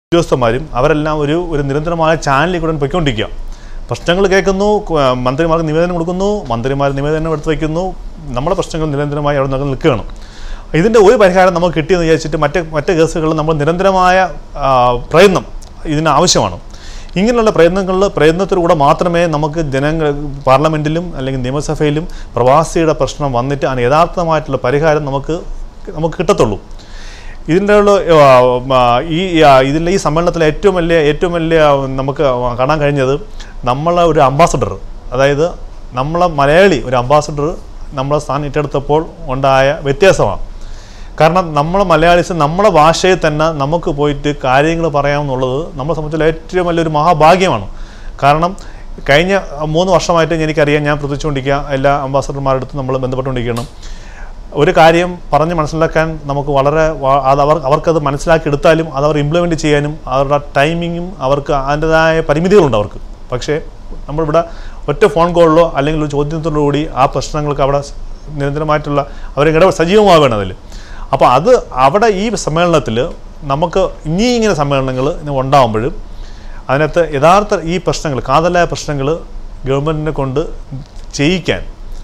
ഉദ്യോഗസ്ഥന്മാരും അവരെല്ലാം ഒരു ഒരു നിരന്തരമായ ചാനലിൽ കൂടെ പൊയ്ക്കൊണ്ടിരിക്കുക പ്രശ്നങ്ങൾ കേൾക്കുന്നു ക- മന്ത്രിമാർക്ക് നിവേദനം കൊടുക്കുന്നു മന്ത്രിമാർ നിവേദനം എടുത്ത് വയ്ക്കുന്നു നമ്മുടെ പ്രശ്നങ്ങൾ നിരന്തരമായി അവിടെ നിന്ന് നിൽക്കുകയാണ് ഇതിൻ്റെ ഒരു പരിഹാരം നമുക്ക് കിട്ടിയെന്ന് വിചാരിച്ചിട്ട് മറ്റ് മറ്റ് കേസുകളിൽ നമ്മൾ നിരന്തരമായ ആ, പ്രയത്നം ഇതിന് ആവശ്യമാണ് ഇങ്ങനെയുള്ള പ്രയത്നങ്ങളിൽ പ്രയത്നത്തിലൂടെ മാത്രമേ നമുക്ക് ജനങ്ങൾ പാർലമെൻറ്റിലും അല്ലെങ്കിൽ നിയമസഭയിലും പ്രവാസിയുടെ പ്രശ്നം വന്നിട്ട് അതിന് യഥാർത്ഥമായിട്ടുള്ള പരിഹാരം നമുക്ക് നമുക്ക് കിട്ടത്തുള്ളൂ ഇതിൻ്റെ ഉള്ള ആ, ആ, ഈ ആ, ഇതിലെ ഈ സമ്മേളനത്തിലെ ഏറ്റവും വലിയ ഏറ്റവും വലിയ നമുക്ക് കാണാൻ കഴിഞ്ഞത് നമ്മളെ ഒരു അംബാസഡർ അതായത് നമ്മളെ മലയാളി ഒരു അംബാസഡർ നമ്മളെ സ്ഥാനം ഏറ്റെടുത്തപ്പോൾ ഉണ്ടായ വ്യത്യാസമാണ് കാരണം നമ്മളെ മലയാളീസ് നമ്മളെ ഭാഷയിൽ തന്നെ നമുക്ക് പോയിട്ട് കാര്യങ്ങൾ പറയാമെന്നുള്ളത് നമ്മളെ സംബന്ധിച്ചുള്ള ഏറ്റവും വലിയൊരു മഹാഭാഗ്യമാണ് കാരണം കഴിഞ്ഞ മൂന്ന് വർഷമായിട്ട് എനിക്കറിയാം ഞാൻ പ്രതീക്ഷിച്ചുകൊണ്ടിരിക്കുക എല്ലാ അംബാസഡർമാരുടെ അടുത്ത് നമ്മൾ ബന്ധപ്പെട്ടുകൊണ്ടിരിക്കണം ഒരു കാര്യം പറഞ്ഞ് മനസ്സിലാക്കാൻ നമുക്ക് വളരെ വ- അത് അവർ അവർക്കത് മനസ്സിലാക്കി എടുത്താലും അത് അവർ ഇംപ്ലിമെൻ്റ് ചെയ്യാനും അവരുടെ ടൈമിങ്ങും അവർക്ക് അതിൻ്റെതായ പരിമിതികളുണ്ട് അവർക്ക് പക്ഷേ നമ്മളിവിടെ ഒറ്റ ഫോൺ കോളിലോ അല്ലെങ്കിൽ ഒരു ചോദ്യത്തിലോ കൂടി ആ പ്രശ്നങ്ങൾക്ക് അവിടെ നിരന്തരമായിട്ടുള്ള അവരെ ഇടപെടൽ സജീവമാവുകയാണ് അതിൽ അപ്പോൾ അത് അവിടെ ഈ സമ്മേളനത്തിൽ നമുക്ക് ഇനി ഇങ്ങനെ സമ്മേളനങ്ങൾ ഉണ്ടാകുമ്പോഴും അതിനകത്ത് യഥാർത്ഥ ഈ പ്രശ്നങ്ങൾ കാതലായ പ്രശ്നങ്ങൾ ഗവൺമെൻറ്റിനെ കൊണ്ട് ചെയ്യിക്കാൻ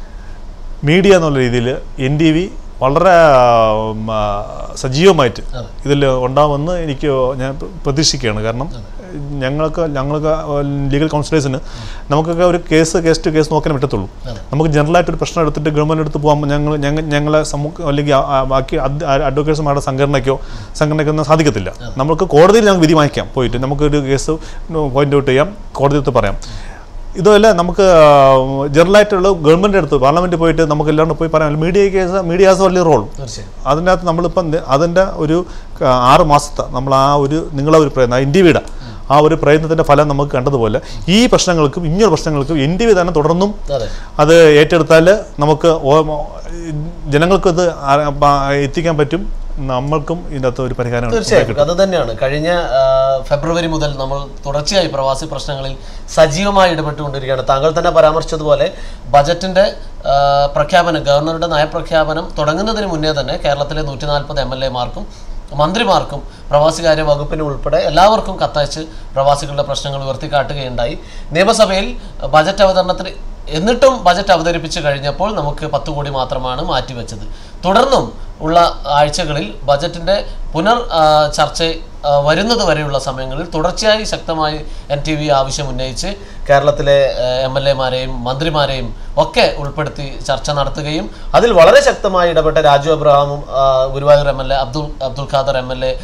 മീഡിയ എന്നുള്ള രീതിയിൽ എൻ ടി വി വളരെ ഉം, ആ, സജീവമായിട്ട് ഇതിൽ ഉണ്ടാവുമെന്ന് എനിക്ക് ഞാൻ പ്ര- പ്രതീക്ഷിക്കുകയാണ് കാരണം ഞങ്ങൾക്ക് ഞങ്ങൾക്ക് ലീഗൽ കൗൺസിലേഴ്സിന് നമുക്കൊക്കെ ഒരു കേസ് കേസ് ടു കേസ് നോക്കാൻ പറ്റത്തുള്ളൂ നമുക്ക് ജനറലായിട്ട് ഒരു പ്രശ്നം എടുത്തിട്ട് ഗവൺമെൻറ് എടുത്ത് പോകാൻ ഞങ്ങൾ ഞങ്ങൾ ഞങ്ങളെ സമൂഹം അല്ലെങ്കിൽ ആ- ആ ബാക്കി അഡ്വക്കേറ്റ്സുമാരുടെ സംഘടനയ്ക്കോ സംഘടനയ്ക്കൊന്നും സാധിക്കത്തില്ല നമുക്ക് കോടതിയിൽ ഞങ്ങൾക്ക് വിധി വാങ്ങിക്കാം പോയിട്ട് നമുക്കൊരു കേസ് പോയിന്റ് ഔട്ട് ചെയ്യാം കോടതിയിൽ പറയാം ഇതുമല്ല നമുക്ക് ജനറലായിട്ടുള്ള ഗവൺമെൻറ് അടുത്ത് പാർലമെൻറ്റിൽ പോയിട്ട് നമുക്ക് എല്ലാവരും പോയി പറയാം മീഡിയ കേസ് മീഡിയ ഹാസ് വലിയ റോൾ തീർച്ചയായും അതിൻ്റെ അകത്ത് നമ്മളിപ്പം നി- അതിൻ്റെ ഒരു ക- ആറ് മാസത്തെ നമ്മൾ ആ ഒരു നിങ്ങളെ ഒരു പ്രയത്നം ഇന്ത്യയുടെ ആ ഒരു പ്രയത്നത്തിൻ്റെ ഫലം നമുക്ക് കണ്ടതുപോലെ ഈ പ്രശ്നങ്ങൾക്കും ഇങ്ങനൊരു പ്രശ്നങ്ങൾക്കും എൻ ടി വി തന്നെ തുടർന്നും അതെ അത് ഏറ്റെടുത്താൽ നമുക്ക് ഓ- ജനങ്ങൾക്ക് ഇത് ആ- പ- എത്തിക്കാൻ പറ്റും നമ്മൾക്കും ഇതിനകത്ത് ഒരു പരിഹാരം തീർച്ചയായും അത് തന്നെയാണ് കഴിഞ്ഞ ആ, ഫെബ്രുവരി മുതൽ നമ്മൾ തുടർച്ചയായി പ്രവാസി പ്രശ്നങ്ങളിൽ സജീവമായി ഇടപെട്ടുകൊണ്ടിരിക്കുകയാണ് താങ്കൾ തന്നെ പരാമർശിച്ചതുപോലെ ബജറ്റിന്റെ ആ, പ്രഖ്യാപനം ഗവർണറുടെ നയപ്രഖ്യാപനം തുടങ്ങുന്നതിന് മുന്നേ തന്നെ കേരളത്തിലെ നൂറ്റി നാൽപ്പത് എം എൽ എമാർക്കും മന്ത്രിമാർക്കും പ്രവാസികാര്യ വകുപ്പിന് ഉൾപ്പെടെ എല്ലാവർക്കും കത്തയച്ച് പ്രവാസികളുടെ പ്രശ്നങ്ങൾ ഉയർത്തിക്കാട്ടുകയുണ്ടായി നിയമസഭയിൽ ബജറ്റ് അവതരണത്തിന് എന്നിട്ടും ബജറ്റ് അവതരിപ്പിച്ചു കഴിഞ്ഞപ്പോൾ നമുക്ക് പത്ത് കോടി മാത്രമാണ് മാറ്റിവെച്ചത് തുടർന്നും ഉള്ള ആഴ്ചകളിൽ ബജറ്റിന്റെ പുനർ ആ, ചർച്ച ആ, വരുന്നത് വരെയുള്ള സമയങ്ങളിൽ തുടർച്ചയായി ശക്തമായി എൻ ടി വി ആവശ്യം ഉന്നയിച്ച് കേരളത്തിലെ എം എൽ എമാരെയും മന്ത്രിമാരെയും ഒക്കെ ഉൾപ്പെടുത്തി ചർച്ച നടത്തുകയും അതിൽ വളരെ ശക്തമായി ഇടപെട്ട രാജു അബ്രഹാമും ആ, Guruvayur M L A Abdul Abdul Khader M L A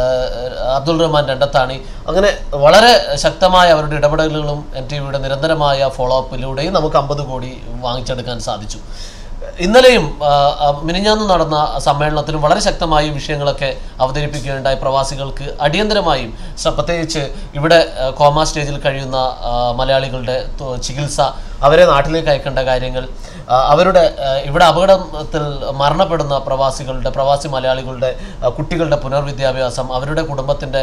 Abdul Rahman Randathani അങ്ങനെ വളരെ ശക്തമായ അവരുടെ ഇടപെടലുകളും എൻ ടി വിയുടെ നിരന്തരമായ ഫോളോ അപ്പിലൂടെയും നമുക്ക് അമ്പത് കോടി വാങ്ങിച്ചെടുക്കാൻ സാധിച്ചു ഇന്നലെയും ആ, ആ, മിനിഞ്ഞാന്ന് നടന്ന സമ്മേളനത്തിലും വളരെ ശക്തമായി വിഷയങ്ങളൊക്കെ അവതരിപ്പിക്കുകയുണ്ടായി പ്രവാസികൾക്ക് അടിയന്തരമായും സ- പ്രത്യേകിച്ച് ഇവിടെ ആ, കോമ സ്റ്റേജിൽ കഴിയുന്ന ആ, മലയാളികളുടെ തു- ചികിത്സ അവരെ നാട്ടിലേക്ക് അയക്കേണ്ട കാര്യങ്ങൾ ആ, അവരുടെ ആ, ഇവിടെ അപകടത്തിൽ മരണപ്പെടുന്ന പ്രവാസികളുടെ പ്രവാസി മലയാളികളുടെ ആ, കുട്ടികളുടെ പുനർവിദ്യാഭ്യാസം അവരുടെ കുടുംബത്തിൻ്റെ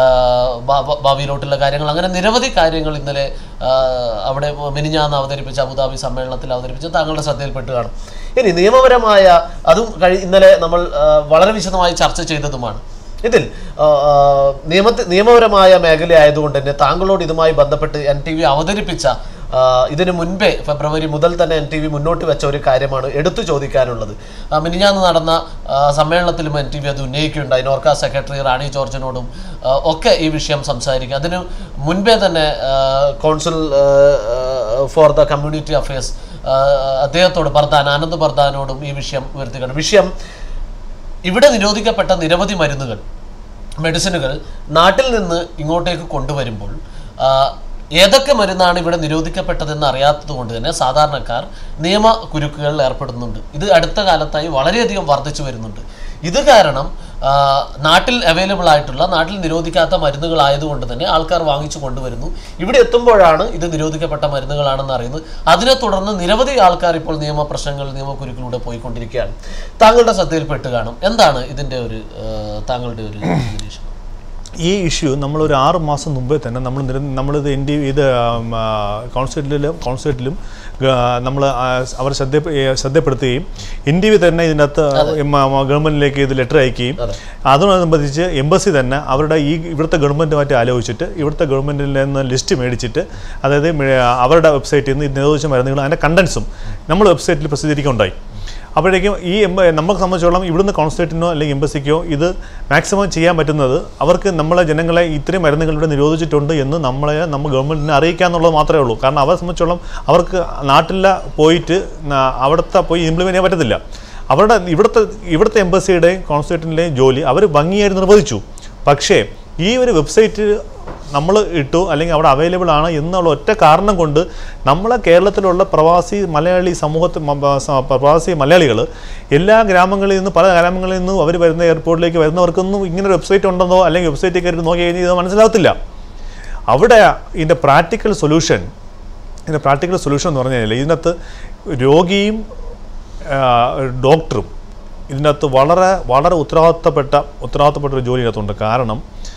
ഭാവിയിലോട്ടുള്ള കാര്യങ്ങൾ അങ്ങനെ നിരവധി കാര്യങ്ങൾ ഇന്നലെ ആ, അവിടെ മിനിഞ്ഞാന്ന് അവതരിപ്പിച്ച അബുദാബി സമ്മേളനത്തിൽ അവതരിപ്പിച്ച് താങ്കളുടെ ശ്രദ്ധയിൽപ്പെട്ട് കാണും ഇനി നിയമപരമായ അതും കഴി ഇന്നലെ നമ്മൾ ആ, വളരെ വിശദമായി ചർച്ച ചെയ്തതുമാണ് ഇതിൽ ആ, ആ, നിയമത്തി നിയമപരമായ മേഖലയായതുകൊണ്ട് തന്നെ താങ്കളോട് ഇതുമായി ബന്ധപ്പെട്ട് എൻ ടി വി അവതരിപ്പിച്ച ആ, ഇതിന് മുൻപേ ഫെബ്രുവരി മുതൽ തന്നെ എൻ ടി വി മുന്നോട്ട് വെച്ച ഒരു കാര്യമാണ് എടുത്തു ചോദിക്കാനുള്ളത് ആ, മിനിഞ്ഞാന്ന് നടന്ന ആ, സമ്മേളനത്തിലും എൻ ടി വി അത് ഉന്നയിക്കുകയുണ്ടായി നോർക്ക സെക്രട്ടറി റാണി ജോർജിനോടും ആ, ഒക്കെ ഈ വിഷയം സംസാരിക്കുക അതിന് മുൻപേ തന്നെ consul for the community affairs അദ്ദേഹത്തോട് ബർദാൻ ആനന്ദ് ബർദാനോടും ഈ വിഷയം ഉയർത്തിക്കണം വിഷയം ഇവിടെ നിരോധിക്കപ്പെട്ട നിരവധി മരുന്നുകൾ മെഡിസിനുകൾ നാട്ടിൽ നിന്ന് ഇങ്ങോട്ടേക്ക് കൊണ്ടുവരുമ്പോൾ ആ, ഏതൊക്കെ മരുന്നാണ് ഇവിടെ നിരോധിക്കപ്പെട്ടതെന്ന് അറിയാത്തത് കൊണ്ട് തന്നെ സാധാരണക്കാർ നിയമ കുരുക്കുകളിൽ ഏർപ്പെടുന്നുണ്ട് ഇത് അടുത്ത കാലത്തായി വളരെയധികം വർദ്ധിച്ചു വരുന്നുണ്ട് ഇത് കാരണം ആ, നാട്ടിൽ അവൈലബിൾ ആയിട്ടുള്ള നാട്ടിൽ നിരോധിക്കാത്ത മരുന്നുകളായതുകൊണ്ട് തന്നെ ആൾക്കാർ വാങ്ങിച്ചു കൊണ്ടുവരുന്നു ഇവിടെ എത്തുമ്പോഴാണ് ഇത് നിരോധിക്കപ്പെട്ട മരുന്നുകളാണെന്ന് അറിയുന്നത് അതിനെ തുടർന്ന് നിരവധി ആൾക്കാർ ഇപ്പോൾ നിയമ പ്രശ്നങ്ങൾ നിയമക്കുരുക്കിലൂടെ പോയിക്കൊണ്ടിരിക്കുകയാണ് താങ്കളുടെ ശ്രദ്ധയിൽപ്പെട്ട് കാണും എന്താണ് ഇതിന്റെ ഒരു ആ, താങ്കളുടെ ഒരു നിരീക്ഷണം ഈ ഇഷ്യൂ നമ്മൾ ഒരു ആറ് മാസം മുമ്പേ തന്നെ നമ്മൾ നിര നമ്മളിത് എൻ ഡി ഇത് കൗൺസിലിലും കൗൺസിലിലും നമ്മൾ അവർ ശ്രദ്ധ ശ്രദ്ധപ്പെടുത്തുകയും എൻ ഡി വി തന്നെ ഇതിനകത്ത് ഗവൺമെൻറ്റിലേക്ക് ഇത് ലെറ്റർ അയക്കുകയും അതെ. അതോടനുബന്ധിച്ച് എംബസി തന്നെ അവരുടെ ഈ ഇവിടുത്തെ ഗവൺമെൻറ്റുമായിട്ട് ആലോചിച്ചിട്ട് ഇവിടുത്തെ ഗവൺമെൻറ്റിൽ നിന്ന് ലിസ്റ്റ് മേടിച്ചിട്ട് അതായത് മേ- അവരുടെ വെബ്സൈറ്റിൽ നിന്ന് ഇത് നിരോധിച്ച മരുന്നുകൾ അതിൻ്റെ കണ്ടൻസും നമ്മൾ വെബ്സൈറ്റിൽ പ്രസിദ്ധീകരിക്കുകയുണ്ടായി അപ്പോഴേക്കും ഈ എംബ നമുക്ക് സംബന്ധിച്ചോളം ഇവിടുന്ന് കോൺസുലേറ്റിനോ അല്ലെങ്കിൽ എംബസിക്കോ ഇത് മാക്സിമം ചെയ്യാൻ പറ്റുന്നത് അവർക്ക് നമ്മളെ ജനങ്ങളെ ഇത്രയും മരുന്നുകൾ ഇവിടെ നിരോധിച്ചിട്ടുണ്ട് എന്ന് നമ്മളെ നമ്മൾ ഗവൺമെൻറ്റിനെ അറിയിക്കുക എന്നുള്ളത് മാത്രമേ ഉള്ളൂ കാരണം അവരെ സംബന്ധിച്ചോളം അവർക്ക് നാട്ടിലെ പോയിട്ട് ന- അവിടുത്തെ പോയി ഇംപ്ലിമെൻറ്റ് ചെയ്യാൻ പറ്റത്തില്ല അവരുടെ ഇവിടുത്തെ ഇവിടുത്തെ എംബസിയുടെയും കോൺസുലേറ്റിൻ്റെയും ജോലി അവർ ഭംഗിയായിട്ട് നിർവഹിച്ചു പക്ഷേ ഈ ഒരു വെബ്സൈറ്റ് നമ്മൾ ഇട്ടു അല്ലെങ്കിൽ അവിടെ അവൈലബിൾ ആണ് എന്നുള്ള ഒറ്റ കാരണം കൊണ്ട് നമ്മളെ കേരളത്തിലുള്ള പ്രവാസി മലയാളി സമൂഹത്തിൽ മ- ബ- സ- പ്രവാസി മലയാളികൾ എല്ലാ ഗ്രാമങ്ങളിൽ നിന്ന് പല ഗ്രാമങ്ങളിൽ നിന്നും അവർ വരുന്ന എയർപോർട്ടിലേക്ക് വരുന്നവർക്കൊന്നും ഇങ്ങനെ ഒരു വെബ്സൈറ്റ് ഉണ്ടെന്നോ അല്ലെങ്കിൽ വെബ്സൈറ്റിൽ കയറി നോക്കി കഴിഞ്ഞാൽ ഇത് മനസ്സിലാകത്തില്ല അവിടെ ഇതിൻ്റെ പ്രാക്ടിക്കൽ സൊല്യൂഷൻ ഇതിൻ്റെ പ്രാക്ടിക്കൽ സൊല്യൂഷൻ എന്ന് പറഞ്ഞു കഴിഞ്ഞാൽ ഇതിനകത്ത് രോഗിയും ആ, ഡോക്ടറും ഇതിനകത്ത് വളരെ വളരെ ഉത്തരവാദിത്തപ്പെട്ട ഉത്തരവാദിത്തപ്പെട്ട ഒരു ജോലി ഇതിനകത്തുണ്ട് കാരണം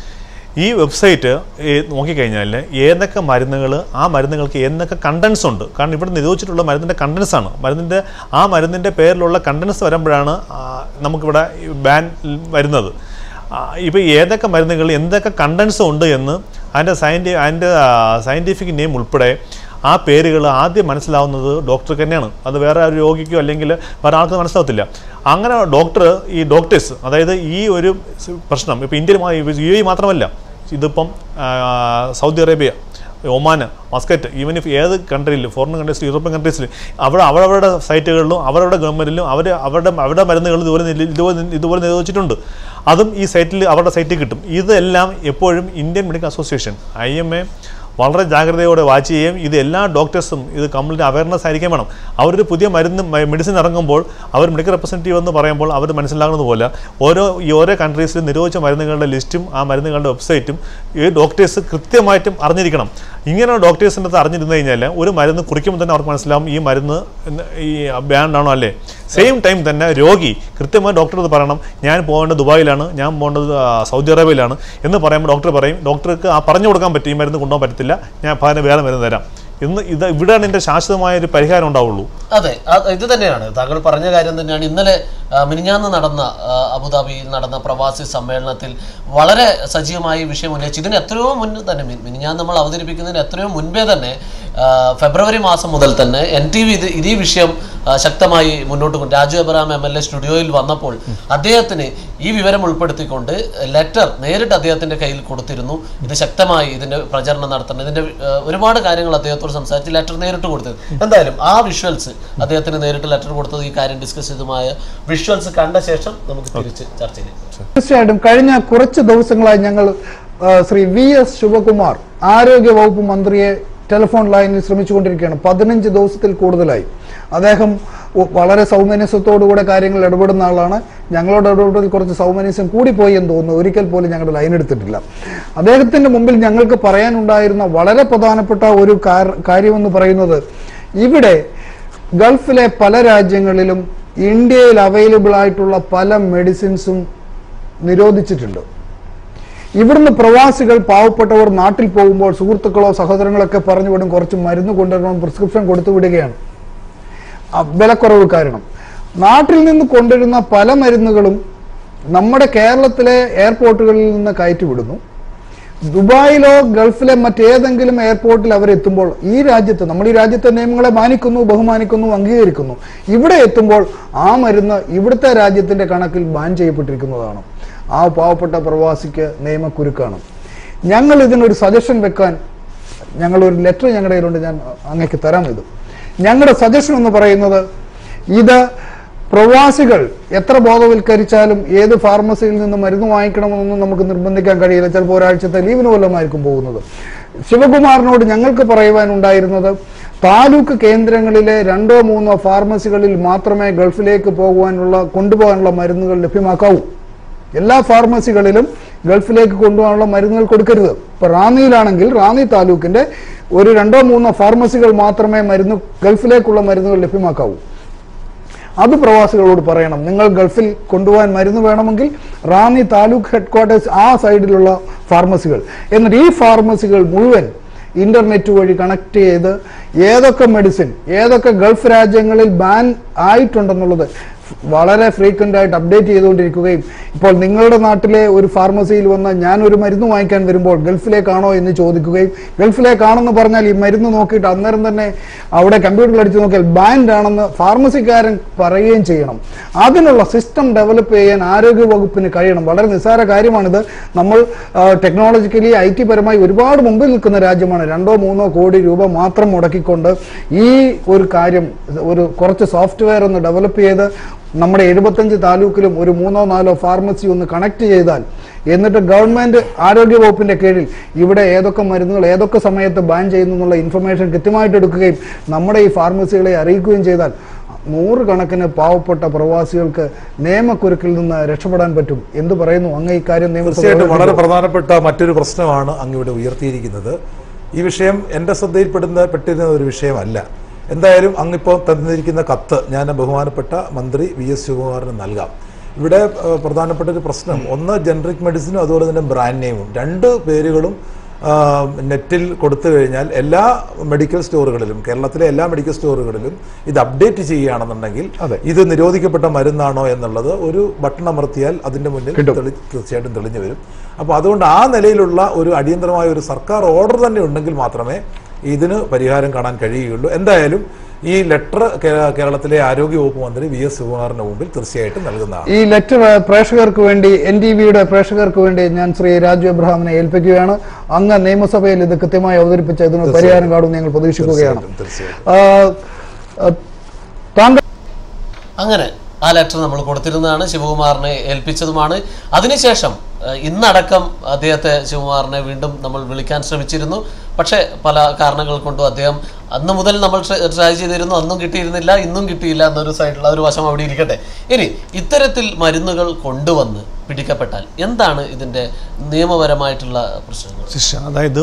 ഈ വെബ്സൈറ്റ് ഈ നോക്കിക്കഴിഞ്ഞാൽ ഏതൊക്കെ മരുന്നുകൾ ആ മരുന്നുകൾക്ക് എന്തൊക്കെ കണ്ടൻസ് ഉണ്ട് കാരണം ഇവിടെ നിരോധിച്ചിട്ടുള്ള മരുന്നിൻ്റെ കണ്ടൻസ് ആണ് മരുന്നിൻ്റെ ആ മരുന്നിൻ്റെ പേരിലുള്ള കണ്ടൻസ് വരുമ്പോഴാണ് ആ, നമുക്കിവിടെ ബാൻ വരുന്നത് ഇപ്പോൾ ഏതൊക്കെ മരുന്നുകൾ എന്തൊക്കെ കണ്ടൻസ് ഉണ്ട് എന്ന് അതിൻ്റെ സയൻറ്റി അതിൻ്റെ സയൻറ്റിഫിക് നെയിം ഉൾപ്പെടെ ആ പേരുകൾ ആദ്യം മനസ്സിലാവുന്നത് ഡോക്ടർക്ക് തന്നെയാണ് അത് വേറെ ഒരു രോഗിക്കോ അല്ലെങ്കിൽ വേറെ ആൾക്ക് മനസ്സിലാവത്തില്ല അങ്ങനെ ഡോക്ടർ ഈ ഡോക്ടേഴ്സ് അതായത് ഈ ഒരു സ് പ്രശ്നം ഇപ്പോൾ ഇന്ത്യയിൽ മാ- യു എ മാത്രമല്ല ഇതിപ്പം ആ, സൗദി അറേബ്യ ഒമാന് മസ്കറ്റ് ഈവൻ ഇഫ് ഏത് കൺട്രിയിൽ ഫോറിൻ കൺട്രീസിൽ യൂറോപ്യൻ കൺട്രീസിൽ അവിടെ അവരവരുടെ സൈറ്റുകളിലും അവരവരുടെ ഗവൺമെൻറ്റിലും അവർ അവരുടെ അവരുടെ മരുന്നുകൾ ഇതുപോലെ നില- ഇതുപോലെ ഇതുപോലെ നിരോധിച്ചിട്ടുണ്ട് അതും ഈ സൈറ്റിൽ അവരുടെ സൈറ്റിൽ കിട്ടും ഇതെല്ലാം എപ്പോഴും Indian medical association I M A വളരെ ജാഗ്രതയോടെ വാച്ച് ചെയ്യുകയും ഇത് എല്ലാ ഡോക്ടേഴ്സും ഇത് കംപ്ലീറ്റ് അവയർനെസ് ആയിരിക്കും വേണം അവരൊരു പുതിയ മരുന്ന് മെഡിസിൻ ഇറങ്ങുമ്പോൾ അവർ മെഡിക്കൽ റെപ്രസെൻറ്റേറ്റീവ് എന്ന് പറയുമ്പോൾ അവർ മനസ്സിലാകുന്നത് പോലെ ഓരോ ഈ ഓരോ കൺട്രീസിലും നിരോധിച്ച മരുന്നുകളുടെ ലിസ്റ്റും ആ മരുന്നുകളുടെ വെബ്സൈറ്റും ഈ ഡോക്ടേഴ്സ് കൃത്യമായിട്ടും അറിഞ്ഞിരിക്കണം ഇങ്ങനെ ഡോക്ടേഴ്സിൻ്റെ അടുത്ത് അറിഞ്ഞിരുന്നു കഴിഞ്ഞാൽ ഒരു മരുന്ന് കുറിക്കുമ്പോൾ തന്നെ അവർക്ക് മനസ്സിലാവും ഈ മരുന്ന് എന്ന് ഈ ബാൻഡാണോ അല്ലേ സെയിം ടൈം തന്നെ രോഗി കൃത്യമായി ഡോക്ടർ പറയണം ഞാൻ പോകേണ്ടത് ദുബായിലാണ് ഞാൻ പോകേണ്ടത് ആ, സൗദി അറേബ്യയിലാണ് എന്ന് പറയുമ്പോൾ ഡോക്ടർ പറയും ഡോക്ടർക്ക് ആ പറഞ്ഞു കൊടുക്കാൻ പറ്റും ഈ മരുന്ന് കൊണ്ടുപോകാൻ പറ്റത്തില്ല ഞാൻ പകരം വേറെ മരുന്ന് തരാം ഇന്ന് ഇത് ഇവിടെയാണ് ഇതിൻ്റെ ശാശ്വതമായ ഒരു പരിഹാരം ഉണ്ടാവുള്ളൂ അതെ അത് ഇത് തന്നെയാണ് താങ്കൾ പറഞ്ഞ കാര്യം തന്നെയാണ് ഇന്നലെ ആ, മിനിഞ്ഞാന്ന് നടന്ന ആ, അബുദാബിയിൽ നടന്ന പ്രവാസി സമ്മേളനത്തിൽ വളരെ സജീവമായി ഈ വിഷയം ഉന്നയിച്ചു ഇതിന് എത്രയോ മുന്നേ തന്നെ മി- മിനിഞ്ഞാന്ന് നമ്മൾ അവതരിപ്പിക്കുന്നതിന് എത്രയോ മുൻപേ തന്നെ ആ, ഫെബ്രുവരി മാസം മുതൽ തന്നെ എൻ ടി വി ഇത് ഇതേ വിഷയം ആ, ശക്തമായി മുന്നോട്ട് കൊണ്ട് Raju Abraham M L A സ്റ്റുഡിയോയിൽ വന്നപ്പോൾ അദ്ദേഹത്തിന് ഈ വിവരം ഉൾപ്പെടുത്തിക്കൊണ്ട് ലെറ്റർ നേരിട്ട് അദ്ദേഹത്തിന്റെ കയ്യിൽ കൊടുത്തിരുന്നു ഇത് ശക്തമായി ഇതിന്റെ പ്രചരണം നടത്തണം ഇതിന്റെ ആ, ഒരുപാട് കാര്യങ്ങൾ അദ്ദേഹത്തോട് സംസാരിച്ച് ലെറ്റർ നേരിട്ട് കൊടുത്തത് എന്തായാലും ആ വിഷ്വൽസ് അദ്ദേഹത്തിന് നേരിട്ട് ലെറ്റർ കൊടുത്തത് ഈ കാര്യം ഡിസ്കസ് ചെയ്തതുമായ വിഷ്വൽസ് കണ്ട ശേഷം നമുക്ക് തിരിച്ച് ചർച്ച ചെയ്യാം തീർച്ചയായിട്ടും കഴിഞ്ഞ കുറച്ച് ദിവസങ്ങളായി ഞങ്ങൾ ആ, ശ്രീ വി എസ് ശിവകുമാർ ആരോഗ്യ വകുപ്പ് മന്ത്രിയെ ടെലിഫോൺ ലൈനിൽ ശ്രമിച്ചുകൊണ്ടിരിക്കുകയാണ് പതിനഞ്ച് ദിവസത്തിൽ കൂടുതലായി അദ്ദേഹം ഒ- വളരെ സൗമനസ്യത്തോടുകൂടെ കാര്യങ്ങൾ ഇടപെടുന്ന ആളാണ് ഞങ്ങളോട് ഇടപെടൽ കുറച്ച് സൗമനസ്യം കൂടിപ്പോയി എന്ന് തോന്നുന്നു ഒരിക്കൽ പോലും ഞങ്ങളുടെ ലൈൻ എടുത്തിട്ടില്ല അദ്ദേഹത്തിന്റെ മുമ്പിൽ ഞങ്ങൾക്ക് പറയാനുണ്ടായിരുന്ന വളരെ പ്രധാനപ്പെട്ട ഒരു കാര- കാര്യമെന്ന് പറയുന്നത് ഇവിടെ ഗൾഫിലെ പല രാജ്യങ്ങളിലും ഇന്ത്യയിൽ അവൈലബിൾ ആയിട്ടുള്ള പല മെഡിസിൻസും നിരോധിച്ചിട്ടുണ്ട് ഇവിടുന്ന് പ്രവാസികൾ പാവപ്പെട്ടവർ നാട്ടിൽ പോകുമ്പോൾ സുഹൃത്തുക്കളോ സഹോദരങ്ങളൊക്കെ പറഞ്ഞു വിടും കുറച്ച് മരുന്ന് കൊണ്ടുവരണം പ്രിസ്ക്രിപ്ഷൻ കൊടുത്തു വിടുകയാണ് ആ വിലക്കുറവ് കാരണം നാട്ടിൽ നിന്ന് കൊണ്ടുവരുന്ന പല മരുന്നുകളും നമ്മുടെ കേരളത്തിലെ എയർപോർട്ടുകളിൽ നിന്ന് കയറ്റി വിടുന്നു ദുബായിലോ ഗൾഫിലെ മറ്റേതെങ്കിലും എയർപോർട്ടിൽ അവരെത്തുമ്പോൾ ഈ രാജ്യത്ത് നമ്മൾ ഈ രാജ്യത്തെ നിയമങ്ങളെ മാനിക്കുന്നു ബഹുമാനിക്കുന്നു അംഗീകരിക്കുന്നു ഇവിടെ എത്തുമ്പോൾ ആ മരുന്ന് ഇവിടുത്തെ രാജ്യത്തിന്റെ കണക്കിൽ ബാൻ ചെയ്യപ്പെട്ടിരിക്കുന്നതാണ് ആ പാവപ്പെട്ട പ്രവാസിക്ക് നിയമക്കുരുക്കാണ് ഞങ്ങൾ ഇതിനൊരു സജഷൻ വെക്കാൻ ഞങ്ങൾ ഒരു ലെറ്റർ ഞങ്ങളുടെ കയ്യിലുണ്ട് ഞാൻ അങ്ങേക്ക് തരാം ഇത് ഞങ്ങളുടെ സജഷൻ എന്ന് പറയുന്നത് ഇത് പ്രവാസികൾ എത്ര ബോധവൽക്കരിച്ചാലും ഏത് ഫാർമസിയിൽ നിന്ന് മരുന്ന് വാങ്ങിക്കണമെന്നൊന്നും നമുക്ക് നിർബന്ധിക്കാൻ കഴിയില്ല ചിലപ്പോൾ ഒരാഴ്ചത്തെ ലീവിന് വല്ലതുമായിരിക്കും പോകുന്നത് ശിവകുമാറിനോട് ഞങ്ങൾക്ക് പറയുവാനുണ്ടായിരുന്നത് താലൂക്ക് കേന്ദ്രങ്ങളിലെ രണ്ടോ മൂന്നോ ഫാർമസികളിൽ മാത്രമേ ഗൾഫിലേക്ക് പോകുവാനുള്ള കൊണ്ടുപോകാനുള്ള മരുന്നുകൾ ലഭ്യമാക്കാവൂ എല്ലാ ഫാർമസികളിലും ഗൾഫിലേക്ക് കൊണ്ടുപോകാനുള്ള മരുന്നുകൾ കൊടുക്കരുത് ഇപ്പൊ റാന്നിയിലാണെങ്കിൽ റാന്നി താലൂക്കിന്റെ ഒരു രണ്ടോ മൂന്നോ ഫാർമസികൾ മാത്രമേ മരുന്ന് ഗൾഫിലേക്കുള്ള മരുന്നുകൾ ലഭ്യമാക്കാവൂ അത് പ്രവാസികളോട് പറയണം നിങ്ങൾ ഗൾഫിൽ കൊണ്ടുപോകാൻ മരുന്ന് വേണമെങ്കിൽ റാന്നി താലൂക്ക് ഹെഡ്ക്വാർട്ടേഴ്സ് ആ സൈഡിലുള്ള ഫാർമസികൾ എന്നിട്ട് ഈ ഫാർമസികൾ മുഴുവൻ ഇന്റർനെറ്റ് വഴി കണക്ട് ചെയ്ത് ഏതൊക്കെ മെഡിസിൻ ഏതൊക്കെ ഗൾഫ് രാജ്യങ്ങളിൽ ബാൻ ആയിട്ടുണ്ടെന്നുള്ളത് വളരെ ഫ്രീക്വന്റ് ആയിട്ട് അപ്ഡേറ്റ് ചെയ്തുകൊണ്ടിരിക്കുകയും ഇപ്പോൾ നിങ്ങളുടെ നാട്ടിലെ ഒരു ഫാർമസിയിൽ വന്ന് ഞാൻ ഒരു മരുന്ന് വാങ്ങിക്കാൻ വരുമ്പോൾ ഗൾഫിലേക്കാണോ എന്ന് ചോദിക്കുകയും ഗൾഫിലേക്കാണെന്ന് പറഞ്ഞാൽ ഈ മരുന്ന് നോക്കിയിട്ട് അന്നേരം തന്നെ അവിടെ കമ്പ്യൂട്ടറിൽ അടിച്ചു നോക്കിയാൽ ബാൻഡ് ആണെന്ന് ഫാർമസിക്കാരൻ പറയുകയും ചെയ്യണം അതിനുള്ള സിസ്റ്റം ഡെവലപ്പ് ചെയ്യാൻ ആരോഗ്യ വകുപ്പിന് കഴിയണം വളരെ നിസ്സാര കാര്യമാണിത് നമ്മൾ ടെക്നോളജിക്കലി ഐ ടി പരമായി ഒരുപാട് മുമ്പിൽ നിൽക്കുന്ന രാജ്യമാണ് രണ്ടോ മൂന്നോ കോടി രൂപ മാത്രം മുടക്കിക്കൊണ്ട് ഈ ഒരു കാര്യം ഒരു കുറച്ച് സോഫ്റ്റ്വെയർ ഒന്ന് ഡെവലപ്പ് ചെയ്ത് നമ്മുടെ എഴുപത്തഞ്ച് താലൂക്കിലും ഒരു മൂന്നോ നാലോ ഫാർമസി ഒന്ന് കണക്ട് ചെയ്താൽ എന്നിട്ട് ഗവൺമെന്റ് ആരോഗ്യ വകുപ്പിന്റെ കീഴിൽ ഇവിടെ ഏതൊക്കെ മരുന്നുകൾ ഏതൊക്കെ സമയത്ത് ബാൻ ചെയ്യുന്നു എന്നുള്ള ഇൻഫർമേഷൻ കൃത്യമായിട്ട് എടുക്കുകയും നമ്മുടെ ഈ ഫാർമസികളെ അറിയിക്കുകയും ചെയ്താൽ നൂറുകണക്കിന് പാവപ്പെട്ട പ്രവാസികൾക്ക് നിയമക്കുരുക്കിൽ നിന്ന് രക്ഷപ്പെടാൻ പറ്റും എന്ത് പറയുന്നു അങ്ങ് ഈ കാര്യം തീർച്ചയായിട്ടും വളരെ നിയമസഭ പ്രധാനപ്പെട്ട മറ്റൊരു പ്രശ്നമാണ് അങ്ങിവിടെ ഉയർത്തിയിരിക്കുന്നത് ഈ വിഷയം എൻ്റെ ശ്രദ്ധയിൽപ്പെടുന്ന പെട്ടിരുന്ന ഒരു വിഷയമല്ല എന്തായാലും അങ്ങിപ്പോൾ തന്നിരിക്കുന്ന കത്ത് ഞാൻ ബഹുമാനപ്പെട്ട മന്ത്രി വി എസ് ശിവകുമാറിന് നൽകാം ഇവിടെ ഏഹ്, പ്രധാനപ്പെട്ട ഒരു പ്രശ്നം ഒന്ന് ജനറിക് മെഡിസിനും അതുപോലെ തന്നെ ബ്രാൻഡ് നെയിമും രണ്ട് പേരുകളും ആ, നെറ്റിൽ കൊടുത്തു കഴിഞ്ഞാൽ എല്ലാ മെഡിക്കൽ സ്റ്റോറുകളിലും കേരളത്തിലെ എല്ലാ മെഡിക്കൽ സ്റ്റോറുകളിലും ഇത് അപ്ഡേറ്റ് ചെയ്യുകയാണെന്നുണ്ടെങ്കിൽ അതെ. ഇത് നിരോധിക്കപ്പെട്ട മരുന്നാണോ എന്നുള്ളത് ഒരു ബട്ടൺ അമർത്തിയാൽ അതിന്റെ മുന്നിൽ കിട്ടും. തെളി തീർച്ചയായിട്ടും തെളിഞ്ഞു വരും അപ്പോൾ അതുകൊണ്ട് ആ നിലയിലുള്ള ഒരു അടിയന്തരമായ ഒരു സർക്കാർ ഓർഡർ തന്നെ ഉണ്ടെങ്കിൽ മാത്രമേ ഇതിന് പരിഹാരം കാണാൻ കഴിയുകയുള്ളൂ എന്തായാലും ഈ ലെറ്റർ കേരളത്തിലെ ആരോഗ്യവകുപ്പ് മന്ത്രി വി എസ് ശിവകുമാറിന്റെ മുമ്പിൽ തീർച്ചയായിട്ടും നൽകുന്നതാണ് ഈ ലെറ്റർ പ്രേക്ഷകർക്ക് വേണ്ടി എൻ ടി വിയുടെ പ്രേക്ഷകർക്ക് വേണ്ടി ഞാൻ ശ്രീ രാജു എബ്രഹാമിനെ ഏൽപ്പിക്കുകയാണ് അങ്ങ് നിയമസഭയിൽ ഇത് കൃത്യമായി അവതരിപ്പിച്ച ഇതിന് പരിഹാരം കാണുമെന്ന് ഞങ്ങൾ പ്രതീക്ഷിക്കുകയാണ് തീർച്ചയായിട്ടും തീർച്ചയായിട്ടും ആ, ആ, താങ്കൾ അങ്ങനെ ആ ലെറ്റർ നമ്മൾ കൊടുത്തിരുന്നതാണ് ശിവകുമാറിനെ ഏൽപ്പിച്ചതുമാണ് അതിനുശേഷം ഏഹ്, ഇന്നടക്കം അദ്ദേഹത്തെ ശിവകുമാറിനെ വീണ്ടും നമ്മൾ വിളിക്കാൻ ശ്രമിച്ചിരുന്നു പക്ഷേ പല കാരണങ്ങൾ കൊണ്ടും അദ്ദേഹം അന്ന് മുതൽ നമ്മൾ ട്രൈ ചെയ്തിരുന്നു അന്നും കിട്ടിയിരുന്നില്ല ഇന്നും കിട്ടിയില്ല എന്നൊരു സൈഡിലുള്ള ഒരു വശം അവിടെ ഇരിക്കട്ടെ ഇനി ഇത്തരത്തിൽ മരുന്നുകൾ കൊണ്ടുവന്ന് പിടിക്കപ്പെട്ടാൽ എന്താണ് ഇതിൻ്റെ നിയമപരമായിട്ടുള്ള പ്രശ്നങ്ങൾ ശിക്ഷ അതായത്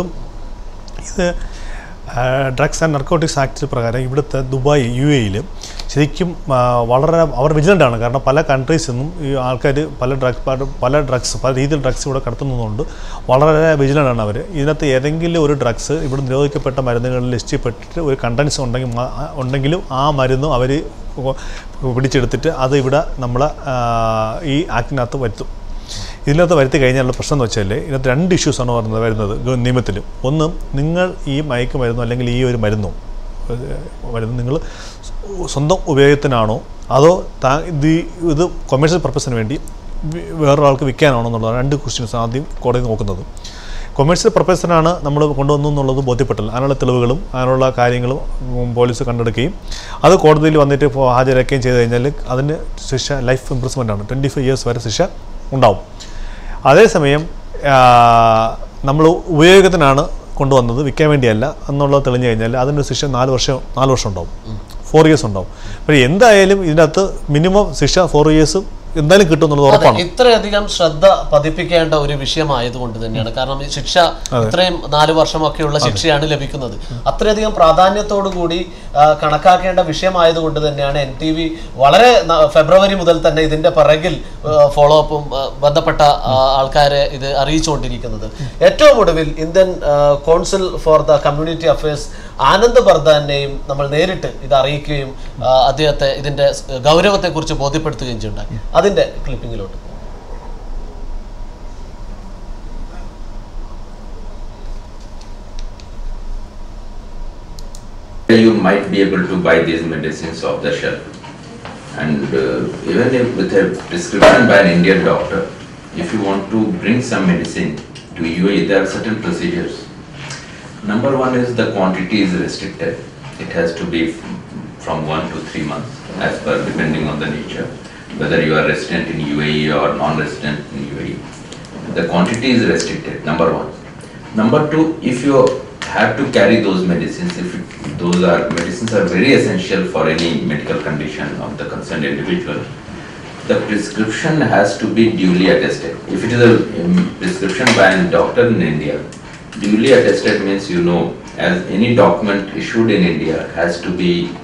ഇത് ഡ്രഗ്സ് ആൻഡ് നർക്കോട്ടിക്സ് ആക്ട് പ്രകാരം ഇവിടുത്തെ ദുബായ് യു എയിൽ ശരിക്കും ആ, വളരെ അവർ വിജിലൻ്റ് ആണ് കാരണം പല കൺട്രീസിൽ നിന്നും ഈ ആൾക്കാർ പല ഡ്രഗ്സ് പല ഡ്രഗ്സ് പല രീതിയിൽ ഡ്രഗ്സ് ഇവിടെ കടത്തുന്നതുകൊണ്ട് വളരെ വിജിലൻ്റ് ആണ് അവർ ഇതിനകത്ത് ഏതെങ്കിലും ഒരു ഡ്രഗ്സ് ഇവിടെ നിരോധിക്കപ്പെട്ട മരുന്നുകളിൽ ലിസ്റ്റ് പെട്ടിട്ട് ഒരു കണ്ടൻസ് ഉണ്ടെങ്കിൽ മാ- ഉണ്ടെങ്കിലും ആ മരുന്നും അവർ പിടിച്ചെടുത്തിട്ട് അത് ഇവിടെ നമ്മളെ ആ, ഈ ആക്ടിനകത്ത് വരുത്തും ഇതിനകത്ത് വരുത്തി കഴിഞ്ഞാലുള്ള പ്രശ്നം എന്ന് വെച്ചാൽ ഇതിനകത്ത് രണ്ട് ഇഷ്യൂസാണ് പറയുന്നത് വരുന്നത് ഗ- നിയമത്തിൽ ഒന്ന് നിങ്ങൾ ഈ മയക്ക് മരുന്നോ അല്ലെങ്കിൽ ഈ ഒരു മരുന്നോ ഏഹ്, മരുന്ന് നിങ്ങൾ സ്വന്തം ഉപയോഗത്തിനാണോ അതോ താ ഇത് ഈ- ഇത് കൊമേഴ്ഷ്യൽ പർപ്പസിന് വേണ്ടി വി- വേറൊരാൾക്ക് വിൽക്കാനാണോ എന്നുള്ളതാണ് രണ്ട് ക്വസ്റ്റ്യൻസ് ആദ്യം കോടതി നോക്കുന്നത് കൊമേഴ്ഷ്യൽ പർപ്പസിനാണ് നമ്മൾ കൊണ്ടുവന്നു എന്നുള്ളത് ബോധ്യപ്പെട്ടില്ല അതിനുള്ള തെളിവുകളും അതിനുള്ള കാര്യങ്ങളും ഉം, പോലീസ് കണ്ടെടുക്കുകയും അത് കോടതിയിൽ വന്നിട്ട് ഇപ്പോൾ ഹാജരാക്കുകയും ചെയ്ത് കഴിഞ്ഞാൽ അതിന് ശിക്ഷ ലൈഫ് ഇംപ്രസ്മെൻ്റ് ആണ് ട്വൻറ്റി ഫൈവ് ഇയേഴ്സ് വരെ ശിക്ഷ ഉണ്ടാവും അതേസമയം നമ്മൾ ഉപയോഗത്തിനാണ് കൊണ്ടുവന്നത് വിൽക്കാൻ വേണ്ടിയല്ല എന്നുള്ളത് തെളിഞ്ഞു കഴിഞ്ഞാൽ അതിൻ്റെ ശിക്ഷ നാല് വർഷം നാല് വർഷം ഉണ്ടാവും ഫോർ ഇയേഴ്സ് ഉണ്ടാവും അപ്പോൾ എന്തായാലും ഇതിനകത്ത് മിനിമം ശിക്ഷ ഫോർ ഇയേഴ്സ് എന്തായാലും കിട്ടും എന്നുള്ളത് അതെ, ഉറപ്പാണ് ഇത്രയധികം ശ്രദ്ധ പതിപ്പിക്കേണ്ട ഒരു വിഷയമായതുകൊണ്ട് തന്നെയാണ് കാരണം ഈ ശിക്ഷ ഇത്രയും നാല് വർഷമൊക്കെയുള്ള ശിക്ഷയാണ് ലഭിക്കുന്നത് അത്രയധികം പ്രാധാന്യത്തോടു കൂടി ആ, കണക്കാക്കേണ്ട വിഷയമായതുകൊണ്ട് തന്നെയാണ് എൻ ടി വി വളരെ ന- ഫെബ്രുവരി മുതൽ തന്നെ ഇതിന്റെ പിറകിൽ ഫോളോ അപ്പും ആ, ബന്ധപ്പെട്ട ആ, ആൾക്കാരെ ഇത് അറിയിച്ചുകൊണ്ടിരിക്കുന്നത് ഏറ്റവും ഒടുവിൽ Indian council for the community affairs Anand ബർദാനെയും നമ്മൾ നേരിട്ട് ഇത് അറിയിക്കുകയും ആ, അദ്ദേഹത്തെ ഇതിന്റെ സ് ഗൗരവത്തെക്കുറിച്ച് ബോധ്യപ്പെടുത്തുകയും ചെയ്യുണ്ടായി അതിന്റെ ക്ലിപ്പിങ്ങിലോട്ട് you might be able to buy these medicines off the shelf. And uh, even if with a prescription by an Indian doctor, if you want to bring some medicine to UAE, there are certain procedures. Number one is the quantity is restricted. It has to be f- from one to three months, as per depending on the nature, whether you are resident in UAE or non-resident in UAE. The quantity is restricted, number one. Number two, if you have to carry those medicines, if it- those are, medicines are very essential for any medical condition of the concerned individual, the prescription has to be duly attested. If it is a um, prescription by a doctor in India, duly attested means you know, as any document issued in India has to be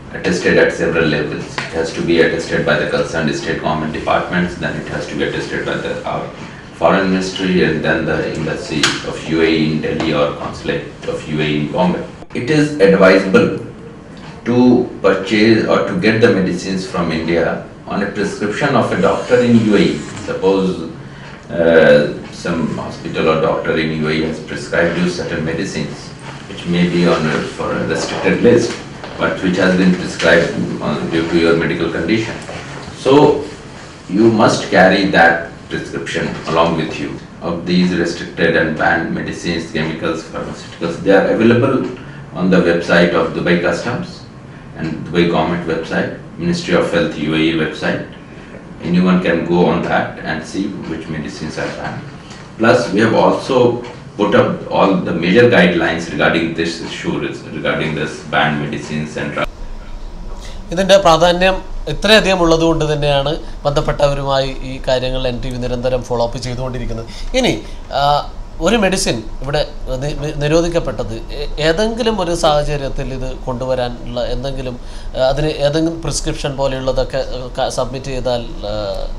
attested at several levels. It has to be attested by the concerned state government departments, then it has to be attested by the our foreign ministry and then the embassy of UAE in Delhi or consulate of UAE in Bombay. It is advisable to purchase or to get the medicines from India on a prescription of a doctor in UAE. Suppose uh, some hospital or doctor in UAE has prescribed you certain medicines which may be on a, for a restricted list but which has been prescribed on, due to your medical condition. So you must carry that prescription along with you of these restricted and banned medicines, chemicals, pharmaceuticals. They are available on the website of Dubai Customs and Dubai government website, Ministry of Health UAE website. Anyone can go on that and see which medicines are banned. Plus, we have also put up all the major guidelines regarding this issue, regarding this banned medicines and drugs. ഇതിൻ്റെ പ്രാധാന്യം ഇത്രയധികം ഉള്ളതുകൊണ്ട് തന്നെയാണ് ബന്ധപ്പെട്ടവരുമായി ഈ കാര്യങ്ങൾ N T V നിരന്തരം follow up ചെയ്തുകൊണ്ടിരിക്കുന്നത് ഇനി ആ, ഒരു മെഡിസിൻ ഇവിടെ നി- നി- നിരോധിക്കപ്പെട്ടത് ഏ- ഏതെങ്കിലും ഒരു സാഹചര്യത്തിൽ ഇത് കൊണ്ടുവരാനുള്ള എന്തെങ്കിലും ആ, അതിന് ഏതെങ്കിലും പ്രിസ്ക്രിപ്ഷൻ പോലെയുള്ളതൊക്കെ സബ്മിറ്റ് ചെയ്താൽ ആ,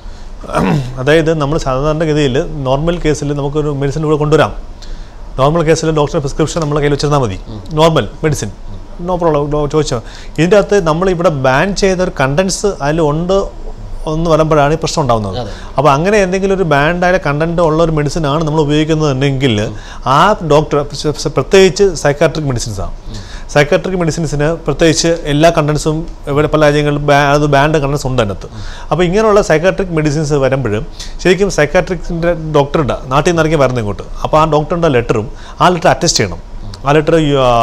അതായത് നമ്മൾ സാധാരണഗതിയിൽ നോർമൽ കേസിൽ നമുക്കൊരു മെഡിസിൻ ഇവിടെ കൊണ്ടുവരാം നോർമൽ കേസിൽ ഡോക്ടറെ പ്രിസ്ക്രിപ്ഷൻ നമ്മളെ കയ്യിൽ വെച്ചിരുന്നാൽ മതി നോർമൽ മെഡിസിൻ നോ പ്രോബ്ലം ചോദിച്ചോ ഇതിൻ്റെ അകത്ത് നമ്മൾ ഇവിടെ ബാൻ ചെയ്ത ഒരു കണ്ടൻസ് അതിലുണ്ട് എന്ന് വരുമ്പോഴാണ് ഈ പ്രശ്നം ഉണ്ടാകുന്നത് അപ്പോൾ അങ്ങനെ എന്തെങ്കിലും ഒരു ബാൻഡായ കണ്ടന്റ് ഉള്ള ഒരു മെഡിസിൻ ആണ് നമ്മൾ ഉപയോഗിക്കുന്നതെങ്കിൽ ആ ഡോക്ടർ പ്രത്യേകിച്ച് സൈക്കാട്രിക് മെഡിസിൻസാണ് സൈക്കാട്രിക് മെഡിസിൻസിന് പ്രത്യേകിച്ച് എല്ലാ കണ്ടൻസും ഇവിടെ പല രാജ്യങ്ങളിലും ബാ അത് ബാൻഡ് കണ്ടൻസ് ഉണ്ട് അതിനകത്ത് അപ്പോൾ ഇങ്ങനെയുള്ള സൈക്കാട്രിക് മെഡിസിൻസ് വരുമ്പോഴും ശരിക്കും സൈക്കാട്രിക്സിൻ്റെ ഡോക്ടറുടെ നാട്ടിൽ നിന്ന് ഇറങ്ങി വരുന്നത് ഇങ്ങോട്ട് അപ്പോൾ ആ ഡോക്ടറിൻ്റെ ലെറ്ററും ആ ലെറ്റർ അറ്റസ്റ്റ് ചെയ്യണം ആ ലെറ്റർ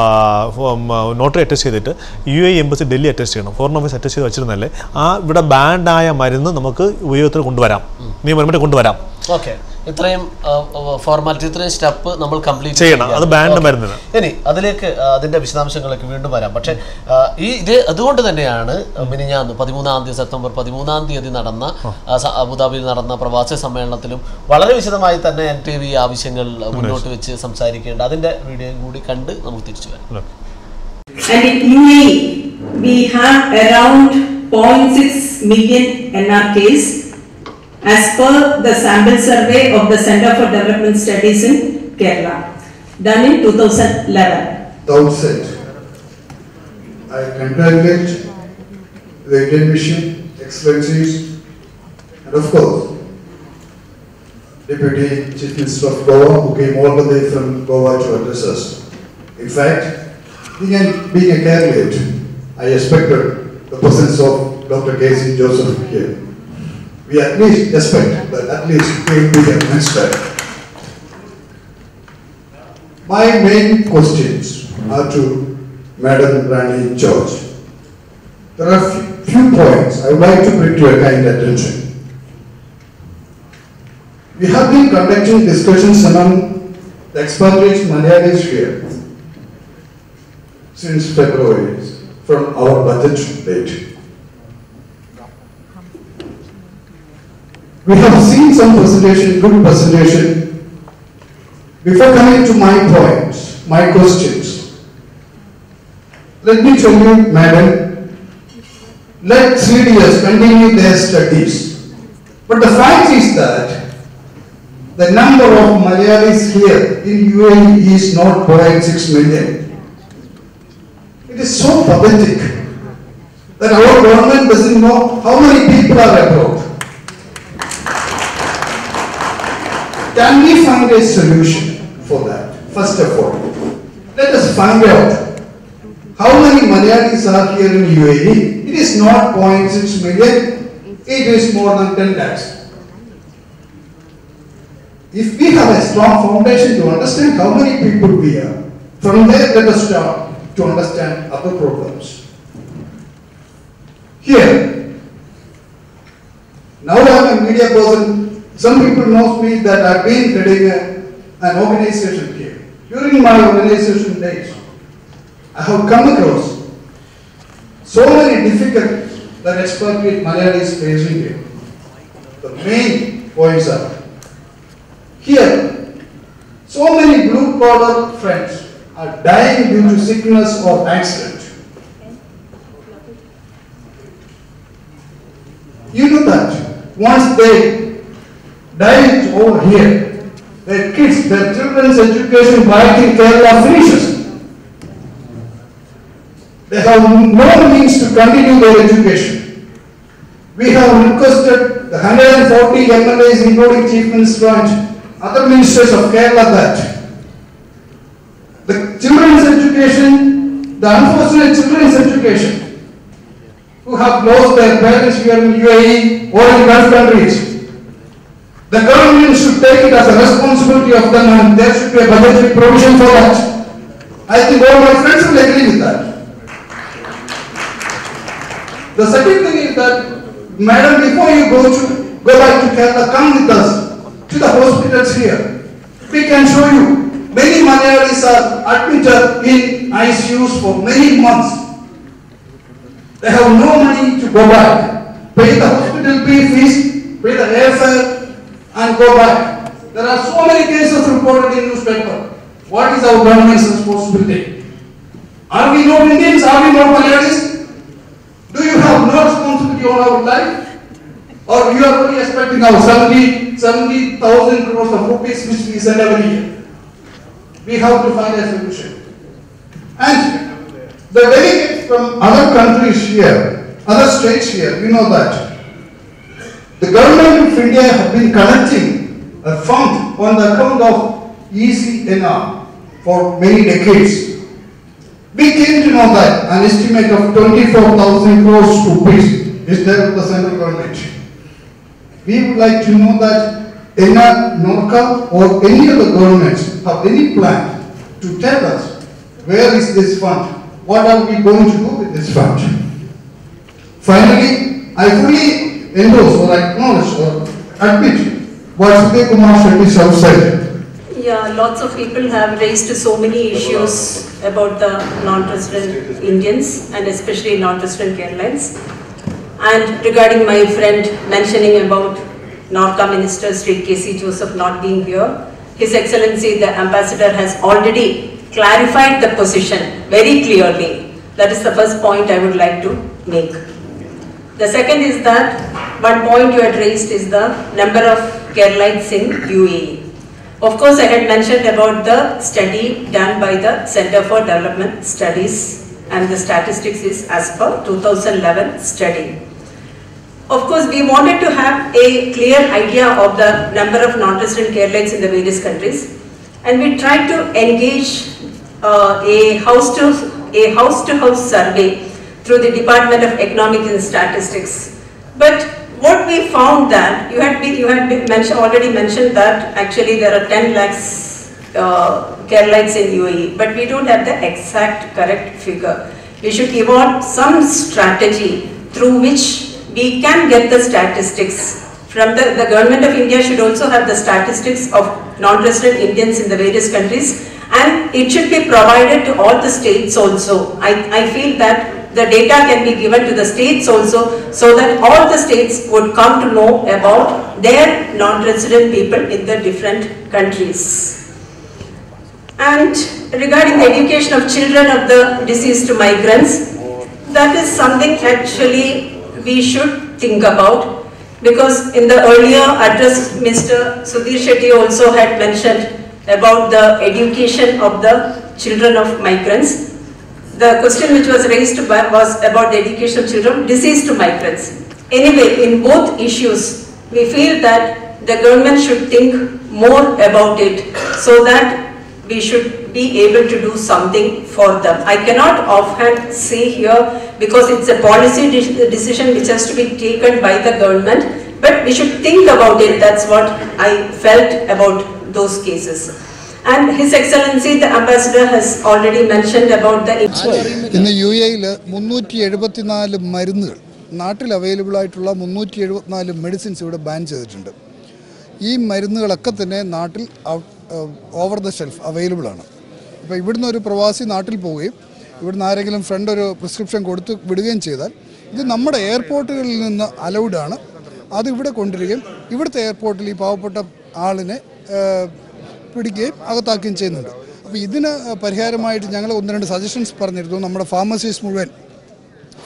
നോട്ടറി അറ്റസ്റ്റ് ചെയ്തിട്ട് U A embassy Delhi attest ചെയ്യണം ഫോറിൻ ഓഫീസ് അറ്റസ്റ്റ് ചെയ്ത് വെച്ചിരുന്നാലേ ആ ഇവിടെ ബാൻഡായ മരുന്ന് നമുക്ക് ഉപയോഗത്തിൽ കൊണ്ടുവരാം നിയമപരമായിട്ട് കൊണ്ടുവരാം ഓക്കെ ഇത്രയും ഫോർമാലിറ്റി ഇത്രയും സ്റ്റെപ്പ് നമ്മൾ കംപ്ലീറ്റ് ചെയ്യണം അത് ബാൻഡ് മരുന്നിന് ഇനി അതിലേക്ക് ആ, അതിന്റെ വിശദാംശങ്ങളിലേക്ക് വീണ്ടും വരാം പക്ഷേ ആ, ഈ ഇത് അതുകൊണ്ട് തന്നെയാണ് മിനിഞ്ഞാന്ന് പതിമൂന്നാം തീയതി സെപ്റ്റംബർ പതിമൂന്നാം തീയതി നടന്ന ആ, സ- അബുദാബിയിൽ നടന്ന പ്രവാസി സമ്മേളനത്തിലും വളരെ വിശദമായി തന്നെ എൻ ടി വി ആവശ്യങ്ങൾ മുന്നോട്ട് വെച്ച് സംസാരിക്കേണ്ട അതിന്റെ വീഡിയോ കൂടി കണ്ട് നമുക്ക് തിരിച്ചു വരാം And in UAE, we have around 0.6 million NRKs as per the sample survey of the Center for Development Studies in Kerala, done in 2011. the outset, I congratulate the Indian Mission, Excellencies, and of course, Deputy Chief Minister of Goa, who came all the way from Goa to address us. In fact, being a, being a candidate, I expected the presence of Dr. Casey Joseph here. We at least expect that at least he will be here next time. My main questions are to Madam Rani George. There are few- few points I would like to bring to your kind attention. We have been conducting discussions among the expatriates Malayalis here since February, from our budget date. We have seen some presentation, good presentation before coming to my points, my questions, let me tell you, madam, let CDS continue their studies. But the fact is that the number of Malayalis here in UAE is not 0.6 million. It is so pathetic that our government doesn't know how many people are abroad. Can we find a solution for that? First of all, let us find out how many Malayalis are here in UAE. It is not 0.6 million, it is more than 10 lakhs. If we have a strong foundation to understand how many people we are, from there let us start to understand other problems. Here, now I am a media person, some people know me that I've been heading a- an organization here. During my organization days, I have come across so many difficulties that expatriate Malayalis facing here. The main points are here, so many blue collar friends are dying due to sickness or accident. You know that once they die over here, their kids, their children's education back in Kerala finishes. They have no means to continue their education. We have requested the 140 MLAs, including Chief Minister and other ministers of Kerala that the children's education, the unfortunate children's education, who have lost their parents here in UAE or in Gulf countries, the government should take it as a responsibility of them and there should be a budgetary provision for that. I think all my friends will agree with that. The second thing is that, madam, before you go to, go back to Kerala, come with us to the hospitals here. We can show you, many Malayalis are admitted in ICUs for many months. They have no money to go back, pay the hospital fee fees, pay the airfare, and go back. There are so many cases reported in newspaper. What is our government's responsibility? Are we not Indians? Are we not Malayalis? Do you have no responsibility on our life? Or you are only expecting our 70 70,000 crores of rupees which we send every year? We have to find a solution. And the delegates from other countries here, other states here, we know that the government of India have been collecting a fund on the account of ECNR for many decades. We came to know that an estimate of 24,000 crores rupees is there with the central government. We would like to know that ENA, NORCA or any other governments have any plan to tell us where is this fund? What are we going to do with this fund? Finally, I fully endorse or acknowledge or admit what Sudhir Kumar Shetty have said. Yeah, lots of people have raised so many issues about the non-resident Indians and especially non-resident Keralites. And regarding my friend mentioning about NORCA Minister Sri K.C. Joseph not being here, His Excellency the Ambassador has already clarified the position very clearly. That is the first point I would like to make. The second is that one point you had raised is the number of Keralites in UAE. Of course, I had mentioned about the study done by the Center for Development Studies and the statistics is as per 2011 study. Of course, we wanted to have a clear idea of the number of non-resident Keralites in the various countries and we tried to engage uh, a house-to a house-to-house survey through the Department of Economic and Statistics. But what we found that you had been, you had been mentioned, already mentioned that actually there are 10 lakhs uh, Keralites in UAE, but we don't have the exact correct figure. We should evolve some strategy through which we can get the statistics from the, the government of India should also have the statistics of non-resident Indians in the various countries and it should be provided to all the states also. I, I feel that the data can be given to the states also so that all the states would come to know about their non-resident people in the different countries. And regarding the education of children of the deceased migrants, that is something actually we should think about because in the earlier address Mr. Sudhir Shetty also had mentioned about the education of the children of migrants. The question which was raised by, was about the education of children deceased migrants. Anyway, in both issues, we feel that the government should think more about it so that we should be able to do something for them. I cannot offhand say here because it's a policy de decision which has to be taken by the government, but we should think about it. That's what I felt about those cases. And His Excellency the Ambassador has already mentioned about the ഇന്ന് U എയിൽ മുന്നൂറ്റി എഴുപത്തിനാല് മരുന്നുകൾ നാട്ടിൽ available ആയിട്ടുള്ള മുന്നൂറ്റി എഴുപത്തിനാല് medicines ഇവിടെ ബാൻ ചെയ്തിട്ടുണ്ട് ഈ മരുന്നുകളൊക്കെ തന്നെ നാട്ടിൽ ഓവർ ദ ഷെൽഫ് അവൈലബിൾ ആണ് ഇപ്പോൾ ഇവിടുന്ന് ഒരു പ്രവാസി നാട്ടിൽ പോവുകയും ഇവിടുന്ന് ആരെങ്കിലും ഫ്രണ്ട് ഒരു പ്രിസ്ക്രിപ്ഷൻ കൊടുത്ത് വിടുകയും ചെയ്താൽ ഇത് നമ്മുടെ എയർപോർട്ടുകളിൽ നിന്ന് അലൗഡ് ആണ് അത് ഇവിടെ കൊണ്ടുവരികയും ഇവിടുത്തെ എയർപോർട്ടിൽ ഈ പാവപ്പെട്ട ആളിനെ ഏഹ്, പിടിക്കുകയും അകത്താക്കുകയും ചെയ്യുന്നുണ്ട് അപ്പോൾ ഇതിന് പരിഹാരമായിട്ട് ഞങ്ങൾ ഒന്ന് രണ്ട് സജഷൻസ് പറഞ്ഞിരുന്നു നമ്മുടെ ഫാർമസീസ് മുഴുവൻ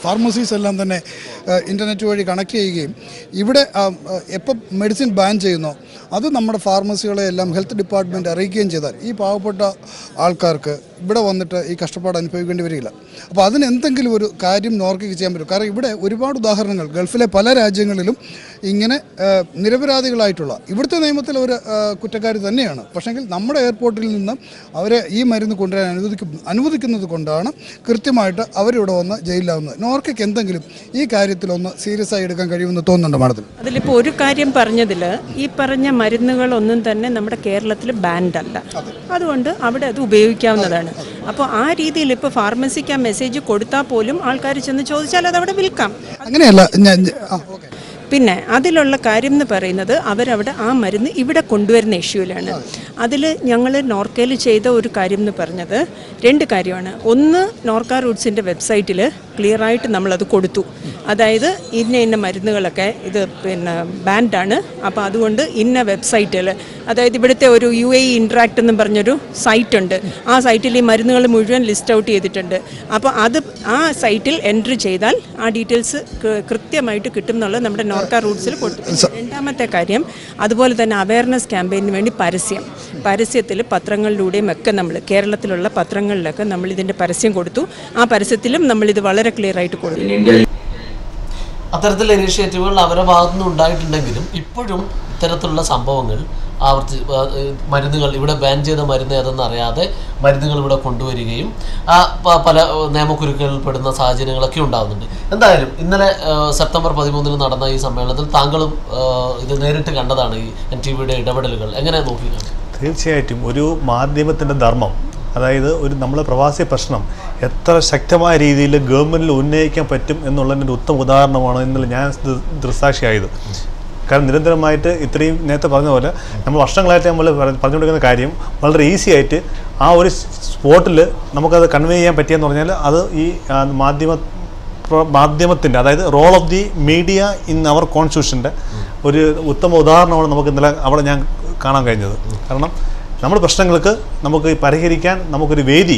ഫാർമസീസ് എല്ലാം തന്നെ ഇൻ്റർനെറ്റ് വഴി കണക്ട് ചെയ്യുകയും ഇവിടെ എപ്പോൾ മെഡിസിൻ ബാൻ ചെയ്യുന്നോ അത് നമ്മുടെ ഫാർമസികളെ എല്ലാം ഹെൽത്ത് ഡിപ്പാർട്ട്മെൻറ്റ് അറിയിക്കുകയും ചെയ്താൽ ഈ പാവപ്പെട്ട ആൾക്കാർക്ക് ഇവിടെ വന്നിട്ട് ഈ കഷ്ടപ്പാട് അനുഭവിക്കേണ്ടി വരില്ല അപ്പോൾ അതിന് എന്തെങ്കിലും ഒരു കാര്യം നോർക്കയ്ക്ക് ചെയ്യാൻ പറ്റും കാരണം ഇവിടെ ഒരുപാട് ഉദാഹരണങ്ങൾ ഗൾഫിലെ പല രാജ്യങ്ങളിലും ഇങ്ങനെ ആ, നിരപരാധികളായിട്ടുള്ള ഇവിടുത്തെ നിയമത്തിൽ ഒരു കുറ്റക്കാർ തന്നെയാണ് പക്ഷേങ്കിൽ നമ്മുടെ എയർപോർട്ടിൽ നിന്ന് അവരെ ഈ മരുന്ന് കൊണ്ടുവരാൻ അനുവദിക്കും അനുവദിക്കുന്നത് കൊണ്ടാണ് കൃത്യമായിട്ട് അവരിവിടെ വന്ന് ജയിലിലാവുന്നത് നോർക്കയ്ക്ക് എന്തെങ്കിലും ഈ കാര്യത്തിലൊന്ന് സീരിയസ് ആയി എടുക്കാൻ കഴിയുമെന്ന് തോന്നുന്നുണ്ട് മാഡത്തിന് അതിലിപ്പോൾ ഒരു കാര്യം പറഞ്ഞതിൽ ഈ പറഞ്ഞ മരുന്നുകളൊന്നും തന്നെ നമ്മുടെ കേരളത്തിൽ ബാൻഡ് അല്ല അതുകൊണ്ട് അവിടെ അത് ഉപയോഗിക്കാവുന്നതാണ് അപ്പോൾ ആ രീതിയിൽ ഇപ്പോൾ ഫാർമസിക്ക് ആ മെസ്സേജ് കൊടുത്താൽ പോലും ആൾക്കാർ ചെന്ന് ചോദിച്ചാൽ അത് അവിടെ വിൽക്കാം അങ്ങനെയല്ല ഞാൻ ആ ഓക്കെ പിന്നെ അതിലുള്ള കാര്യം എന്ന് പറയുന്നത് അവരവിടെ ആ മരുന്ന് ഇവിടെ കൊണ്ടുവരുന്ന ഇഷ്യൂലാണ് അതിൽ ഞങ്ങൾ നോർക്കയിൽ ചെയ്ത ഒരു കാര്യം എന്ന് പറഞ്ഞത് രണ്ട് കാര്യമാണ് ഒന്ന് നോർക്ക റൂട്ട്സിൻ്റെ വെബ്സൈറ്റിൽ ക്ലിയറായിട്ട് നമ്മളത് കൊടുത്തു അതായത് ഇന്ന ഇന്ന മരുന്നുകളൊക്കെ ഇത് പിന്നെ ബാൻഡാണ് അപ്പോൾ അതുകൊണ്ട് ഇന്ന വെബ്സൈറ്റിൽ അതായത് ഇവിടുത്തെ ഒരു യു എ ഇൻട്രാക്ട് എന്ന് പറഞ്ഞൊരു സൈറ്റ് ഉണ്ട് ആ സൈറ്റിൽ ഈ മരുന്നുകൾ മുഴുവൻ ലിസ്റ്റ് ഔട്ട് ചെയ്തിട്ടുണ്ട് അപ്പോൾ അത് ആ സൈറ്റിൽ എൻട്രി ചെയ്താൽ ആ ഡീറ്റെയിൽസ് കൃത്യമായിട്ട് കിട്ടും എന്നുള്ളത് നമ്മുടെ നോർക്ക റൂട്ട്സിൽ കൊടുത്തു രണ്ടാമത്തെ കാര്യം അതുപോലെ തന്നെ അവയർനെസ് ക്യാമ്പയിന് വേണ്ടി പരസ്യം പരസ്യത്തിൽ പത്രങ്ങളിലൂടെയും ഒക്കെ നമ്മൾ കേരളത്തിലുള്ള പത്രങ്ങളിലൊക്കെ നമ്മൾ ഇതിൻ്റെ പരസ്യം കൊടുത്തു ആ പരസ്യത്തിലും നമ്മൾ ഇത് വളരെ ക്ലിയർ ആയിട്ട് കൊടുത്തു In India, അത്തരത്തിലുള്ള ഇനീഷ്യേറ്റീവുകൾ അവരുടെ ഭാഗത്തുനിന്ന് ഉണ്ടായിട്ടുണ്ടെങ്കിലും ഇപ്പോഴും ഇത്തരത്തിലുള്ള സംഭവങ്ങൾ ആവർത്തി ആ, ഏ, മരുന്നുകൾ ഇവിടെ ബാൻ ചെയ്ത മരുന്ന് ഏതെന്ന് അറിയാതെ മരുന്നുകൾ ഇവിടെ കൊണ്ടുവരികയും ആ, പ- പല ഏ, നിയമക്കുരുക്കുകളിൽ പെടുന്ന സാഹചര്യങ്ങളൊക്കെ ഉണ്ടാകുന്നുണ്ട് എന്തായാലും ഇന്നലെ ഏ, സെപ്റ്റംബർ പതിമൂന്നിന് നടന്ന ഈ സമ്മേളനത്തിൽ താങ്കളും ഏ, ഇത് നേരിട്ട് കണ്ടതാണ് ഈ എൻ ടി വിയുടെ ഇടപെടലുകൾ എങ്ങനെ നോക്കി കാണും? തീർച്ചയായിട്ടും ഒരു മാധ്യമത്തിൻ്റെ ധർമ്മം അതായത് ഒരു നമ്മളെ പ്രവാസി പ്രശ്നം എത്ര ശക്തമായ രീതിയിൽ ഗവൺമെൻറ്റിൽ ഉന്നയിക്കാൻ പറ്റും എന്നുള്ളതിൻ്റെ ഒരു ഉത്തമ ഉദാഹരണമാണ് ഇന്നലെ ഞാൻ ദൃ- ദൃക്സാക്ഷിയായത് കാരണം നിരന്തരമായിട്ട് ഇത്രയും നേരത്തെ പറഞ്ഞ പോലെ നമ്മൾ വർഷങ്ങളായിട്ട് നമ്മൾ പറ- പറഞ്ഞുകൊണ്ടിരിക്കുന്ന കാര്യം വളരെ ഈസി ആയിട്ട് ആ ഒരു സ്പോട്ടിൽ നമുക്കത് കൺവേ ചെയ്യാൻ പറ്റിയെന്ന് പറഞ്ഞാൽ അത് ഈ ആ, മാധ്യമ പ്ര- മാധ്യമത്തിൻ്റെ അതായത് role of the media in our കോൺസ്റ്റിറ്റ്യൂഷൻ്റെ ഒരു ഉത്തമ ഉദാഹരണമാണ് നമുക്ക് ഇന്നലെ അവിടെ ഞാൻ കാണാൻ കഴിഞ്ഞത് കാരണം നമ്മുടെ പ്രശ്നങ്ങൾക്ക് നമുക്ക് പരിഹരിക്കാൻ നമുക്കൊരു വേദി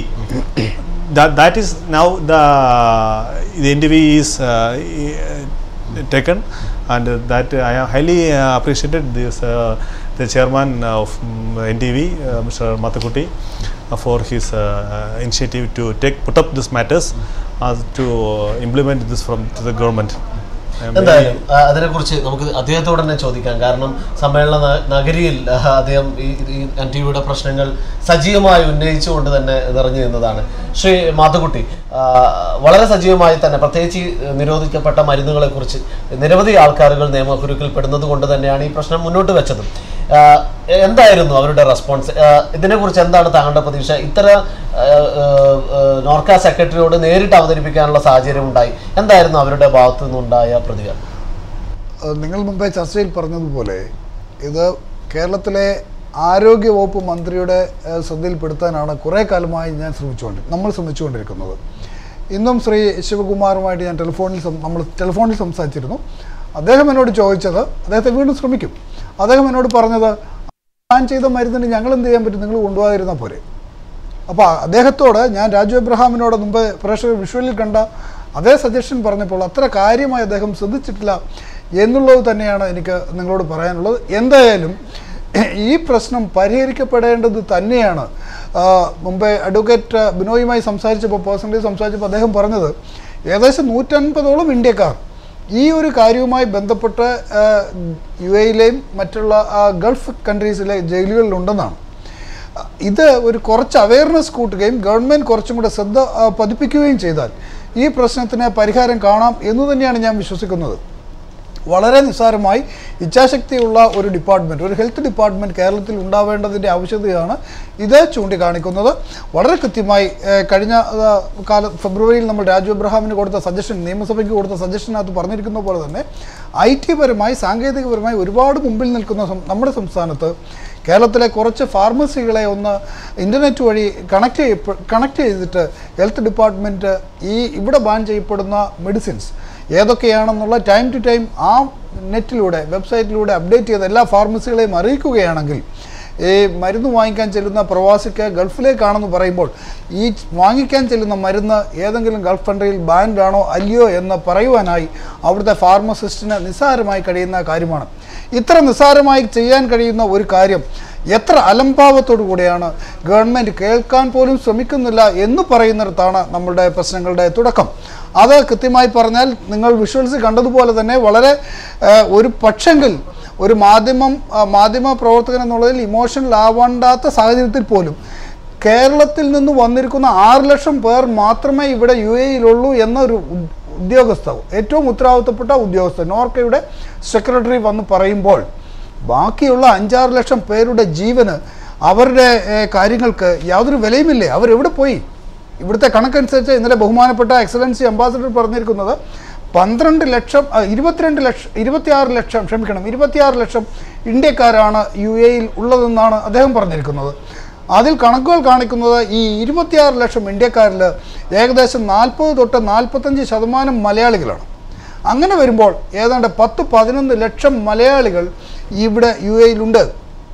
ദാറ്റ് ഈസ് നൗ ദ ഇത് N T V is taken and that I am highly uh, appreciated this uh, the chairman of um, NTV uh, Mr. Mathakuti uh, for his uh, initiative to take put up these matters uh, to uh, implement this from to the government. I am very- എന്തായാലും ആ, അതിനെക്കുറിച്ച് നമുക്ക് അദ്ദേഹത്തോട് തന്നെ ചോദിക്കാം കാരണം സമ്മേളന ന- നഗരിയിൽ ആ, അദ്ദേഹം ഈ ഈ എൻ ടി വിയുടെ പ്രശ്നങ്ങൾ സജീവമായി ഉന്നയിച്ചുകൊണ്ട് തന്നെ നിറഞ്ഞു നിന്നതാണ് ശ്രീ മാധുക്കുട്ടി ആ, വളരെ സജീവമായി തന്നെ പ്രത്യേകിച്ച് ഈ നിരോധിക്കപ്പെട്ട മരുന്നുകളെ കുറിച്ച് നിരവധി ആൾക്കാരുകൾ നിയമക്കുരുക്കിൽ പെടുന്നത് കൊണ്ട് തന്നെയാണ് ഈ പ്രശ്നം മുന്നോട്ട് വെച്ചത് ആ, എന്തായിരുന്നു അവരുടെ റെസ്പോൺസ് ആ, ഇതിനെക്കുറിച്ച് എന്താണ് താങ്കളുടെ പ്രതീക്ഷ ഇത്തര ആ, ആ, ആ, നോർക്ക സെക്രട്ടറിയോട് നേരിട്ട് അവതരിപ്പിക്കാനുള്ള സാഹചര്യം ഉണ്ടായി എന്തായിരുന്നു അവരുടെ ഭാഗത്തു നിന്നുണ്ടായ പ്രതികരണം ഏഹ് നിങ്ങൾ മുമ്പേ ചർച്ചയിൽ പറഞ്ഞതുപോലെ ഇത് കേരളത്തിലെ ആരോഗ്യ വകുപ്പ് മന്ത്രിയുടെ ഏഹ് ശ്രദ്ധയിൽപ്പെടുത്താനാണ് കുറേ കാലമായി ഞാൻ ശ്രമിച്ചുകൊണ്ട് നമ്മൾ ശ്രമിച്ചുകൊണ്ടിരിക്കുന്നത് ഇന്നും ശ്രീ ശിവകുമാറുമായിട്ട് ഞാൻ ടെലിഫോണിൽ സം- നമ്മൾ ടെലിഫോണിൽ സംസാരിച്ചിരുന്നു അദ്ദേഹം എന്നോട് ചോദിച്ചത് അദ്ദേഹത്തെ വീണ്ടും ശ്രമിക്കും അദ്ദേഹം എന്നോട് പറഞ്ഞത് പ്ലാൻ ചെയ്ത മരുന്നിന് ഞങ്ങൾ എന്ത് ചെയ്യാൻ പറ്റും നിങ്ങൾ കൊണ്ടുപോകാതിരുന്നാൽ പോരെ അപ്പോൾ അദ്ദേഹത്തോട് ഞാൻ രാജു എബ്രഹാമിനോട് മുമ്പ് പ്രേക്ഷകർ വിഷ്വലിൽ കണ്ട അതേ സജഷൻ പറഞ്ഞപ്പോൾ അത്ര കാര്യമായി അദ്ദേഹം ശ്രദ്ധിച്ചിട്ടില്ല എന്നുള്ളത് തന്നെയാണ് എനിക്ക് നിങ്ങളോട് പറയാനുള്ളത് എന്തായാലും ഈ പ്രശ്നം പരിഹരിക്കപ്പെടേണ്ടത് തന്നെയാണ് ആ, മുമ്പേ അഡ്വക്കേറ്റ് ബിനോയുമായി സംസാരിച്ചപ്പോൾ പേഴ്സണലി സംസാരിച്ചപ്പോൾ അദ്ദേഹം പറഞ്ഞത് ഏകദേശം നൂറ്റൻപതോളം ഇന്ത്യക്കാർ ഈ ഒരു കാര്യവുമായി ബന്ധപ്പെട്ട് ആ, യു എയിലെയും മറ്റുള്ള ആ, ഗൾഫ് കൺട്രീസിലെ ജയിലുകളിലുണ്ടെന്നാണ് ഇത് ഒരു കുറച്ച് അവയർനെസ് കൂട്ടുകയും ഗവൺമെൻറ് കുറച്ചും കൂടെ ശ്രദ്ധ ആ, പതിപ്പിക്കുകയും ചെയ്താൽ ഈ പ്രശ്നത്തിന് പരിഹാരം കാണാം എന്ന് തന്നെയാണ് ഞാൻ വിശ്വസിക്കുന്നത് വളരെ നിസ്സാരമായി ഇച്ഛാശക്തിയുള്ള ഒരു ഡിപ്പാർട്ട്മെൻറ്റ് ഒരു ഹെൽത്ത് ഡിപ്പാർട്ട്മെൻറ്റ് കേരളത്തിൽ ഉണ്ടാവേണ്ടതിൻ്റെ ആവശ്യകതയാണ് ഇത് ചൂണ്ടിക്കാണിക്കുന്നത് വളരെ കൃത്യമായി ഏഹ്, കഴിഞ്ഞ ആ, കാല ഫെബ്രുവരിയിൽ നമ്മൾ രാജു എബ്രഹാമിന് കൊടുത്ത സജഷൻ നിയമസഭയ്ക്ക് കൊടുത്ത സജഷനകത്ത് പറഞ്ഞിരിക്കുന്ന പോലെ തന്നെ ഐ ടി പരമായി സാങ്കേതികപരമായി ഒരുപാട് മുമ്പിൽ നിൽക്കുന്ന സം- നമ്മുടെ സംസ്ഥാനത്ത് കേരളത്തിലെ കുറച്ച് ഫാർമസികളെ ഒന്ന് ഇൻ്റർനെറ്റ് വഴി കണക്ട് ചെയ്യപ്പെ കണക്ട് ചെയ്തിട്ട് ഹെൽത്ത് ഡിപ്പാർട്ട്മെൻറ്റ് ഈ ഇവിടെ ബാൻ ചെയ്യപ്പെടുന്ന മെഡിസിൻസ് ഏതൊക്കെയാണെന്നുള്ള ടൈം ടു ടൈം ആ നെറ്റിലൂടെ വെബ്സൈറ്റിലൂടെ അപ്ഡേറ്റ് ചെയ്ത് എല്ലാ ഫാർമസികളെയും അറിയിക്കുകയാണെങ്കിൽ ഈ മരുന്ന് വാങ്ങിക്കാൻ ചെല്ലുന്ന പ്രവാസിക്ക് ഗൾഫിലേക്കാണെന്ന് പറയുമ്പോൾ ഈ വാങ്ങിക്കാൻ ചെല്ലുന്ന മരുന്ന് ഏതെങ്കിലും ഗൾഫ് കൺട്രിയിൽ ബാൻഡ് ആണോ അല്ലയോ എന്ന് പറയുവാനായി അവിടുത്തെ ഫാർമസിസ്റ്റിന് നിസ്സാരമായി കഴിയുന്ന കാര്യമാണ് ഇത്ര നിസ്സാരമായി ചെയ്യാൻ കഴിയുന്ന ഒരു കാര്യം എത്ര അലംഭാവത്തോടു കൂടിയാണ് ഗവൺമെൻറ് കേൾക്കാൻ പോലും ശ്രമിക്കുന്നില്ല എന്ന് പറയുന്നിടത്താണ് നമ്മളുടെ പ്രശ്നങ്ങളുടെ തുടക്കം അത് കൃത്യമായി പറഞ്ഞാൽ നിങ്ങൾ വിഷ്വൽസ് കണ്ടതുപോലെ തന്നെ വളരെ ഏഹ്, ഒരു പക്ഷെങ്കിൽ ഒരു മാധ്യമം ആ, മാധ്യമ പ്രവർത്തകൻ എന്നുള്ളതിൽ ഇമോഷണൽ ആവേണ്ടാത്ത സാഹചര്യത്തിൽ പോലും കേരളത്തിൽ നിന്ന് വന്നിരിക്കുന്ന ആറ് ലക്ഷം പേർ മാത്രമേ ഇവിടെ യു എയിലുള്ളൂ എന്നൊരു ഉ- ഉദ്യോഗസ്ഥ ഏറ്റവും ഉത്തരവാദിത്തപ്പെട്ട ഉദ്യോഗസ്ഥൻ നോർക്കയുടെ സെക്രട്ടറി വന്ന് പറയുമ്പോൾ ബാക്കിയുള്ള അഞ്ചാറ് ലക്ഷം പേരുടെ ജീവന് അവരുടെ ഏഹ്, കാര്യങ്ങൾക്ക് യാതൊരു വിലയുമില്ലേ അവരെവിടെ പോയി ഇവിടുത്തെ കണക്കനുസരിച്ച് ഇന്നലെ ബഹുമാനപ്പെട്ട എക്സലൻസി അംബാസഡർ പറഞ്ഞിരിക്കുന്നത് പന്ത്രണ്ട് ലക്ഷം ആ, ഇരുപത്തിരണ്ട് ലക്ഷം ഇരുപത്തിയാറ് ലക്ഷം ക്ഷമിക്കണം ഇരുപത്തിയാറ് ലക്ഷം ഇന്ത്യക്കാരാണ് യു എയിൽ ഉള്ളതെന്നാണ് അദ്ദേഹം പറഞ്ഞിരിക്കുന്നത് അതിൽ കണക്കുകൾ കാണിക്കുന്നത് ഈ ഇരുപത്തിയാറ് ലക്ഷം ഇന്ത്യക്കാരിൽ ഏകദേശം നാൽപ്പത് തൊട്ട് നാൽപ്പത്തഞ്ച് ശതമാനം മലയാളികളാണ് അങ്ങനെ വരുമ്പോൾ ഏതാണ്ട് പത്ത് പതിനൊന്ന് ലക്ഷം മലയാളികൾ ഇവിടെ യു എയിലുണ്ട്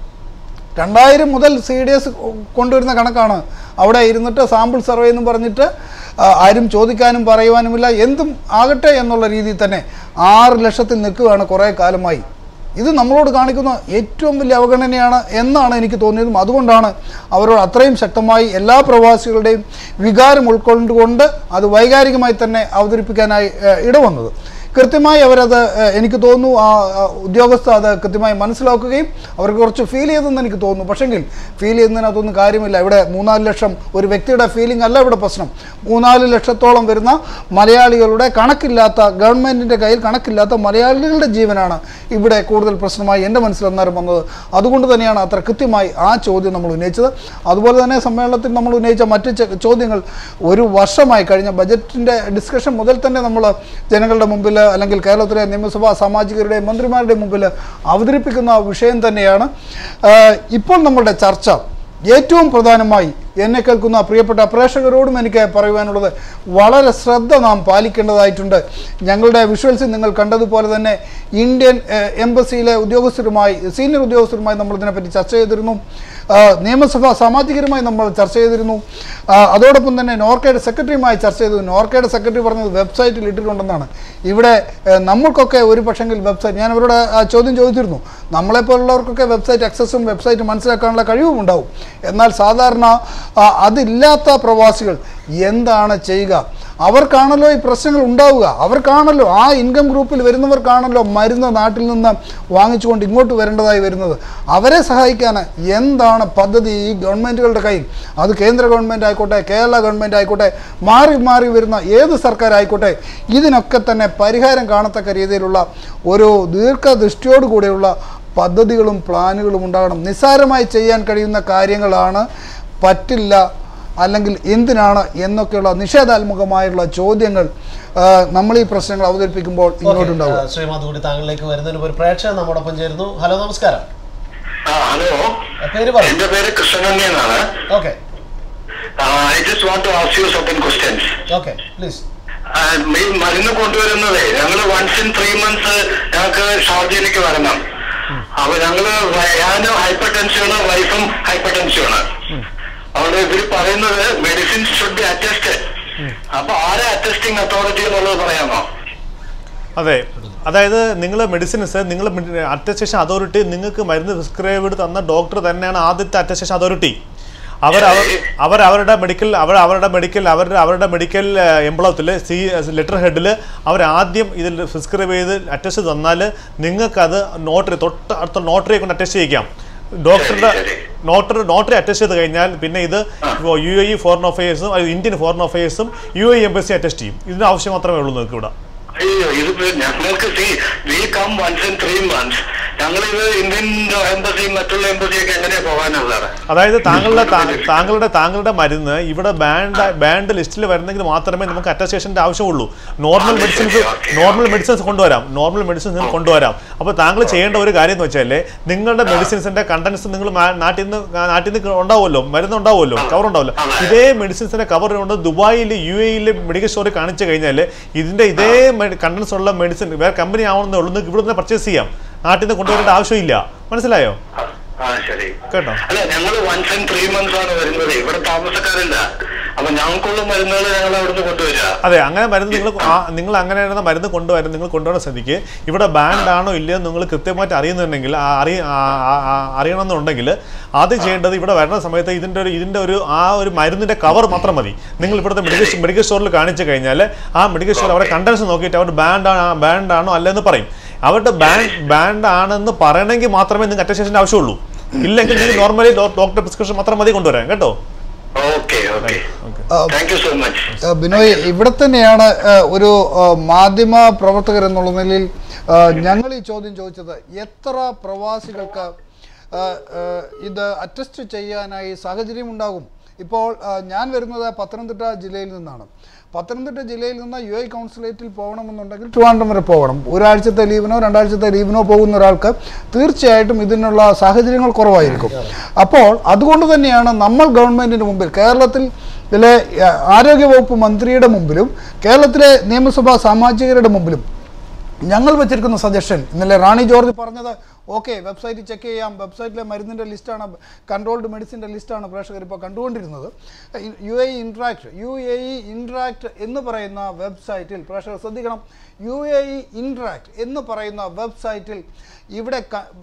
രണ്ടായിരം മുതൽ സി ഡി എസ് കൊണ്ടുവരുന്ന കണക്കാണ് അവിടെ ഇരുന്നിട്ട് സാമ്പിൾ സർവേ എന്ന് പറഞ്ഞിട്ട് ആ, ആരും ചോദിക്കാനും പറയുവാനുമില്ല എന്തും ആകട്ടെ എന്നുള്ള രീതിയിൽ തന്നെ ആറ് ലക്ഷത്തിൽ നിൽക്കുകയാണ് കുറേ കാലമായി ഇത് നമ്മളോട് കാണിക്കുന്ന ഏറ്റവും വലിയ അവഗണനയാണ് എന്നാണ് എനിക്ക് തോന്നിയതും അതുകൊണ്ടാണ് അവരോട് അത്രയും ശക്തമായി എല്ലാ പ്രവാസികളുടെയും വികാരം ഉൾക്കൊണ്ടുകൊണ്ട് അത് വൈകാരികമായി തന്നെ അവതരിപ്പിക്കാനായി ഏഹ്, ഇടവന്നത് കൃത്യമായി അവരത് ഏഹ്, എനിക്ക് തോന്നുന്നു ആ ആ ഉദ്യോഗസ്ഥ അത് കൃത്യമായി മനസ്സിലാക്കുകയും അവർക്ക് കുറച്ച് ഫീൽ ചെയ്തെന്ന് എനിക്ക് തോന്നുന്നു പക്ഷെങ്കിൽ ഫീൽ ചെയ്യുന്നതിനകത്തൊന്നും കാര്യമില്ല ഇവിടെ മൂന്നാല് ലക്ഷം ഒരു വ്യക്തിയുടെ ഫീലിംഗ് അല്ല ഇവിടെ പ്രശ്നം മൂന്നാല് ലക്ഷത്തോളം വരുന്ന മലയാളികളുടെ കണക്കില്ലാത്ത ഗവൺമെൻറ്റിൻ്റെ കയ്യിൽ കണക്കില്ലാത്ത മലയാളികളുടെ ജീവനാണ് ഇവിടെ കൂടുതൽ പ്രശ്നമായി എൻ്റെ മനസ്സിൽ അന്നേരം വന്നത് അതുകൊണ്ട് തന്നെയാണ് അത്ര കൃത്യമായി ആ ചോദ്യം നമ്മൾ ഉന്നയിച്ചത് അതുപോലെ തന്നെ സമ്മേളനത്തിൽ നമ്മൾ ഉന്നയിച്ച മറ്റ് ചെ- ചോദ്യങ്ങൾ ഒരു വർഷമായി കഴിഞ്ഞ ബജറ്റിൻ്റെ ഡിസ്കഷൻ മുതൽ തന്നെ നമ്മൾ ജനങ്ങളുടെ മുമ്പിൽ അല്ലെങ്കിൽ കേരളത്തിലെ നിയമസഭാ സാമാജികരുടെയും മന്ത്രിമാരുടെയും മുമ്പിൽ അവതരിപ്പിക്കുന്ന വിഷയം തന്നെയാണ് ആഹ് ഇപ്പോൾ നമ്മളുടെ ചർച്ച ഏറ്റവും പ്രധാനമായി എന്നെ കേൾക്കുന്ന പ്രിയപ്പെട്ട പ്രേക്ഷകരോടും എനിക്ക് പറയുവാനുള്ളത് വളരെ ശ്രദ്ധ നാം പാലിക്കേണ്ടതായിട്ടുണ്ട് ഞങ്ങളുടെ വിഷ്വൽസിൽ നിങ്ങൾ കണ്ടതുപോലെ തന്നെ ഇന്ത്യൻ ഏഹ്, എംബസിയിലെ ഉദ്യോഗസ്ഥരുമായി സീനിയർ ഉദ്യോഗസ്ഥരുമായി നമ്മൾ ഇതിനെപ്പറ്റി ചർച്ച ചെയ്തിരുന്നു ആ, നിയമസഭാ സാമാജികരുമായി നമ്മൾ ചർച്ച ചെയ്തിരുന്നു ആ, അതോടൊപ്പം തന്നെ നോർക്കയുടെ സെക്രട്ടറിയുമായി ചർച്ച ചെയ്തു നോർക്കയുടെ സെക്രട്ടറി പറഞ്ഞത് വെബ്സൈറ്റിൽ ഇട്ടിട്ടുണ്ടെന്നാണ് ഇവിടെ ഏഹ്, നമ്മൾക്കൊക്കെ ഒരു പക്ഷെങ്കിൽ വെബ്സൈറ്റ് ഞാൻ അവരോട് ആ ചോദ്യം ചോദിച്ചിരുന്നു നമ്മളെപ്പോലുള്ളവർക്കൊക്കെ വെബ്സൈറ്റ് ആക്സസും വെബ്സൈറ്റ് മനസ്സിലാക്കാനുള്ള കഴിവും ഉണ്ടാവും എന്നാൽ സാധാരണ ആ, അതില്ലാത്ത പ്രവാസികൾ എന്താണ് ചെയ്യുക അവർക്കാണല്ലോ ഈ പ്രശ്നങ്ങൾ ഉണ്ടാവുക അവർക്കാണല്ലോ ആ ഇൻകം ഗ്രൂപ്പിൽ വരുന്നവർക്കാണല്ലോ മരുന്ന് നാട്ടിൽ നിന്ന് വാങ്ങിച്ചുകൊണ്ട് ഇങ്ങോട്ട് വരേണ്ടതായി വരുന്നത് അവരെ സഹായിക്കാൻ എന്താണ് പദ്ധതി ഈ ഗവൺമെൻറ്റുകളുടെ കയ്യിൽ അത് കേന്ദ്ര ഗവൺമെൻറ് ആയിക്കോട്ടെ കേരള ഗവൺമെൻറ് ആയിക്കോട്ടെ മാറി മാറി വരുന്ന ഏത് സർക്കാർ ആയിക്കോട്ടെ ഇതിനൊക്കെ തന്നെ പരിഹാരം കാണത്തക്ക രീതിയിലുള്ള ഒരു ദീർഘദൃഷ്ടിയോടുകൂടിയുള്ള പദ്ധതികളും പ്ലാനുകളും ഉണ്ടാകണം നിസ്സാരമായി ചെയ്യാൻ കഴിയുന്ന കാര്യങ്ങളാണ് പറ്റില്ല അല്ലെങ്കിൽ എന്തിനാണ് എന്നൊക്കെയുള്ള നിഷേധാത്മകമായുള്ള ചോദ്യങ്ങൾ ആ, നമ്മൾ ഈ പ്രശ്നങ്ങൾ അവതരിപ്പിക്കുമ്പോൾ ഇങ്ങോട്ടുണ്ടാവും ശ്രീമാത് കൂടി താങ്കളിലേക്ക് വരുന്നതിന് ഒരു പ്രേക്ഷകൻ നമ്മോടൊപ്പം ചേരുന്നു ഹലോ നമസ്കാരം ആ ഹലോ ആ, പേര് പറയൂ എന്റെ പേര് കൃഷ്ണനന്ദി എന്നാണ് okay I just want to ask you certain questions okay please ഈ മരുന്ന് കൊണ്ടുവരുന്നത് ഞങ്ങൾ വൺസ് ഇൻ ത്രീ മന്ത്സ് ഞങ്ങൾക്ക് ഷാർജയിലേക്ക് വരണം അപ്പൊ ഞങ്ങള് വ- ഞാനും ഹൈപ്പർ ടെൻഷനാണ് വൈഫും ഹൈപ്പർ ടെൻഷനാണ് അതുകൊണ്ട് ഇവര് പറയുന്നത് മെഡിസിൻസ് ഷുഡ് ബി അറ്റസ്റ്റഡ് അപ്പൊ ആരാ അറ്റസ്റ്റിംഗ് അതോറിറ്റി എന്നുള്ളത് പറയാമോ അതെ അതായത് നിങ്ങൾ മെഡിസിൻസ് നിങ്ങൾ അറ്റസ്റ്റേഷൻ അതോറിറ്റി നിങ്ങൾക്ക് മരുന്ന് പ്രിസ്ക്രൈബ് തന്ന ഡോക്ടർ തന്നെയാണ് ആദ്യത്തെ അറ്റസ്റ്റേഷൻ അതോറിറ്റി അവർ അവർ അവർ അവരുടെ മെഡിക്കൽ അവർ അവരുടെ മെഡിക്കൽ അവരുടെ അവരുടെ മെഡിക്കൽ എംപ്ലോയത്തിൽ സി ലെറ്റർ ഹെഡിൽ അവർ ആദ്യം ഇതിൽ പ്രിസ്ക്രൈബ് ചെയ്ത് അറ്റസ്റ്റ് തന്നാൽ നിങ്ങൾക്കത് നോട്ടറി തൊട്ട് അടുത്ത നോട്ടറിയെ കൊണ്ട് അറ്റസ്റ്റ് ചെയ്യിക്കാം ഡോക്ടറുടെ ശരി. നോട്ടറി നോട്ടറി അറ്റസ്റ്റ് ചെയ്ത് കഴിഞ്ഞാൽ പിന്നെ ഇത് യു എ ഇ ഫോറിൻ അഫയേഴ്സും ഇന്ത്യൻ ഫോറിൻ അഫയേഴ്സും യു എ എംബസി അറ്റസ്റ്റ് ചെയ്യും ഇതിന് ആവശ്യം മാത്രമേ ഉള്ളൂ നിങ്ങൾക്ക് ഇവിടെ അയ്യോ ഇത് ഞങ്ങൾക്ക് C V come once in three months ഞങ്ങളിത് ഇന്ത്യൻ എംബസി മറ്റുള്ള എംബസിയൊക്കെ എങ്ങനെയാ പോകാനുള്ളത് സാറേ അതായത് താങ്കളുടെ താ- താങ്കളുടെ താങ്കളുടെ മരുന്ന് ഇവിടെ ബാൻഡ് ബാൻഡ് ലിസ്റ്റിൽ വരുന്നെങ്കിൽ മാത്രമേ നമുക്ക് അറ്റസ്റ്റേഷൻ്റെ ആവശ്യമുള്ളൂ നോർമൽ അത് മെഡിസിൻസ് ശരി, okay, നോർമൽ okay. മെഡിസിൻസ് കൊണ്ടുവരാം നോർമൽ മെഡിസിൻസ് നിങ്ങൾക്ക് കൊണ്ടുവരാം അപ്പോൾ താങ്കൾ ചെയ്യേണ്ട ഒരു കാര്യം എന്ന് വെച്ചാൽ നിങ്ങളുടെ മെഡിസിൻസിന്റെ കണ്ടൻസ് നിങ്ങൾ മാ- നാട്ടിൽ നിന്ന് നാട്ടിൽ നിന്ന് ഉണ്ടാവുമല്ലോ മരുന്ന് ഉണ്ടാവുമല്ലോ കവർ ഉണ്ടാവുമല്ലോ അതെ. ഇതേ മെഡിസിൻസിന്റെ കവർ കൊണ്ട് ദുബായിൽ യു എയിൽ മെഡിക്കൽ സ്റ്റോറിൽ കാണിച്ചു കഴിഞ്ഞാൽ ഇതിന്റെ ഇതേ കണ്ടൻസ് ഉള്ള മെഡിസിൻ വേറെ കമ്പനി ആവണമെന്നേ ഉള്ളൂ നിങ്ങൾക്ക് ഇവിടെ നിന്ന് പർച്ചേസ് ചെയ്യാം നാട്ടിൽ നിന്ന് കൊണ്ടുവരേണ്ട ആവശ്യമില്ല മനസ്സിലായോ ആ ആ ശരി കേട്ടോ അല്ല ഞങ്ങൾ വൺസ് ആൻഡ് ത്രീ മന്ത്സ് ആണ് വരുന്നത് ഇവിടെ താമസക്കാരില്ല അപ്പൊ ഞങ്ങൾക്കുള്ള മരുന്നുകൾ ഞങ്ങൾ അവിടുന്ന് കൊണ്ടുവരിക അതെ അങ്ങനെ മരുന്ന് നിങ്ങൾ ആ- നിങ്ങൾ അങ്ങനെയാണ് മരുന്ന് കൊണ്ടുവരുന്നത് നിങ്ങൾ കൊണ്ടുവരാൻ ശ്രദ്ധിക്കുക ഇവിടെ ബാൻഡ് ആണോ ഇല്ലയോ എന്ന് നിങ്ങൾ കൃത്യമായിട്ട് അറിയുന്നുണ്ടെങ്കിൽ ആ അറി ആ- ആ- ആ- അറിയണമെന്നുണ്ടെങ്കിൽ ആദ്യം ചെയ്യേണ്ടത് ഇവിടെ വരുന്ന സമയത്ത് ഇതിൻ്റെ ഒരു ഇതിൻ്റെ ഒരു ആ ഒരു മരുന്നിൻ്റെ കവർ മാത്രം മതി നിങ്ങൾ ഇവിടുത്തെ മെഡിക്കൽ മെഡിക്കൽ സ്റ്റോറിൽ കാണിച്ചു കഴിഞ്ഞാൽ ആ മെഡിക്കൽ സ്റ്റോർ അവരുടെ കണ്ടൻസ് നോക്കിയിട്ട് അവർ ബാൻഡ് ആണ് ബാൻഡ് ആണോ അല്ലെന്ന് പറയും അവരുടെ ബാൻഡ് ബാൻഡ് ആണെന്ന് പറയണമെങ്കിൽ മാത്രമേ നിങ്ങൾക്ക് അറ്റസ്റ്റേഷൻ്റെ ആവശ്യമുള്ളൂ ഇല്ലെങ്കിൽ നിങ്ങൾ നോർമലി ഡോക്ടർ പ്രിസ്ക്രിപ്ഷൻ മാത്രം മതി കൊണ്ടുവരാൻ കേട്ടോ okay okay thank you so much ആ, ബിനോയ് ഇവിടെ തന്നെയാണ് ആ, ഒരു ആ, മാധ്യമ പ്രവർത്തകർ എന്നുള്ള നിലയിൽ ആ, ഞങ്ങൾ ഈ ചോദ്യം ചോദിച്ചത് എത്ര പ്രവാസികൾക്ക് ആ, ആ, ഇത് അറ്റസ്റ്റ് ചെയ്യാനായി സാഹചര്യം ഉണ്ടാകും ഇപ്പോൾ ആ, ഞാൻ വരുന്നത് പത്തനംതിട്ട ജില്ലയിൽ നിന്നാണ് പത്തനംതിട്ട ജില്ലയിൽ നിന്ന് യു ഐ കൗൺസിലേറ്റിൽ പോകണമെന്നുണ്ടെങ്കിൽ ട്രിവാൻഡ്രം വരെ പോകണം ഒരാഴ്ചത്തെ ലീവിനോ രണ്ടാഴ്ചത്തെ ലീവിനോ പോകുന്ന ഒരാൾക്ക് തീർച്ചയായിട്ടും ഇതിനുള്ള സാഹചര്യങ്ങൾ കുറവായിരിക്കും അപ്പോൾ അതുകൊണ്ട് തന്നെയാണ് നമ്മൾ ഗവൺമെൻറ്റിന് മുമ്പിൽ കേരളത്തിൽ ഇതിലെ ആ, ആരോഗ്യവകുപ്പ് മന്ത്രിയുടെ മുമ്പിലും കേരളത്തിലെ നിയമസഭാ സാമാജികരുടെ മുമ്പിലും ഞങ്ങൾ വെച്ചിരിക്കുന്ന സജഷൻ ഇന്നലെ റാണി ജോർജ് പറഞ്ഞത് ഓക്കെ വെബ്സൈറ്റ് ചെക്ക് ചെയ്യാം വെബ്സൈറ്റിലെ മരുന്നിൻ്റെ ലിസ്റ്റാണ് കൺട്രോൾഡ് മെഡിസിൻ്റെ ലിസ്റ്റാണ് പ്രേക്ഷകർ ഇപ്പോൾ കണ്ടുകൊണ്ടിരുന്നത് U A interact U A E interact എന്ന് പറയുന്ന വെബ്സൈറ്റിൽ പ്രേക്ഷകർ ശ്രദ്ധിക്കണം യു എ ഇ ഇൻട്രാക്ട് എന്ന് പറയുന്ന വെബ്സൈറ്റിൽ ഇവിടെ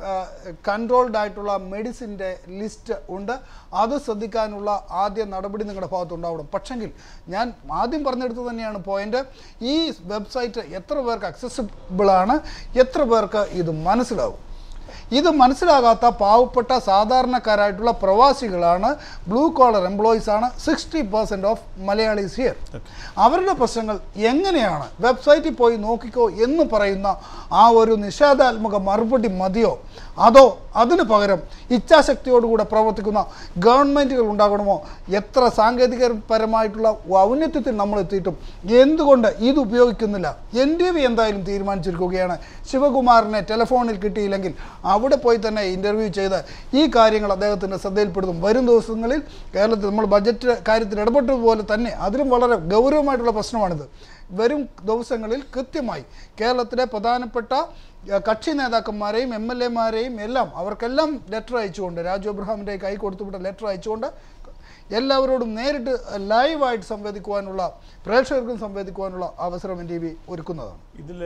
കൺട്രോൾഡ് ആയിട്ടുള്ള മെഡിസിൻ്റെ ലിസ്റ്റ് ഉണ്ട് അത് ശ്രദ്ധിക്കാനുള്ള ആദ്യ നടപടി നിങ്ങളുടെ ഭാഗത്തുണ്ടാവണം പക്ഷെങ്കിൽ ഞാൻ ആദ്യം പറഞ്ഞെടുത്ത് തന്നെയാണ് പോയിന്റ് ഈ വെബ്സൈറ്റ് എത്ര പേർക്ക് accessible ആണ് എത്ര പേർക്ക് ഇത് മനസ്സിലാവും ഇത് മനസ്സിലാകാത്ത പാവപ്പെട്ട സാധാരണക്കാരായിട്ടുള്ള പ്രവാസികളാണ് ബ്ലൂ കോളർ എംപ്ലോയീസ് ആണ് sixty percent of Malayalis here അവരുടെ പ്രശ്നങ്ങൾ എങ്ങനെയാണ് വെബ്സൈറ്റിൽ പോയി നോക്കിക്കോ എന്ന് പറയുന്ന ആ ഒരു നിഷേധാത്മക മറുപടി മതിയോ അതോ അതിന് പകരം ഇച്ഛാശക്തിയോടുകൂടെ പ്രവർത്തിക്കുന്ന ഗവൺമെൻറ്റുകൾ ഉണ്ടാകണമോ എത്ര സാങ്കേതികപരമായിട്ടുള്ള ഔന്നത്യത്തിൽ നമ്മൾ എത്തിയിട്ടും എന്തുകൊണ്ട് ഇത് ഉപയോഗിക്കുന്നില്ല എൻ ഡി വി എന്തായാലും തീരുമാനിച്ചിരിക്കുകയാണ് ശിവകുമാറിനെ ടെലിഫോണിൽ കിട്ടിയില്ലെങ്കിൽ അവിടെ പോയി തന്നെ ഇൻ്റർവ്യൂ ചെയ്ത് ഈ കാര്യങ്ങൾ അദ്ദേഹത്തിൻ്റെ ശ്രദ്ധയിൽപ്പെടുത്തും വരും ദിവസങ്ങളിൽ കേരളത്തിൽ നമ്മൾ ബജറ്റ് കാര്യത്തിൽ ഇടപെട്ടതുപോലെ തന്നെ അതിലും വളരെ ഗൗരവമായിട്ടുള്ള പ്രശ്നമാണിത് വരും ദിവസങ്ങളിൽ കൃത്യമായി കേരളത്തിലെ പ്രധാനപ്പെട്ട ഏഹ്, കക്ഷി നേതാക്കന്മാരെയും എം എൽ എമാരെയും എല്ലാം അവർക്കെല്ലാം ലെറ്റർ അയച്ചുകൊണ്ട് രാജു അബ്രഹാമിൻ്റെ കൈ കൊടുത്തുവിട്ട ലെറ്റർ അയച്ചുകൊണ്ട് എല്ലാവരോടും നേരിട്ട് ലൈവായിട്ട് സംവദിക്കുവാനുള്ള പ്രേക്ഷകർക്കും സംവദിക്കുവാനുള്ള അവസരം എൻ ടി വി ഒരുക്കുന്നതാണ് ഇതിൽ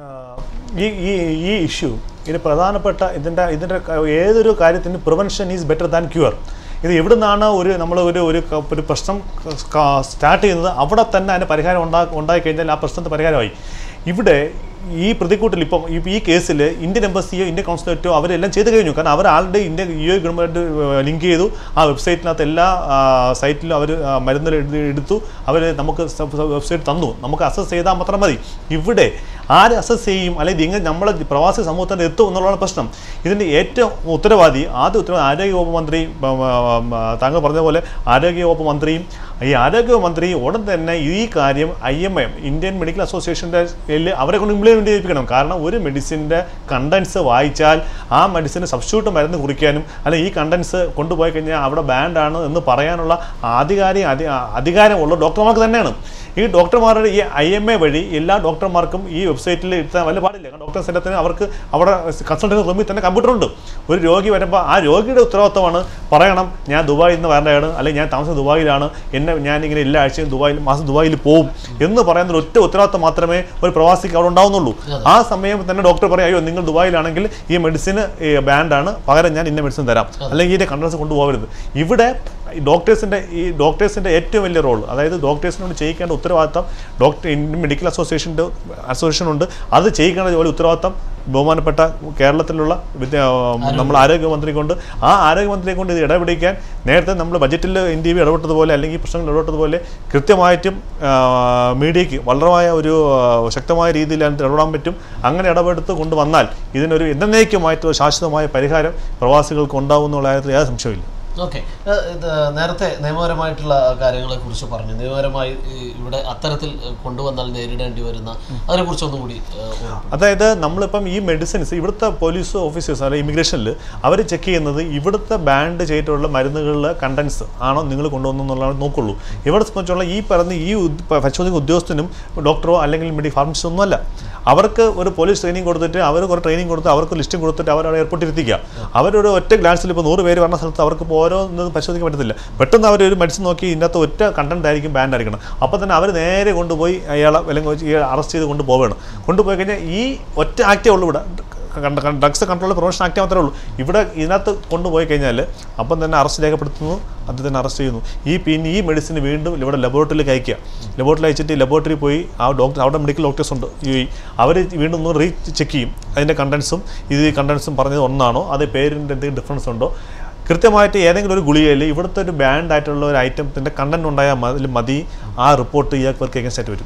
ഈ ഈ ഈ ഇഷ്യൂ ഇത് പ്രധാനപ്പെട്ട ഇതിൻ്റെ ഇതിൻ്റെ ക- ഏതൊരു കാര്യത്തിന് prevention is better than cure ഇത് എവിടെ നിന്നാണ് ഒരു നമ്മൾ ഒരു ഒരു ക- ഒരു പ്രശ്നം സ്റ്റാർട്ട് ചെയ്യുന്നത് അവിടെ തന്നെ അതിന് പരിഹാരം ഉണ്ടാ ഉണ്ടായി കഴിഞ്ഞാൽ ആ പ്രശ്നത്തിന് പരിഹാരമായി ഇവിടെ ഈ പ്രതിക്കൂട്ടിൽ ഇപ്പം ഈ ഈ കേസിൽ ഇന്ത്യൻ എംബസിയോ ഇന്ത്യൻ കോൺസുലേറ്റോ അവരെല്ലാം ചെയ്ത് കഴിഞ്ഞു കാരണം അവർ already India U A government link ചെയ്തു ആ വെബ്സൈറ്റിനകത്ത് എല്ലാ സൈറ്റിലും അവർ മരുന്നുകൾ എഴുതി എടുത്തു അവർ നമുക്ക് വെബ്സൈറ്റ് തന്നു നമുക്ക് അസസ് ചെയ്താൽ മാത്രം മതി ഇവിടെ ആര് അസസ് ചെയ്യും അല്ലെങ്കിൽ ഇങ്ങനെ നമ്മളെ പ്രവാസി സമൂഹത്തിൻ്റെ എത്തും എന്നുള്ളതാണ് പ്രശ്നം ഇതിൻ്റെ ഏറ്റവും ഉത്തരവാദി ആദ്യ ഉത്തരവാദി ആരോഗ്യവകുപ്പ് മന്ത്രി ബ- ബ- ബ- താങ്കൾ പറഞ്ഞ പോലെ ആരോഗ്യവകുപ്പ് മന്ത്രിയും ഈ ആരോഗ്യവകുപ്പ് മന്ത്രി ഉടൻ തന്നെ ഈ കാര്യം I M M Indian medical അസോസിയേഷൻ്റെ അവരെ കൊണ്ട് ഇംപ്ലിമെൻറ്റ് ചെയ്യിപ്പിക്കണം കാരണം ഒരു മെഡിസിൻ്റെ കണ്ടൻസ് വായിച്ചാൽ ആ മെഡിസിന് സബ്സ്റ്റിറ്റ്യൂട്ട് മരുന്ന് കുറിക്കാനും അല്ലെങ്കിൽ ഈ കണ്ടൻസ് കൊണ്ടുപോയി കഴിഞ്ഞാൽ അവിടെ ബാൻഡാണ് എന്ന് പറയാനുള്ള ആധികാരിക അധി അധികാരമുള്ള ഡോക്ടർമാർക്ക് തന്നെയാണ് ഈ ഡോക്ടർമാരുടെ ഈ ഐ എം എ വഴി എല്ലാ ഡോക്ടർമാർക്കും ഈ വെബ്സൈറ്റിൽ എത്താൻ വല്ല പാടില്ല കാരണം ഡോക്ടർ സെൻറ്റത്തിന് അവർക്ക് അവിടെ കൺസൾട്ടൻറ്റ് റൂമിൽ തന്നെ കമ്പ്യൂട്ടർ ഉണ്ട് ഒരു രോഗി വരുമ്പോൾ ആ രോഗിയുടെ ഉത്തരവാദിത്തമാണ് പറയണം ഞാൻ ദുബായിൽ നിന്ന് വരേണ്ടതാണ് അല്ലെങ്കിൽ ഞാൻ താമസം ദുബായിലാണ് എന്നെ ഞാൻ ഇങ്ങനെ എല്ലാ ആഴ്ചയും ദുബായിൽ മാസം ദുബായിൽ പോവും എന്ന് പറയുന്ന ഒരു ഒറ്റ ഉത്തരവാദിത്തം മാത്രമേ ഒരു പ്രവാസിക്ക് അവിടെ ഉണ്ടാവുന്നുള്ളൂ ആ സമയം തന്നെ ഡോക്ടർ പറയും അയ്യോ നിങ്ങൾ ദുബായിലാണെങ്കിൽ ഈ മെഡിസിന് ബാൻഡാണ് പകരം ഞാൻ ഇന്ന മെഡിസിൻ തരാം അല്ലെങ്കിൽ ഇതിൻ്റെ കണ്ടൻസ് കൊണ്ടുപോകരുത് ഇവിടെ ഈ ഡോക്ടേഴ്സിൻ്റെ ഈ ഡോക്ടേഴ്സിൻ്റെ ഏറ്റവും വലിയ റോൾ അതായത് ഡോക്ടേഴ്സിനോട് ചെയ്യിക്കേണ്ട ഉത്തരവാദിത്തം ഡോക്ടർ ഇന്ത്യൻ മെഡിക്കൽ അസോസിയേഷൻ്റെ അസോസിയേഷൻ ഉണ്ട് അത് ചെയ്യിക്കേണ്ട ജോലി ഉത്തരവാദിത്തം ബഹുമാനപ്പെട്ട കേരളത്തിലുള്ള വിദ്യ നമ്മൾ ആരോഗ്യമന്ത്രി കൊണ്ട് ആ ആരോഗ്യമന്ത്രിയെ കൊണ്ട് ഇത് ഇടപെടിക്കാൻ നേരത്തെ നമ്മൾ ബജറ്റിൽ ഇന്ത്യ ഇടപെട്ടതുപോലെ അല്ലെങ്കിൽ ഈ പ്രശ്നങ്ങൾ ഇടപെട്ടതുപോലെ കൃത്യമായിട്ടും ആ, മീഡിയയ്ക്ക് വളരെ ഒരു ആ, ശക്തമായ രീതിയിൽ അതിനകത്ത് ഇടപെടാൻ പറ്റും അങ്ങനെ ഇടപെടുത്ത് കൊണ്ടുവന്നാൽ ഇതിനൊരു എന്നേക്കുമായിട്ടുള്ള ശാശ്വതമായ പരിഹാരം പ്രവാസികൾക്ക് ഉണ്ടാവും എന്നുള്ള കാര്യത്തിൽ യാതൊരു സംശയമില്ല ഓക്കെ ഇത് നേരത്തെ നിയമപരമായിട്ടുള്ള കാര്യങ്ങളെ കുറിച്ച് പറഞ്ഞു നിയമപരമായി ഈ ഇവിടെ അത്തരത്തിൽ ഏഹ്, കൊണ്ടുവന്നാൽ നേരിടേണ്ടി വരുന്ന അതിനെ കുറിച്ച് ഒന്നും കൂടി ഏഹ്, ഓർമ്മ അതായത് നമ്മളിപ്പം ഈ മെഡിസിൻസ് ഇവിടുത്തെ പോലീസ് ഓഫീസേഴ്സ് അല്ലെങ്കിൽ ഇമിഗ്രേഷനിൽ അവർ ചെക്ക് ചെയ്യുന്നത് ഇവിടുത്തെ ബാൻഡ് ചെയ്തിട്ടുള്ള മരുന്നുകളിലെ കണ്ടൻസ് ആണോ നിങ്ങൾ കൊണ്ടുവന്നുള്ളതാണ് നോക്കുള്ളൂ ഇവിടെ സംബന്ധിച്ചുള്ള ഈ പറഞ്ഞ ഈ ഉദ്- പരിശോധിക്കുന്ന ഉദ്യോഗസ്ഥനും ഡോക്ടറോ അല്ലെങ്കിൽ മെഡി ഫാർമസിസ്റ്റോ ഒന്നുമല്ല അവർക്ക് ഒരു പോലീസ് ട്രെയിനിങ് കൊടുത്തിട്ട് അവർ ഒരു ട്രെയിനിങ് കൊടുത്ത് അവർക്ക് ലിസ്റ്റും കൊടുത്തിട്ട് അവരവിടെ എയർപോർട്ടിൽ എത്തിക്കുക അവരൊരു ഒറ്റ ഗ്ലാൻസിൽ ഇപ്പോൾ നൂറ് പേര് പറഞ്ഞ സ്ഥലത്ത് അവർക്ക് ഇപ്പോൾ ഓരോന്നും പരിശോധിക്കാൻ പറ്റത്തില്ല പെട്ടെന്ന് അവർ ഒരു മെഡിസിൻ നോക്കി ഇതിനകത്ത് ഒറ്റ കണ്ടന്റ് ആയിരിക്കും ബാൻഡ് ആയിരിക്കണം അപ്പോൾ തന്നെ അവർ നേരെ കൊണ്ടുപോയി അയാളെ അല്ലെങ്കിൽ ഈ അറസ്റ്റ് ചെയ്ത് കൊണ്ടുപോവുകയാണ് കൊണ്ടുപോയി കഴിഞ്ഞാൽ ഈ ഒറ്റ ആക്റ്റേ ഉള്ളൂ ഇവിടെ ഡ്രഗ്സ് കൺട്രോൾ പ്രൊമോഷൻ ആക്ട് മാത്രമേ ഉള്ളൂ ഇവിടെ ഇതിനകത്ത് കൊണ്ടുപോയി കഴിഞ്ഞാൽ അപ്പം തന്നെ അറസ്റ്റ് രേഖപ്പെടുത്തുന്നു അത് തന്നെ അറസ്റ്റ് ചെയ്യുന്നു ഈ പിന്നെ ഈ മെഡിസിൻ വീണ്ടും ഇവിടെ ലബോറട്ടറിയിലേക്ക് അയക്കുക ലബോറട്ടറി അയച്ചിട്ട് ലബോറട്ടറി പോയി ആ ഡോക്ടർ അവിടെ മെഡിക്കൽ ഡോക്ടേഴ്സ് ഉണ്ട് ഈ അവർ വീണ്ടും ഒന്ന് റീ ചെക്ക് ചെയ്യും അതിൻ്റെ കണ്ടൻസും ഇത് ഈ കണ്ടൻസും പറഞ്ഞത് ഒന്നാണോ അത് പേരിൻ്റെ എന്തെങ്കിലും ഡിഫറൻസ് ഉണ്ടോ കൃത്യമായിട്ട് ഏതെങ്കിലും ഒരു ഗുളികയിൽ ഇവിടുത്തെ ഒരു ബാൻഡ് ആയിട്ടുള്ള ഒരു ഐറ്റത്തിൻ്റെ കണ്ടന്റ് ഉണ്ടായാൽ മതി മതി ആ റിപ്പോർട്ട് ഇയാൾക്ക് എഗൻസ്റ്റ് ആയിട്ട് വരും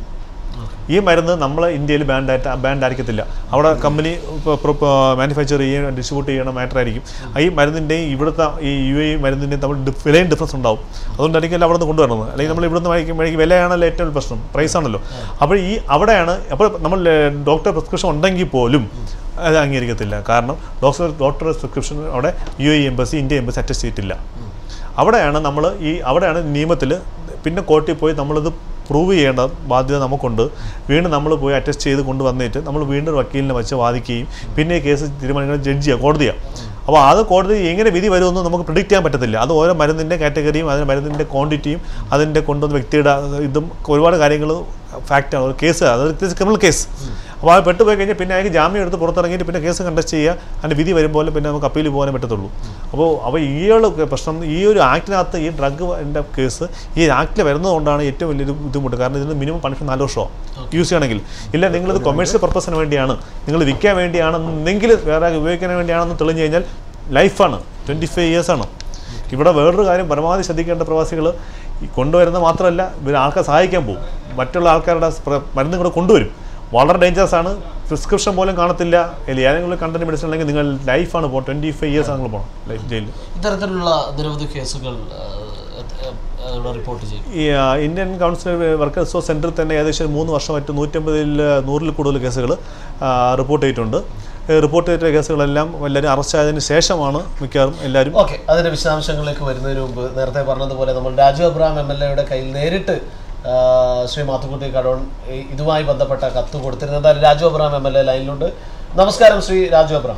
ഈ മരുന്ന് നമ്മൾ ഇന്ത്യയിൽ ബാൻഡ് ആയിട്ട് ബാൻഡ് ആയിരിക്കത്തില്ല അവിടെ കമ്പനി മാനുഫാക്ചർ ചെയ്യുക ഡിസ്ട്രിബ്യൂട്ട് ചെയ്യണ മാറ്റർ ആയിരിക്കും ഈ മരുന്നിൻ്റെയും ഇവിടുത്തെ ഈ യു എ മരുന്നിൻ്റെയും തമ്മിൽ ഡി- വിലയും ഡിഫറൻസ് ഉണ്ടാവും അതുകൊണ്ടായിരിക്കും അവിടെ നിന്ന് കൊണ്ടുവരുന്നത് അല്ലെങ്കിൽ നമ്മൾ ഇവിടുന്ന് വാങ്ങിക്കും വഴിക്ക് വിലയാണല്ലോ ഏറ്റവും വലിയ പ്രശ്നം പ്രൈസ് ആണല്ലോ അപ്പോൾ ഈ അവിടെയാണ് അപ്പോൾ നമ്മൾ ഡോക്ടർ പ്രിസ്ക്രിപ്ഷൻ ഉണ്ടെങ്കിൽ പോലും അത് അംഗീകരിക്കത്തില്ല കാരണം ഡോക്ടർ ഡോക്ടർ പ്രിസ്ക്രിപ്ഷൻ അവിടെ U A embassy India embassy attest ചെയ്തിട്ടില്ല അവിടെയാണ് നമ്മൾ ഈ അവിടെയാണ് നിയമത്തിൽ പിന്നെ കോർട്ടിൽ പോയി നമ്മളിത് പ്രൂവ് ചെയ്യേണ്ട ബാധ്യത നമുക്കുണ്ട് വീണ്ടും നമ്മൾ പോയി അറ്റസ്റ്റ് ചെയ്ത് കൊണ്ടുവന്നിട്ട് നമ്മൾ വീണ്ടും ഒരു വക്കീലിനെ വെച്ച് വാദിക്കുകയും പിന്നെ ഈ കേസ് തീരുമാനിക്കുന്ന ജഡ്ജിയാണ് കോടതിയാണ് അപ്പോൾ അത് കോടതി എങ്ങനെ വിധി വരുമെന്ന് നമുക്ക് പ്രിഡിക്റ്റ് ചെയ്യാൻ പറ്റത്തില്ല അത് ഓരോ മരുന്നിൻ്റെ കാറ്റഗറിയും അതിൻ്റെ മരുന്നിൻ്റെ ക്വാണ്ടിറ്റിയും അതിൻ്റെ കൊണ്ടുവന്ന വ്യക്തിയുടെ ഇതും ഒരുപാട് കാര്യങ്ങൾ ഫാക്റ്റാണ് ഒരു കേസ് അതൊരു ക്രിമിനൽ കേസ് അപ്പോൾ അത് പെട്ടുപോയി കഴിഞ്ഞാൽ പിന്നെ അയാൾക്ക് ജാമ്യം എടുത്ത് പുറത്തിറങ്ങിയിട്ട് പിന്നെ കേസ് കണ്ടസ്റ്റ് ചെയ്യുക അതിൻ്റെ വിധി വരുമ്പോൾ പിന്നെ നമുക്ക് അപ്പീൽ പോകാനേ പറ്റത്തുള്ളൂ അപ്പോൾ അപ്പോൾ ഈ ഒരു പ്രശ്നം ഈ ഒരു ആക്ടിനകത്ത് ഈ ഡ്രഗ് കേസ് ഈ ആക്ടിൽ വരുന്നതുകൊണ്ടാണ് ഏറ്റവും വലിയൊരു ബുദ്ധിമുട്ട് കാരണം ഇതിന് മിനിമം പണിഷ്മെന്റ് നാല് വർഷമോ യൂസ് ചെയ്യണമെങ്കിൽ ഇല്ല നിങ്ങളിത് കൊമേഴ്ഷ്യൽ പർപ്പസിന് വേണ്ടിയാണ് നിങ്ങൾ വിൽക്കാൻ വേണ്ടിയാണെന്നെങ്കിൽ വേറെ ഉപയോഗിക്കാൻ വേണ്ടിയാണെന്ന് തെളിഞ്ഞു കഴിഞ്ഞാൽ ലൈഫാണ് ട്വൻറ്റി ഫൈവ് ഇയേഴ്സാണ് ഇവിടെ വേറൊരു കാര്യം പരമാവധി ശ്രദ്ധിക്കേണ്ട പ്രവാസികൾ ഈ കൊണ്ടുവരുന്നത് മാത്രമല്ല ഇവർ ആൾക്കാർ സഹായിക്കാൻ പോകും മറ്റുള്ള ആൾക്കാരുടെ പ്ര- മരുന്നും കൂടെ കൊണ്ടുവരും വളരെ ഡേഞ്ചറസ് ആണ് പ്രിസ്ക്രിപ്ഷൻ പോലും കാണത്തില്ല ഇല്ല ഏതെങ്കിലും കണ്ടന്റ് മെഡിസിൻ ഉണ്ടെങ്കിൽ നിങ്ങൾ ലൈഫാണ് പോകും ട്വൻറ്റി ഫൈവ് ഇയേഴ്സ് നിങ്ങൾ പോകണം ലൈഫ് ജയിലിൽ ഇത്തരത്തിലുള്ള നിരവധി കേസുകൾ ആ, എ- എ- ഇവിടെ റിപ്പോർട്ട് ചെയ്യും ഈ ആ, ഇന്ത്യൻ കൗൺസിൽ വർക്കേഴ്സ് റിസോഴ്സ് സെൻറ്ററിൽ തന്നെ ഏകദേശം മൂന്ന് വർഷമായിട്ട് നൂറ്റമ്പതിൽ നൂറിൽ കൂടുതൽ കേസുകൾ റിപ്പോർട്ട് ചെയ്തിട്ടുണ്ട് ഈ റിപ്പോർട്ട് ചെയ്ത കേസുകളെല്ലാം എല്ലാവരും അറസ്റ്റ് ആയതിനു ശേഷമാണ് മിക്കവാറും എല്ലാവരും ഓക്കെ അതിന്റെ വിശദാംശങ്ങളിലേക്ക് വരുന്നതിന് മുമ്പ് നേരത്തെ പറഞ്ഞതുപോലെ നമ്മൾ രാജു അബ്രഹാം എം എൽ എയുടെ കയ്യിൽ നേരിട്ട് ആ, ശ്രീ മാത്തുക്കുട്ടി കടോൺ ഈ ഇതുമായി ബന്ധപ്പെട്ട കത്ത് കൊടുത്തിരുന്നത് എന്തായാലും Raju Abraham M L A ലൈനിലുണ്ട് നമസ്കാരം ശ്രീ രാജു അബ്രഹാം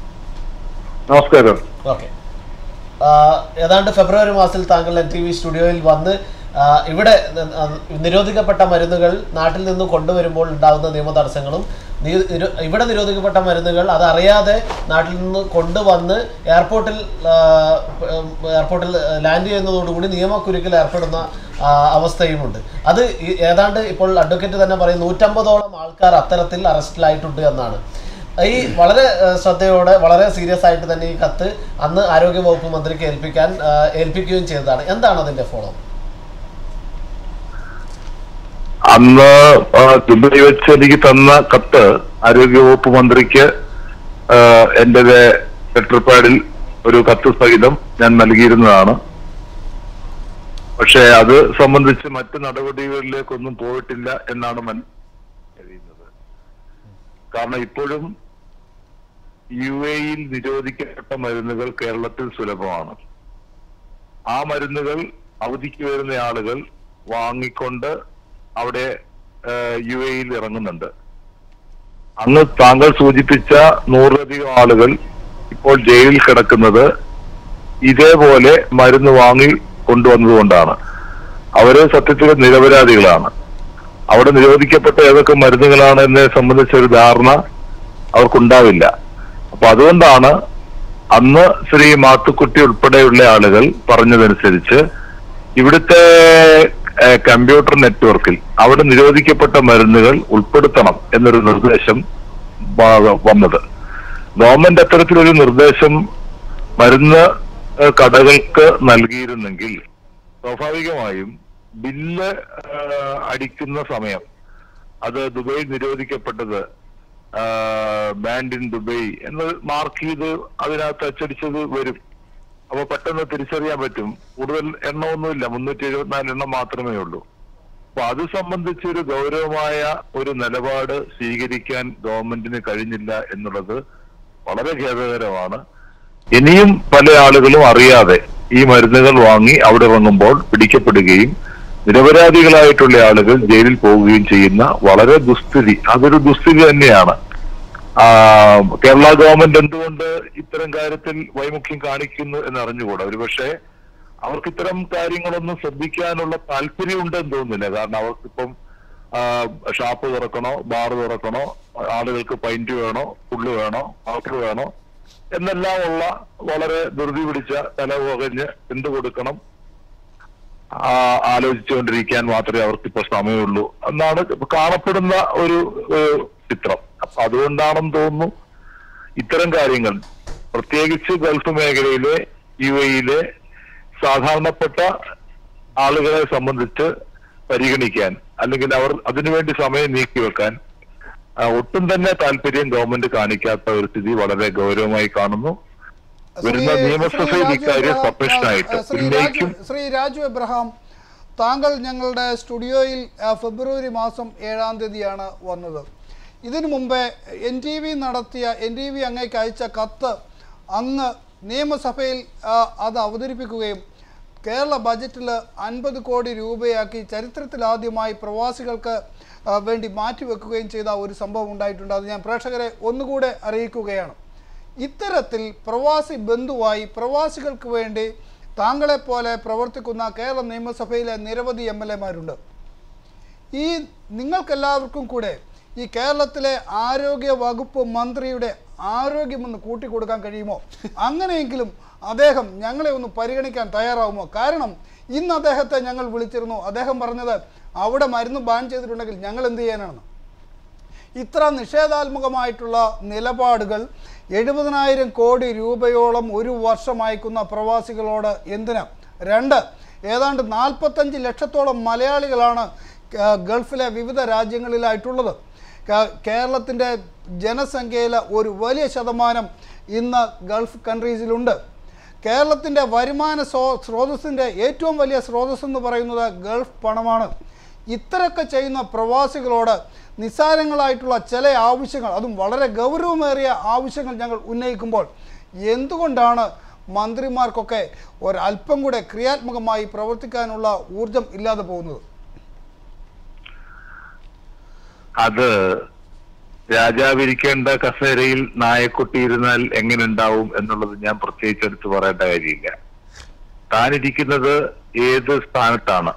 നമസ്കാരം ഓക്കെ ഏതാണ്ട് ഫെബ്രുവരി മാസത്തിൽ താങ്കൾ എൻ ടി വി സ്റ്റുഡിയോയിൽ വന്ന് ആ, ഇവിടെ ന- ആ, നിരോധിക്കപ്പെട്ട മരുന്നുകൾ നാട്ടിൽ നിന്ന് കൊണ്ടുവരുമ്പോൾ ഉണ്ടാകുന്ന നിയമ തടസ്സങ്ങളും നി- നിരോ- ഇവിടെ നിരോധിക്കപ്പെട്ട മരുന്നുകൾ അതറിയാതെ നാട്ടിൽ നിന്ന് കൊണ്ടുവന്ന് എയർപോർട്ടിൽ ആ, ഉം, എയർപോർട്ടിൽ ലാൻഡ് ചെയ്യുന്നതോടുകൂടി നിയമക്കുരുക്കിൽ ഏർപ്പെടുന്ന ആ, അവസ്ഥയുമുണ്ട് അത് ഈ- ഏതാണ്ട് ഇപ്പോൾ അഡ്വക്കേറ്റ് തന്നെ പറയും നൂറ്റമ്പതോളം ആൾക്കാർ അത്തരത്തിൽ അറസ്റ്റിലായിട്ടുണ്ട് എന്നാണ് ഈ വളരെ ഏഹ്, ശ്രദ്ധയോടെ വളരെ സീരിയസ് ആയിട്ട് തന്നെ ഈ കത്ത് അന്ന് ആരോഗ്യ വകുപ്പ് മന്ത്രിക്ക് ഏൽപ്പിക്കാൻ ഏഹ്, ഏൽപ്പിക്കുകയും ചെയ്തതാണ് എന്താണ് അതിന്റെ ഫോളോ അന്ന് ആ, ദുബായ് വെച്ച് എനിക്ക് തന്ന കത്ത് ആരോഗ്യവകുപ്പ് മന്ത്രിക്ക് ആ, എന്റെ ലെറ്റർ പാഡിൽ ഒരു കത്ത് സഹിതം ഞാൻ നൽകിയിരുന്നതാണ് പക്ഷേ അത് സംബന്ധിച്ച് മറ്റ് നടപടികളിലേക്കൊന്നും പോയിട്ടില്ല എന്നാണ് മൻ കഴിയുന്നത് കാരണം ഇപ്പോഴും യു എയിൽ നിരോധിക്കപ്പെട്ട മരുന്നുകൾ കേരളത്തിൽ സുലഭമാണ് ആ മരുന്നുകൾ അവധിക്ക് വരുന്ന ആളുകൾ വാങ്ങിക്കൊണ്ട് അവിടെ യു എയിൽ ഇറങ്ങുന്നുണ്ട് അന്ന് താങ്കൾ സൂചിപ്പിച്ച നൂറിലധികം ആളുകൾ ഇപ്പോൾ ജയിലിൽ കിടക്കുന്നത് ഇതേപോലെ മരുന്ന് വാങ്ങി കൊണ്ടുവന്നതുകൊണ്ടാണ് അവര് സത്യത്തിൽ നിരപരാധികളാണ് അവിടെ നിരോധിക്കപ്പെട്ട ഏതൊക്കെ മരുന്നുകളാണ് എന്നതിനെ സംബന്ധിച്ച ഒരു ധാരണ അവർക്കുണ്ടാവില്ല അപ്പൊ അതുകൊണ്ടാണ് അന്ന് ശ്രീ മാത്തുക്കുട്ടി ഉൾപ്പെടെയുള്ള ആളുകൾ പറഞ്ഞതനുസരിച്ച് ഇവിടുത്തെ ഏഹ്, കമ്പ്യൂട്ടർ നെറ്റ്വർക്കിൽ അവിടെ നിരോധിക്കപ്പെട്ട മരുന്നുകൾ ഉൾപ്പെടുത്തണം എന്നൊരു നിർദ്ദേശം വ- വന്നത് ഗവൺമെന്റ് അത്തരത്തിലൊരു നിർദ്ദേശം മരുന്ന് ഏഹ്, കടകൾക്ക് നൽകിയിരുന്നെങ്കിൽ സ്വാഭാവികമായും ബില്ല് ഏഹ്, അടിക്കുന്ന സമയം അത് ദുബൈയിൽ നിരോധിക്കപ്പെട്ടത് ബാൻഡ് ഇൻ ദുബൈ എന്ന് മാർക്ക് ചെയ്ത് അതിനകത്ത് അച്ചടിച്ചത് വരും അപ്പൊ പെട്ടെന്ന് തിരിച്ചറിയാൻ പറ്റും കൂടുതൽ എണ്ണമൊന്നുമില്ല മുന്നൂറ്റി എഴുപത്തിനാല് എണ്ണം മാത്രമേ ഉള്ളൂ അപ്പൊ അത് സംബന്ധിച്ച് ഒരു ഗൗരവമായ ഒരു നിലപാട് സ്വീകരിക്കാൻ ഗവൺമെന്റിന് കഴിഞ്ഞില്ല എന്നുള്ളത് വളരെ ഖേദകരമാണ് ഇനിയും പല ആളുകളും അറിയാതെ ഈ മരുന്നുകൾ വാങ്ങി അവിടെ ഇറങ്ങുമ്പോൾ പിടിക്കപ്പെടുകയും നിരപരാധികളായിട്ടുള്ള ആളുകൾ ജയിലിൽ പോവുകയും ചെയ്യുന്ന വളരെ ദുസ്ഥിതി അതൊരു ദുസ്ഥിതി തന്നെയാണ് ആ, കേരള ഗവൺമെന്റ് എന്തുകൊണ്ട് ഇത്തരം കാര്യത്തിൽ വൈമുഖ്യം കാണിക്കുന്നു എന്ന് അറിഞ്ഞുകൂടാ ഒരുപക്ഷെ അവർക്ക് ഇത്തരം കാര്യങ്ങളൊന്നും ശ്രദ്ധിക്കാനുള്ള താല്പര്യം ഉണ്ടെന്ന് തോന്നുന്നില്ല കാരണം അവർക്കിപ്പം ആ, ഷാപ്പ് തുറക്കണോ ബാർ തുറക്കണോ ആളുകൾക്ക് പൈന്റ് വേണോ ഫുള്ള് വേണോ പൗഡർ വേണോ എന്നെല്ലാം ഉള്ള വളരെ ധൃതി പിടിച്ച തല പുകഞ്ഞ് എന്ത് കൊടുക്കണം ആ, ആലോചിച്ചുകൊണ്ടിരിക്കാൻ മാത്രമേ അവർക്ക് ഇപ്പൊ സമയമുള്ളൂ എന്നാണ് ഇപ്പൊ കാണപ്പെടുന്ന ഒരു ഏഹ്, ചിത്രം അപ്പൊ അതുകൊണ്ടാണെന്ന് തോന്നുന്നു ഇത്തരം കാര്യങ്ങൾ പ്രത്യേകിച്ച് ഗൾഫ് മേഖലയിലെ യു എയിലെ സാധാരണപ്പെട്ട ആളുകളെ സംബന്ധിച്ച് പരിഗണിക്കാൻ അല്ലെങ്കിൽ അവർ അതിനുവേണ്ടി സമയം നീക്കിവെക്കാൻ ആ, ഒട്ടും തന്നെ താല്പര്യം ഗവൺമെന്റ് കാണിക്കാത്ത ഒരു സ്ഥിതി വളരെ ഗൗരവമായി കാണുന്നു വരുന്ന ശ്രീ- നിയമസഭയിൽ ശ്രീ രാജു ഇക്കാര്യം എബ്രഹാം, സബ്മിഷനായിട്ട് ആ, ശ്രീ രാജു ഉന്നയിക്കും ശ്രീ രാജു എബ്രഹാം താങ്കൾ ഞങ്ങളുടെ സ്റ്റുഡിയോയിൽ ആ, ഫെബ്രുവരി മാസം ഏഴാം തീയതിയാണ് വന്നത് ഇതിനു മുമ്പേ എൻ ടി വി നടത്തിയ എൻ ടി വി അങ്ങേക്ക് അയച്ച കത്ത് അങ്ങ് നിയമസഭയിൽ ആ, അത് അവതരിപ്പിക്കുകയും കേരള ബജറ്റിൽ അൻപത് കോടി രൂപയാക്കി ചരിത്രത്തിലാദ്യമായി പ്രവാസികൾക്ക് ആ, വേണ്ടി മാറ്റിവെക്കുകയും ചെയ്ത ഒരു സംഭവം ഉണ്ടായിട്ടുണ്ട് അത് ഞാൻ പ്രേക്ഷകരെ ഒന്നുകൂടെ അറിയിക്കുകയാണ് ഇത്തരത്തിൽ പ്രവാസി ബന്ധുവായി പ്രവാസികൾക്ക് വേണ്ടി താങ്കളെപ്പോലെ പ്രവർത്തിക്കുന്ന കേരള നിയമസഭയിലെ നിരവധി എം എൽ എമാരുണ്ട് ഈ നിങ്ങൾക്കെല്ലാവർക്കും കൂടെ ഈ കേരളത്തിലെ ആരോഗ്യ വകുപ്പ് മന്ത്രിയുടെ ആരോഗ്യമൊന്ന് കൂട്ടിക്കൊടുക്കാൻ കഴിയുമോ അങ്ങനെയെങ്കിലും അദ്ദേഹം ഞങ്ങളെ ഒന്ന് പരിഗണിക്കാൻ തയ്യാറാവുമോ കാരണം ഇന്ന് അദ്ദേഹത്തെ ഞങ്ങൾ വിളിച്ചിരുന്നു അദ്ദേഹം പറഞ്ഞത് അവിടെ മരുന്ന് ബാൻ ചെയ്തിട്ടുണ്ടെങ്കിൽ ഞങ്ങൾ എന്ത് ചെയ്യാനാണെന്ന് ഇത്ര നിഷേധാത്മകമായിട്ടുള്ള നിലപാടുകൾ എഴുപതിനായിരം കോടി രൂപയോളം ഒരു വർഷം അയക്കുന്ന പ്രവാസികളോട് എന്തിനാ രണ്ട് ഏതാണ്ട് നാൽപ്പത്തഞ്ച് ലക്ഷത്തോളം മലയാളികളാണ് ക- ഗൾഫിലെ വിവിധ രാജ്യങ്ങളിലായിട്ടുള്ളത് ക- കേരളത്തിൻ്റെ ജനസംഖ്യയിൽ ഒരു വലിയ ശതമാനം ഇന്ന് ഗൾഫ് കൺട്രീസിലുണ്ട് കേരളത്തിൻ്റെ വരുമാന സ്രോ സ്രോതസ്സിൻ്റെ ഏറ്റവും വലിയ സ്രോതസ് എന്ന് പറയുന്നത് ഗൾഫ് പണമാണ് ഇത്രയൊക്കെ ചെയ്യുന്ന പ്രവാസികളോട് നിസ്സാരങ്ങളായിട്ടുള്ള ചില ആവശ്യങ്ങൾ അതും വളരെ ഗൗരവമേറിയ ആവശ്യങ്ങൾ ഞങ്ങൾ ഉന്നയിക്കുമ്പോൾ എന്തുകൊണ്ടാണ് മന്ത്രിമാർക്കൊക്കെ ഒരല്പം കൂടെ ക്രിയാത്മകമായി പ്രവർത്തിക്കാനുള്ള ഊർജം ഇല്ലാതെ പോകുന്നത് അത് രാജാവിരിക്കേണ്ട കസേരയിൽ നായക്കുട്ടി ഇരുന്നാൽ എങ്ങനെ ഉണ്ടാവും എന്നുള്ളത് ഞാൻ പ്രത്യേകിച്ച് എടുത്ത് പറയേണ്ട കാര്യമില്ല താനിരിക്കുന്നത് ഏത് സ്ഥാനത്താണ്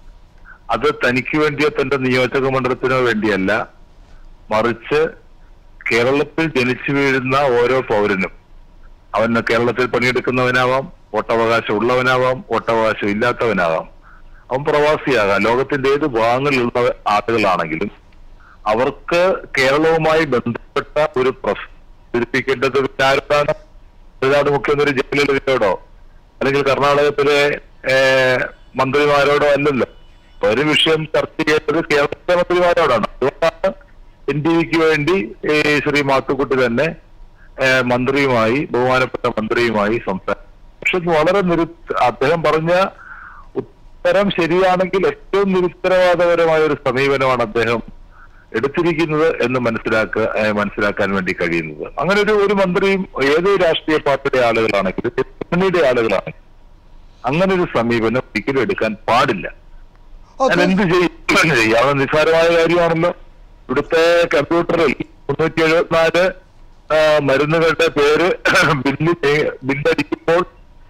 അത് തനിക്ക് വേണ്ടിയോ തന്റെ നിയോജക മണ്ഡലത്തിനോ വേണ്ടിയല്ല മറിച്ച് കേരളത്തിൽ ജനിച്ചു വീഴുന്ന ഓരോ പൗരനും അവൻ കേരളത്തിൽ പണിയെടുക്കുന്നവനാവാം വോട്ടവകാശം ഉള്ളവനാവാം വോട്ടവകാശം ഇല്ലാത്തവനാവാം അവൻ പ്രവാസിയാകാം ലോകത്തിന്റെ ഏത് ഭാഗങ്ങളിലുള്ള ആളുകളാണെങ്കിലും അവർക്ക് കേരളവുമായി ബന്ധപ്പെട്ട ഒരു പ്രസിദ്ധീകരിക്കേണ്ടത് ആരാണ് തമിഴ്നാട് മുഖ്യമന്ത്രി ജയലളിതയോടോ അല്ലെങ്കിൽ കർണാടകത്തിലെ ഏഹ്, മന്ത്രിമാരോടോ അല്ലല്ലോ അപ്പൊ ഒരു വിഷയം ചർച്ച ചെയ്യേണ്ടത് കേരളത്തിലെ മന്ത്രിമാരോടാണ് അതുകൊണ്ടാണ് എൻ ടി വിക്ക് വേണ്ടി ഈ ശ്രീ മാത്തുക്കുട്ടി തന്നെ ഏഹ്, മന്ത്രിയുമായി ബഹുമാനപ്പെട്ട മന്ത്രിയുമായി സംസാരിച്ചു പക്ഷെ ഇത് വളരെ നിരു അദ്ദേഹം പറഞ്ഞ ഉത്തരം ശരിയാണെങ്കിൽ ഏറ്റവും നിരുത്തരവാദപരമായ ഒരു സമീപനമാണ് അദ്ദേഹം എടുത്തിരിക്കുന്നത് എന്ന് മനസ്സിലാക്കുക ഏഹ് മനസ്സിലാക്കാൻ വേണ്ടി കഴിയുന്നത് അങ്ങനെ ഒരു ഒരു മന്ത്രിയും ഏത് രാഷ്ട്രീയ പാർട്ടിയുടെ ആളുകളാണെങ്കിലും മുന്നണിയുടെ ആളുകളാണെങ്കിലും അങ്ങനെ ഒരു സമീപനം ഒരിക്കലും എടുക്കാൻ പാടില്ല ഞാൻ എന്ത് ചെയ്യും ചെയ്യാവുന്ന നിസ്സാരമായ കാര്യമാണല്ലോ ഇവിടുത്തെ കമ്പ്യൂട്ടറിൽ മുന്നൂറ്റി എഴുപത്തിനാല് മരുന്നുകളുടെ പേര് ബില്ല് ചെയ്യ- ബില്ലടിക്കുമ്പോൾ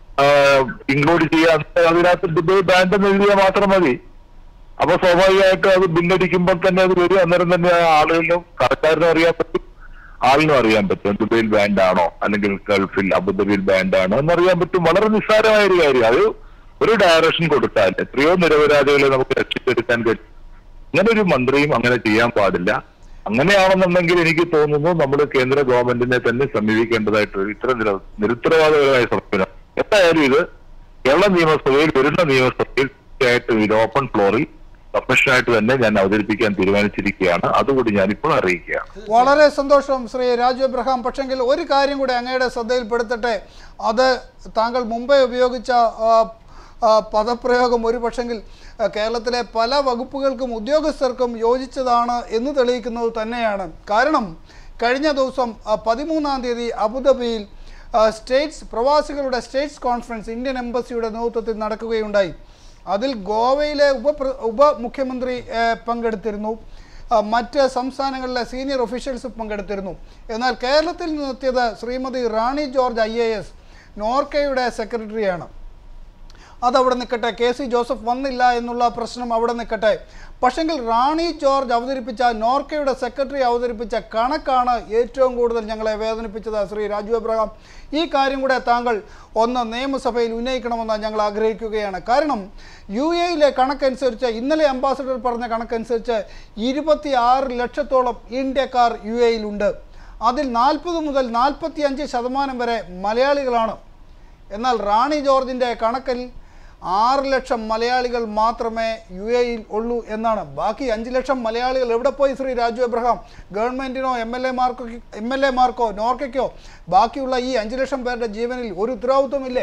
ഇൻക്ലൂഡ് ചെയ്യാൻ അതിനകത്ത് ദുബൈ ബാൻഡ് എന്ന് എഴുതിയാൽ മാത്രം മതി അപ്പൊ സ്വാഭാവികമായിട്ടും അത് ബില്ലടിക്കുമ്പോൾ തന്നെ അത് വരും അന്നേരം തന്നെ ആ ആളുകളിലും കടക്കാരനും അറിയാൻ പറ്റും ആളിനും അറിയാൻ പറ്റും ദുബൈയിൽ ബാൻഡ് ആണോ അല്ലെങ്കിൽ ഗൾഫിൽ അബുദാബിയിൽ ബാൻഡ് ആണോ എന്നറിയാൻ പറ്റും വളരെ നിസ്സാരമായ ഒരു കാര്യം അത് ഒരു ഡയറക്ഷൻ കൊടുത്താൽ എത്രയോ നിരപരാധികളെ നമുക്ക് രക്ഷിച്ചെടുക്കാൻ കഴിയും അങ്ങനെ ഒരു മന്ത്രിയും അങ്ങനെ ചെയ്യാൻ പാടില്ല അങ്ങനെയാണെന്നുണ്ടെങ്കിൽ എനിക്ക് തോന്നുന്നു നമ്മൾ കേന്ദ്ര ഗവൺമെന്റിനെ തന്നെ സമീപിക്കേണ്ടതായിട്ട് ഇത്ര നിര- നിരുത്തരവാദപരമായ സമീപനം എന്തായാലും ഇത് കേരള നിയമസഭയിൽ വരുന്ന നിയമസഭയിൽ തീർച്ചയായിട്ടും ഇത് ഓപ്പൺ ഫ്ലോറിൽ സബ്മിഷനായിട്ട് തന്നെ ഞാൻ അവതരിപ്പിക്കാൻ തീരുമാനിച്ചിരിക്കുകയാണ് അതുകൂടി ഞാനിപ്പോൾ അറിയിക്കുകയാണ് വളരെ സന്തോഷം ശ്രീ രാജു എബ്രഹാം പക്ഷെങ്കിൽ ഒരു കാര്യം കൂടി അങ്ങയുടെ ശ്രദ്ധയിൽപ്പെടുത്തട്ടെ അത് താങ്കൾ മുമ്പേ ഉപയോഗിച്ച ആ, ആ, പദപ്രയോഗം ഒരു പക്ഷെങ്കിൽ ആ, കേരളത്തിലെ പല വകുപ്പുകൾക്കും ഉദ്യോഗസ്ഥർക്കും യോജിച്ചതാണ് എന്ന് തെളിയിക്കുന്നത് തന്നെയാണ് കാരണം കഴിഞ്ഞ ദിവസം ആ, പതിമൂന്നാം തീയതി അബുദാബിയിൽ ആ, സ്റ്റേറ്റ്സ് പ്രവാസികളുടെ സ്റ്റേറ്റ്സ് കോൺഫറൻസ് ഇന്ത്യൻ എംബസിയുടെ നേതൃത്വത്തിൽ നടക്കുകയുണ്ടായി അതിൽ ഗോവയിലെ ഉപ ഉപമുഖ്യമന്ത്രി ഏഹ്, പങ്കെടുത്തിരുന്നു ആ, മറ്റ് സംസ്ഥാനങ്ങളിലെ സീനിയർ ഒഫീഷ്യൽസ് പങ്കെടുത്തിരുന്നു എന്നാൽ കേരളത്തിൽ നിന്നെത്തിയത് Shrimati Rani George I A S നോർക്കയുടെ സെക്രട്ടറിയാണ് അതവിടെ നിൽക്കട്ടെ കെ സി ജോസഫ് വന്നില്ല എന്നുള്ള പ്രശ്നം അവിടെ നിൽക്കട്ടെ പക്ഷെങ്കിൽ റാണി ജോർജ് അവതരിപ്പിച്ച നോർക്കയുടെ സെക്രട്ടറി അവതരിപ്പിച്ച കണക്കാണ് ഏറ്റവും കൂടുതൽ ഞങ്ങളെ വേദനിപ്പിച്ചത് ശ്രീ രാജു എബ്രഹാം ഈ കാര്യം കൂടെ താങ്കൾ ഒന്ന് നിയമസഭയിൽ ഉന്നയിക്കണമെന്ന് ഞങ്ങൾ ആഗ്രഹിക്കുകയാണ് കാരണം യു എയിലെ കണക്കനുസരിച്ച് ഇന്നലെ അംബാസഡർ പറഞ്ഞ കണക്കനുസരിച്ച് ഇരുപത്തി ആറ് ലക്ഷത്തോളം ഇന്ത്യക്കാർ യു എയിലുണ്ട് അതിൽ നാൽപ്പത് മുതൽ നാൽപ്പത്തി അഞ്ച് ശതമാനം വരെ മലയാളികളാണ് എന്നാൽ റാണി ജോർജിൻ്റെ കണക്കിൽ ആറ് ലക്ഷം മലയാളികൾ മാത്രമേ യു എയിൽ ഉള്ളൂ എന്നാണ് ബാക്കി അഞ്ച് ലക്ഷം മലയാളികൾ എവിടെ പോയി ശ്രീ രാജു എബ്രഹാം ഗവൺമെൻറ്റിനോ എം എൽ എമാർക്കോ എം എൽ എമാർക്കോ നോർക്കയ്ക്കോ ബാക്കിയുള്ള ഈ അഞ്ച് ലക്ഷം പേരുടെ ജീവനിൽ ഒരു ഉത്തരവാദിത്വമില്ലേ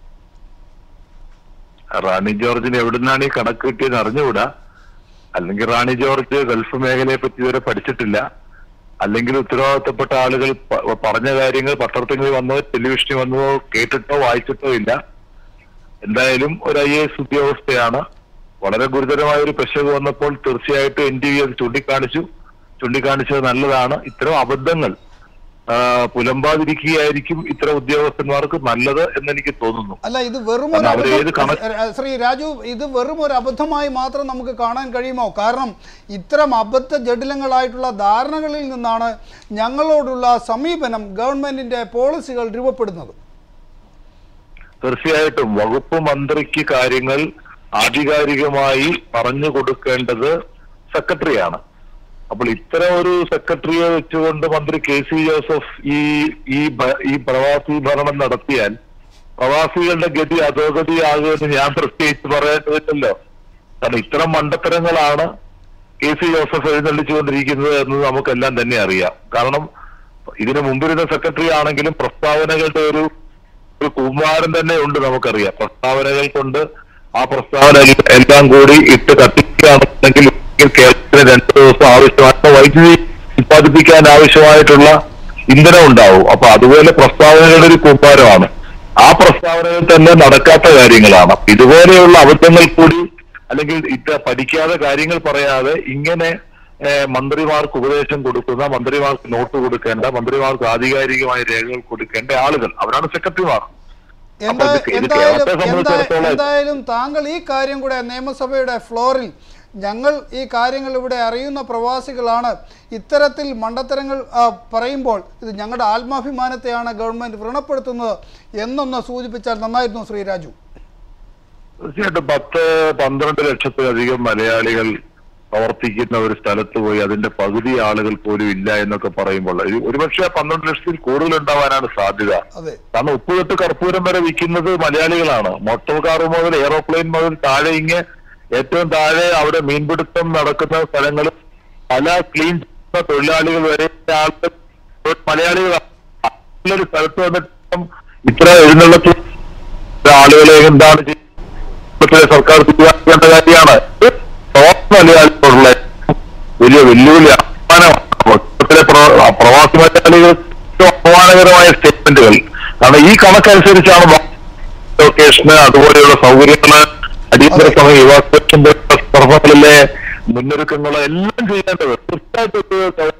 റാണി ജോർജിന് എവിടുന്നാണ് ഈ കണക്ക് കിട്ടിയത് അറിഞ്ഞുകൂടാ അല്ലെങ്കിൽ റാണി ജോർജ് ഗൾഫ് മേഖലയെ പറ്റി ഇതുവരെ പഠിച്ചിട്ടില്ല അല്ലെങ്കിൽ ഉത്തരവാദിത്തപ്പെട്ട ആളുകൾ പ- പറഞ്ഞ കാര്യങ്ങൾ പത്രത്തിൽ വന്നോ ടെലിവിഷനിൽ വന്നോ കേട്ടിട്ടോ വായിച്ചിട്ടോ ഇല്ല എന്തായാലും ഒരു ഐ എസ് ഉദ്യോഗസ്ഥയാണ് വളരെ ഗുരുതരമായ ഒരു പ്രശ്നം വന്നപ്പോൾ തീർച്ചയായിട്ടും എൻ ടി വി അത് ചൂണ്ടിക്കാണിച്ചു ചൂണ്ടിക്കാണിച്ചത് നല്ലതാണ് ഇത്തരം അബദ്ധങ്ങൾ ആ, പുലമ്പാതിരിക്കുകയായിരിക്കും ഇത്തരം ഉദ്യോഗസ്ഥന്മാർക്ക് നല്ലത് എന്നെനിക്ക് തോന്നുന്നു അല്ല ഇത് വെറും ഒരു കാരണം അവര് ഏത് അബദ്ധം കണക്ക് ഏ, ശ്രീ രാജു ഇത് വെറും ഒരു അബദ്ധമായി മാത്രം നമുക്ക് കാണാൻ കഴിയുമോ കാരണം ഇത്തരം അബദ്ധ ജടിലങ്ങളായിട്ടുള്ള ധാരണകളിൽ നിന്നാണ് ഞങ്ങളോടുള്ള സമീപനം ഗവൺമെന്റിന്റെ പോളിസികൾ രൂപപ്പെടുന്നത് തീർച്ചയായിട്ടും വകുപ്പ് മന്ത്രിക്ക് കാര്യങ്ങൾ ആധികാരികമായി പറഞ്ഞു കൊടുക്കേണ്ടത് സെക്രട്ടറിയാണ് അപ്പോൾ ഇത്തരം ഒരു സെക്രട്ടറിയെ വെച്ചുകൊണ്ട് മന്ത്രി കെ സി ജോസഫ് ഈ ഈ ഭ- ഈ പ്രവാസി ഭരണം നടത്തിയാൽ പ്രവാസികളുടെ ഗതി അധോഗതിയാകുമെന്ന് ഞാൻ പ്രത്യേകിച്ച് പറയേണ്ടതില്ലല്ലോ കാരണം ഇത്തരം മണ്ടത്തരങ്ങളാണ് കെ സി ജോസഫ് എഴുന്നള്ളിച്ചുകൊണ്ടിരിക്കുന്നത് എന്ന് നമുക്കെല്ലാം തന്നെ അറിയാം കാരണം ഇതിനു മുമ്പിരുന്ന സെക്രട്ടറി ആണെങ്കിലും പ്രസ്താവനകളുടെ ഒരു ഒരു കുമാരൻ തന്നെ ഉണ്ട് നമുക്കറിയാം പ്രസ്താവനകൾ കൊണ്ട് ആ പ്രസ്താവന എല്ലാം കൂടി ഇട്ട് കത്തിക്കുകയാണെന്നുണ്ടെങ്കിൽ കേരളത്തിന് രണ്ടു ദിവസം ആവശ്യമായ വൈദ്യുതി ഉത്പാദിപ്പിക്കാൻ ആവശ്യമായിട്ടുള്ള ഇന്ധനം ഉണ്ടാവും അപ്പൊ അതുപോലെ പ്രസ്താവനകളുടെ ഒരു കുമാരമാണ് ആ പ്രസ്താവനകൾ തന്നെ നടക്കാത്ത കാര്യങ്ങളാണ് ഇതുപോലെയുള്ള അബദ്ധങ്ങൾ കൂടി അല്ലെങ്കിൽ ഇത്ര പഠിക്കാതെ കാര്യങ്ങൾ പറയാതെ ഇങ്ങനെ ഏഹ്, മന്ത്രിമാർക്ക് ഉപദേശം കൊടുക്കുന്ന മന്ത്രിമാർക്ക് നോട്ട് കൊടുക്കേണ്ട മന്ത്രിമാർക്ക് ആധികാരികമായ രേഖകൾ കൊടുക്കേണ്ട ആളുകൾ അവരാണ് സെക്രട്ടറിമാർ എന്താ അപ്പൊ ഇത് ഇത് എന്തായാലും കേരളത്തെ എന്താ- സംബന്ധിച്ചിടത്തോളം എന്തായാലും താങ്കൾ ഈ കാര്യം കൂടെ നിയമസഭയുടെ ഫ്ലോറിൽ ഞങ്ങൾ ഈ കാര്യങ്ങൾ ഇവിടെ അറിയുന്ന പ്രവാസികളാണ് ഇത്തരത്തിൽ മണ്ടത്തരങ്ങൾ ആ, പറയുമ്പോൾ ഇത് ഞങ്ങളുടെ ആത്മാഭിമാനത്തെയാണ് ഗവൺമെന്റ് വ്രണപ്പെടുത്തുന്നത് എന്നൊന്ന് സൂചിപ്പിച്ചാൽ നന്നായിരുന്നു ശ്രീ രാജു തീർച്ചയായിട്ടും പത്ത് പന്ത്രണ്ട് ലക്ഷത്തിലധികം മലയാളികൾ പ്രവർത്തിക്കുന്ന ഒരു സ്ഥലത്ത് പോയി അതിന്റെ പകുതി ആളുകൾ പോലും ഇല്ല എന്നൊക്കെ പറയുമ്പോൾ ഇത് ഒരുപക്ഷെ പന്ത്രണ്ട് ലക്ഷത്തിൽ കൂടുതൽ ഉണ്ടാവാനാണ് സാധ്യത അതെ കാരണം ഉപ്പ് തൊട്ട് കർപ്പൂരം വരെ വിൽക്കുന്നത് മലയാളികളാണ് മോട്ടോർ കാർ മുതൽ എയറോപ്ലെയിൻ മുതൽ താഴെ ഇങ്ങ് ഏറ്റവും താഴെ അവിടെ മീൻപിടുത്തം നടക്കുന്ന സ്ഥലങ്ങളിൽ പല ക്ലീൻ ചെയ്യുന്ന തൊഴിലാളികൾ വരെ ആളുകൾ മലയാളികളാണ് ഒരു സ്ഥലത്ത് വന്നിട്ടും ഇത്ര എഴുന്നള്ളത്തിൽ ആളുകളെ എന്താണ് ചെയ്യുന്നത് സർക്കാർ തീരുമാനിക്കേണ്ട കാര്യമാണ് ഇത് മലയാളികളുള്ള വലിയ വെല്ലുവിളി അപമാനമാണ് മൊത്തത്തിലെ പ്ര- പ്രവാസി മലയാളികൾ അപമാനകരമായ സ്റ്റേറ്റ്മെന്റുകൾ കാരണം ഈ കണക്കനുസരിച്ചാണ് ലൊക്കേഷന് അതുപോലെയുള്ള സൗകര്യങ്ങള് അടിയന്തര സമയം ഇവാക്വേഷൻ സ്ഥലങ്ങളിലെ മുന്നൊരുക്കങ്ങൾ എല്ലാം ചെയ്യേണ്ടത് തീർച്ചയായിട്ടും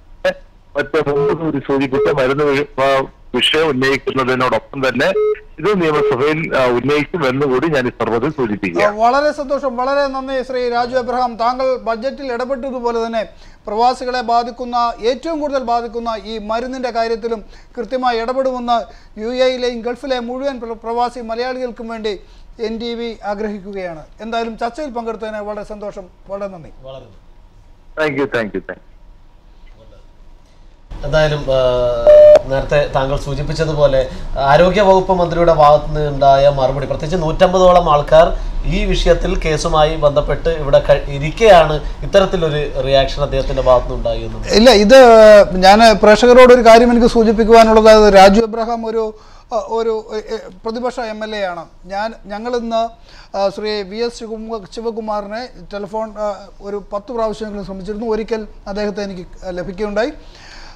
മറ്റേ മുമ്പ് ഒരു സൂചിപ്പിച്ച മരുന്ന് വി- ആ, വിഷയം ഉന്നയിക്കുന്നതിനോടൊപ്പം തന്നെ ഇത് നിയമസഭയിൽ ആ, ഉന്നയിക്കും എന്നുകൂടി ഞാൻ ഈ സർവ്വത്തിൽ സൂചിപ്പിക്കുക ആ, വളരെ സന്തോഷം വളരെ നന്ദി ശ്രീ രാജു എബ്രഹാം താങ്കൾ ബഡ്ജറ്റിൽ ഇടപെട്ടതുപോലെ തന്നെ പ്രവാസികളെ ബാധിക്കുന്ന ഏറ്റവും കൂടുതൽ ബാധിക്കുന്ന ഈ മരുന്നിൻ്റെ കാര്യത്തിലും കൃത്യമായി ഇടപെടുമെന്ന് യു എയിലെയും ഗൾഫിലെ മുഴുവൻ പ്ര- പ്രവാസി മലയാളികൾക്കും വേണ്ടി എൻ ടി വി ആഗ്രഹിക്കുകയാണ് എന്തായാലും ചർച്ചയിൽ പങ്കെടുത്തതിന് വളരെ സന്തോഷം വളരെ നന്ദി വളരെ thank you thank you thank you എന്തായാലും ആ, നേരത്തെ താങ്കൾ സൂചിപ്പിച്ചതുപോലെ ആരോഗ്യ വകുപ്പ് മന്ത്രിയുടെ ഭാഗത്ത് നിന്നുണ്ടായ മറുപടി പ്രത്യേകിച്ച് നൂറ്റമ്പതോളം ആൾക്കാർ ഈ വിഷയത്തിൽ കേസുമായി ബന്ധപ്പെട്ട് ഇവിടെ ക- ഇരിക്കെയാണ് ഇത്തരത്തിലൊരു റിയാക്ഷൻ അദ്ദേഹത്തിന്റെ ഭാഗത്ത് നിന്നുണ്ടായി എന്നുള്ളത് ഇല്ല ഇത് ഞാൻ പ്രേക്ഷകരോട് ഒരു കാര്യം എനിക്ക് സൂചിപ്പിക്കുവാനുള്ളത് അത് രാജു എബ്രഹാം ഒരു അഹ്, ഒരു എ- എ- പ്രതിപക്ഷ എം എൽ എ ആണ് ഞാൻ ഞങ്ങളിന്ന് ആ, ശ്രീ വി എസ് ശിവകുമാർ ശിവകുമാറിനെ ടെലിഫോൺ ആ, ഒരു പത്ത് പ്രാവശ്യമെങ്കിലും ശ്രമിച്ചിരുന്നു ഒരിക്കൽ അദ്ദേഹത്തെ എനിക്ക് ലഭിക്കുകയുണ്ടായി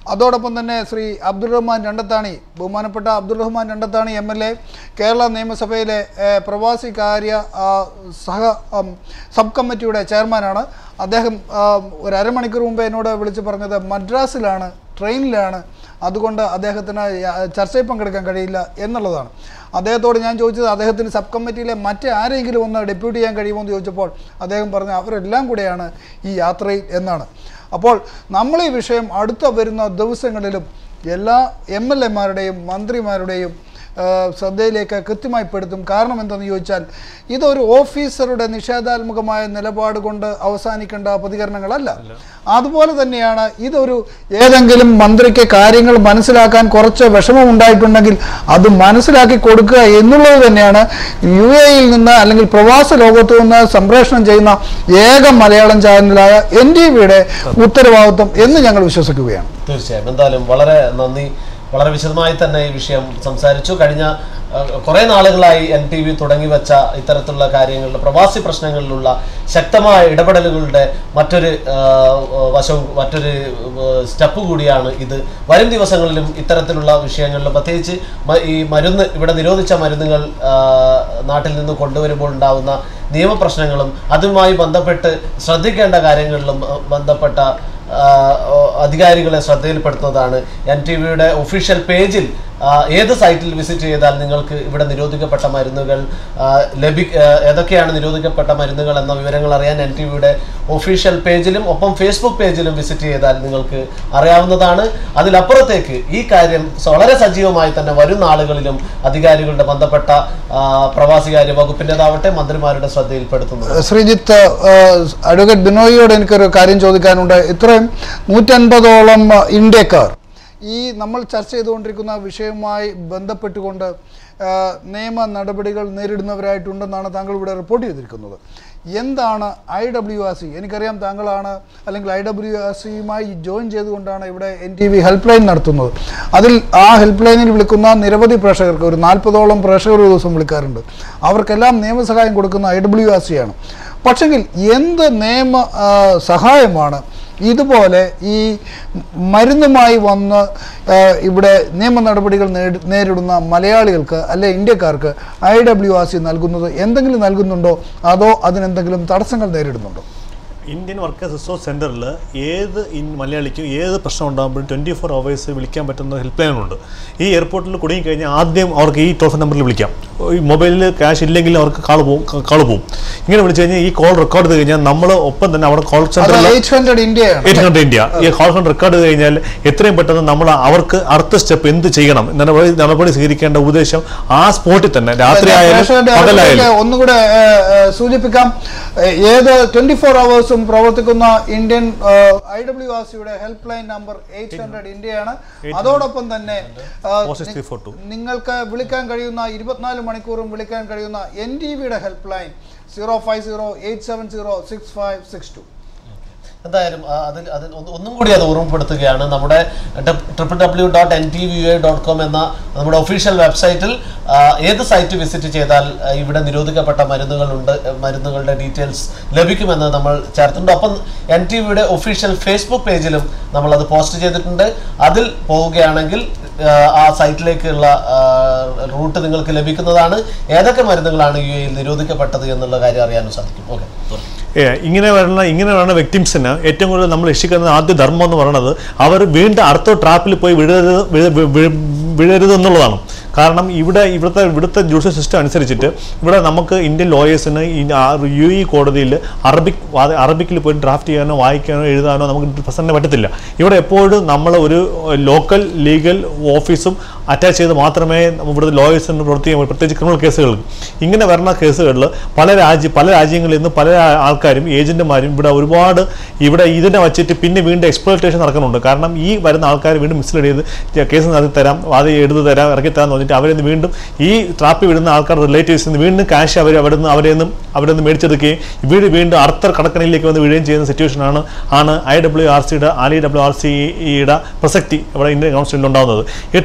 അതോടൊപ്പം തന്നെ ശ്രീ അബ്ദുൾ റഹ്മാൻ രണ്ടത്താണി ബഹുമാനപ്പെട്ട Abdul Rahman Randathani M L A Kerala നിയമസഭയിലെ ഏഹ്, പ്രവാസി കാര്യ ആ, സഹ ആം, സബ് കമ്മിറ്റിയുടെ ചെയർമാനാണ് അദ്ദേഹം ആ, ഒരു അരമണിക്കൂർ മുമ്പ് എന്നോട് വിളിച്ച് പറഞ്ഞത് മദ്രാസിലാണ് ട്രെയിനിലാണ് അതുകൊണ്ട് അദ്ദേഹത്തിന് യ- ചർച്ചയിൽ പങ്കെടുക്കാൻ കഴിയില്ല എന്നുള്ളതാണ് അദ്ദേഹത്തോട് ഞാൻ ചോദിച്ചത് അദ്ദേഹത്തിന് സബ് കമ്മിറ്റിയിലെ മറ്റേ ആരെങ്കിലും ഒന്ന് ഡെപ്യൂട്ട് ചെയ്യാൻ കഴിയുമോ എന്ന് ചോദിച്ചപ്പോൾ അദ്ദേഹം പറഞ്ഞു അവരെല്ലാം കൂടെയാണ് ഈ യാത്രയിൽ എന്നാണ് അപ്പോൾ നമ്മൾ ഈ വിഷയം അടുത്ത വരുന്ന ദിവസങ്ങളിലും എല്ലാ എം എൽ എമാരുടെയും മന്ത്രിമാരുടെയും ആ, ശ്രദ്ധയിലേക്ക് കൃത്യമായി പെടുത്തും കാരണം എന്തെന്ന് ചോദിച്ചാൽ ഇതൊരു ഓഫീസറുടെ നിഷേധാത്മകമായ നിലപാട് കൊണ്ട് അവസാനിക്കേണ്ട പ്രതികരണങ്ങളല്ല അതുപോലെ തന്നെയാണ് ഇതൊരു ഏതെങ്കിലും മന്ത്രിക്ക് കാര്യങ്ങൾ മനസ്സിലാക്കാൻ കുറച്ച് വിഷമം ഉണ്ടായിട്ടുണ്ടെങ്കിൽ അത് മനസ്സിലാക്കി കൊടുക്കുക എന്നുള്ളത് തന്നെയാണ് യു എയിൽ നിന്ന് അല്ലെങ്കിൽ പ്രവാസ ലോകത്തു നിന്ന് സംപ്രേഷണം ചെയ്യുന്ന ഏക മലയാളം ചാനലായ എൻ ടി വിയുടെ ഉത്തരവാദിത്വം എന്ന് ഞങ്ങൾ വിശ്വസിക്കുകയാണ് തീർച്ചയായും എന്തായാലും വളരെ നന്ദി വളരെ വിശദമായി തന്നെ ഈ വിഷയം സംസാരിച്ചു കഴിഞ്ഞ കുറെ നാളുകളായി എൻ ടി വി തുടങ്ങി വെച്ച ഇത്തരത്തിലുള്ള കാര്യങ്ങളിൽ പ്രവാസി പ്രശ്നങ്ങളിലുള്ള ശക്തമായ ഇടപെടലുകളുടെ മറ്റൊരു ആ, വശവും മറ്റൊരു സ്റ്റെപ്പ് കൂടിയാണ് ഇത് വരും ദിവസങ്ങളിലും ഇത്തരത്തിലുള്ള വിഷയങ്ങളിൽ പ്രത്യേകിച്ച് മ- ഈ മരുന്ന് ഇവിടെ നിരോധിച്ച മരുന്നുകൾ ആ, നാട്ടിൽ നിന്ന് കൊണ്ടുവരുമ്പോൾ ഉണ്ടാകുന്ന നിയമപ്രശ്നങ്ങളും അതുമായി ബന്ധപ്പെട്ട് ശ്രദ്ധിക്കേണ്ട കാര്യങ്ങളിലും ആ, ബന്ധപ്പെട്ട ആ, ഓ, അധികാരികളെ ശ്രദ്ധയിൽപ്പെടുത്തുന്നതാണ് എൻ ടി വിയുടെ ഒഫീഷ്യൽ പേജിൽ ആ, ഏത് സൈറ്റിൽ വിസിറ്റ് ചെയ്താൽ നിങ്ങൾക്ക് ഇവിടെ നിരോധിക്കപ്പെട്ട മരുന്നുകൾ ആ, ലഭി ആ, ഏതൊക്കെയാണ് നിരോധിക്കപ്പെട്ട മരുന്നുകൾ എന്ന വിവരങ്ങൾ അറിയാൻ എൻ ടി വിയുടെ ഒഫീഷ്യൽ പേജിലും ഒപ്പം ഫേസ്ബുക്ക് പേജിലും വിസിറ്റ് ചെയ്താൽ നിങ്ങൾക്ക് അറിയാവുന്നതാണ് അതിലപ്പുറത്തേക്ക് ഈ കാര്യം വളരെ സജീവമായി തന്നെ വരും നാളുകളിലും അധികാരികളുടെ ബന്ധപ്പെട്ട ആ, പ്രവാസികാര്യ വകുപ്പിൻ്റെതാവട്ടെ മന്ത്രിമാരുടെ ശ്രദ്ധയിൽപ്പെടുത്തുന്നത് ശ്രീജിത്ത് ഏഹ്, അഡ്വക്കേറ്റ് ബിനോയിയോട് എനിക്കൊരു കാര്യം ചോദിക്കാനുണ്ട് ഇത്രയും നൂറ്റൻപതോളം ഇന്ത്യക്കാർ ഈ നമ്മൾ ചർച്ച ചെയ്തുകൊണ്ടിരിക്കുന്ന വിഷയവുമായി ബന്ധപ്പെട്ടുകൊണ്ട് ഏഹ്, നിയമ നടപടികൾ നേരിടുന്നവരായിട്ടുണ്ടെന്നാണ് താങ്കൾ ഇവിടെ റിപ്പോർട്ട് ചെയ്തിരിക്കുന്നത് എന്താണ് ഐ ഡബ്ല്യു ആർ സി എനിക്കറിയാം താങ്കളാണ് അല്ലെങ്കിൽ ഐ ഡബ്ല്യു ആർ സിയുമായി ജോയിൻ ചെയ്തുകൊണ്ടാണ് ഇവിടെ N T V help line നടത്തുന്നത് അതിൽ ആ ഹെൽപ്പ് ലൈനിൽ വിളിക്കുന്ന നിരവധി പ്രേക്ഷകർക്ക് ഒരു നാൽപ്പതോളം പ്രേക്ഷകർ ഒരു ദിവസം വിളിക്കാറുണ്ട് അവർക്കെല്ലാം നിയമസഹായം കൊടുക്കുന്ന ഐ ഡബ്ല്യു ആർ സി ആണ് പക്ഷെങ്കിൽ എന്ത് നിയമ ആ, സഹായമാണ് ഇതുപോലെ ഈ മരുന്നുമായി വന്ന് ആ, ഇവിടെ നിയമ നടപടികൾ നേടി- നേരിടുന്ന മലയാളികൾക്ക് അല്ലെ ഇന്ത്യക്കാർക്ക് ഐ ഡബ്ല്യു ആർ സി നൽകുന്നത് എന്തെങ്കിലും നൽകുന്നുണ്ടോ അതോ അതിനെന്തെങ്കിലും തടസ്സങ്ങൾ നേരിടുന്നുണ്ടോ ഇന്ത്യൻ വർക്കേഴ്സ് റിസോഴ്സ് സെൻറ്ററിൽ ഏത് ഇൻ മലയാളിക്കും ഏത് പ്രശ്നം ഉണ്ടാകുമ്പോഴും ട്വൻറ്റി ഫോർ അവേഴ്സ് വിളിക്കാൻ പറ്റുന്ന ഹെൽപ്പ് ലൈനുണ്ട് ഈ എയർപോർട്ടിൽ കുടുങ്ങിക്കഴിഞ്ഞാൽ ആദ്യം അവർക്ക് ഈ ടോൾ നമ്പറിൽ വിളിക്കാം ഈ മൊബൈലിൽ ക്യാഷ് ഇല്ലെങ്കിൽ അവർക്ക് കാൾ പോകും കാൾ പോകും ഇങ്ങനെ വിളിച്ചു കഴിഞ്ഞാൽ ഈ കോൾ റെക്കോർഡ് ചെയ്ത് കഴിഞ്ഞാൽ നമ്മൾ ഒപ്പം തന്നെ അവിടെ കോൾ അത് സെൻറ്ററിൽ എയ്റ്റ് ഹൺഡ്രഡ് ഇന്ത്യയാണ് എയ്റ്റ് ഹൺഡ്രഡ് ഇന്ത്യ ഈ കോൾ സെൻറ്റർ റെക്കോർഡ് ചെയ്ത് കഴിഞ്ഞാൽ എത്രയും പെട്ടെന്ന് നമ്മൾ അവർക്ക് അടുത്ത സ്റ്റെപ്പ് എന്ത് ചെയ്യണം നടപടി നടപടി സ്വീകരിക്കേണ്ട ഉപദേശം ആ സ്പോട്ടിൽ തന്നെ രാത്രി ആയാലും പ്രേക്ഷകരുടെ പകലായാലും അറിവിലേക്ക് ഒന്നുകൂടെ ഏ, ഏ, സൂചിപ്പിക്കാം ഏ, ഏത് ട്വന്റി ഫോർ അവേഴ്സും പ്രവർത്തിക്കുന്ന ഇന്ത്യൻ ഐ ഡബ്ല്യു ആർ സിയുടെ help line number eight hundred ഇന്ത്യയാണ് അതോടൊപ്പം തന്നെ ആ, Four six three four two. നിങ്ങൾക്ക് വിളിക്കാൻ കഴിയുന്ന ഇരുപത്തിനാല് മണിക്കൂറും വിളിക്കാൻ കഴിയുന്ന എൻ ടി വിയുടെ help line zero five zero eight seven zero six five six two എന്തായാലും ആ, അതിൽ അതിൽ ഒന്ന് ഒന്നും കൂടി അത് ഓർമ്മപ്പെടുത്തുകയാണ് നമ്മുടെ triple W dot N T V A dot com എന്ന നമ്മുടെ ഒഫീഷ്യൽ വെബ്സൈറ്റിൽ ആ, ഏത് സൈറ്റ് വിസിറ്റ് ചെയ്താൽ ആ, ഇവിടെ നിരോധിക്കപ്പെട്ട മരുന്നുകളുണ്ട് ആ, മരുന്നുകളുടെ ഡീറ്റെയിൽസ് ലഭിക്കുമെന്ന് നമ്മൾ ചേർത്തിട്ടുണ്ട് ഒപ്പം എൻ ടി വിയുടെ ഒഫീഷ്യൽ ഫേസ്ബുക്ക് പേജിലും നമ്മൾ അത് പോസ്റ്റ് ചെയ്തിട്ടുണ്ട് അതിൽ പോവുകയാണെങ്കിൽ ആ, ആ സൈറ്റിലേക്കുള്ള റൂട്ട് നിങ്ങൾക്ക് ലഭിക്കുന്നതാണ് ഏതൊക്കെ മരുന്നുകളാണ് യു എയിൽ നിരോധിക്കപ്പെട്ടത് എന്നുള്ള കാര്യം അറിയാനും സാധിക്കും ഓക്കെ ഏ, ഇങ്ങനെ വരുന്ന ഇങ്ങനെ വരുന്ന വ്യക്ടിംസിന് ഏറ്റവും കൂടുതൽ നമ്മൾ രക്ഷിക്കുന്ന ആദ്യ ധർമ്മം എന്ന് പറയുന്നത് അവർ വീണ്ടും അടുത്ത ട്രാപ്പിൽ പോയി വിഴരുത് വിഴ- വി- വി- വിഴരുത് എന്നുള്ളതാണ് കാരണം ഇവിടെ ഇവിടുത്തെ ഇവിടുത്തെ ജുഡീഷ്യൽ സിസ്റ്റം അനുസരിച്ചിട്ട് ഇവിടെ നമുക്ക് ഇന്ത്യൻ ലോയേഴ്സിന് യു ഇ കോടതിയിൽ അറബിക് വാ- അറബിക്കിൽ പോയി ഡ്രാഫ്റ്റ് ചെയ്യാനോ വായിക്കാനോ എഴുതാനോ നമുക്ക് പ്രസന്റിന് പറ്റത്തില്ല ഇവിടെ എപ്പോഴും നമ്മൾ ഒരു ലോക്കൽ ലീഗൽ ഓഫീസും അറ്റാച്ച് ചെയ്ത് മാത്രമേ ഇവിടുത്തെ ലോയേഴ്സിന് പ്രവർത്തിക്കാൻ പ്രത്യേകിച്ച് ക്രിമിനൽ കേസുകൾ ഇങ്ങനെ വരുന്ന കേസുകളിൽ പല രാജ്യ പല രാജ്യങ്ങളിൽ നിന്ന് പല ആൾക്കാരും ഏജന്റുമാരും ഇവിടെ ഒരുപാട് ഇവിടെ ഇതിനെ വച്ചിട്ട് പിന്നെ വീണ്ടും എക്സ്പ്ലോയിറ്റേഷൻ നടക്കുന്നുണ്ട് കാരണം ഈ വരുന്ന ആൾക്കാർ വീണ്ടും മിസ്ലീഡ് ചെയ്ത് കേസ് നടത്തി തരാം അത് എഴുതി തരാം ഇറക്കി തരാം എന്ന് പറഞ്ഞിട്ട് അവരെ നിന്ന് വീണ്ടും ഈ ട്രാപ്പിൽ വിടുന്ന ആൾക്കാർ റിലേറ്റീവ്സിൽ നിന്ന് വീണ്ടും കാശ് അവർ അവിടെ നിന്ന് അവരെ നിന്നും അവിടെ നിന്ന് മേടിച്ചെടുക്കുകയും വീട് വീണ്ടും അടുത്ത കടക്കണിയിലേക്ക് വന്ന് വീഴുകയും ചെയ്യുന്ന സിറ്റുവേഷനാണ് ആണ് ഐ ഡബ്ല്യു ആർ സിയുടെ ആലി ഡബ്ല്യു ആർ സിയുടെ പ്രസക്തി ഇവിടെ ഇന്ത്യൻ കൗൺസിലിൽ ഉണ്ടാകുന്നത് ഈ ടോൾ ഫ്രീ നമ്പർ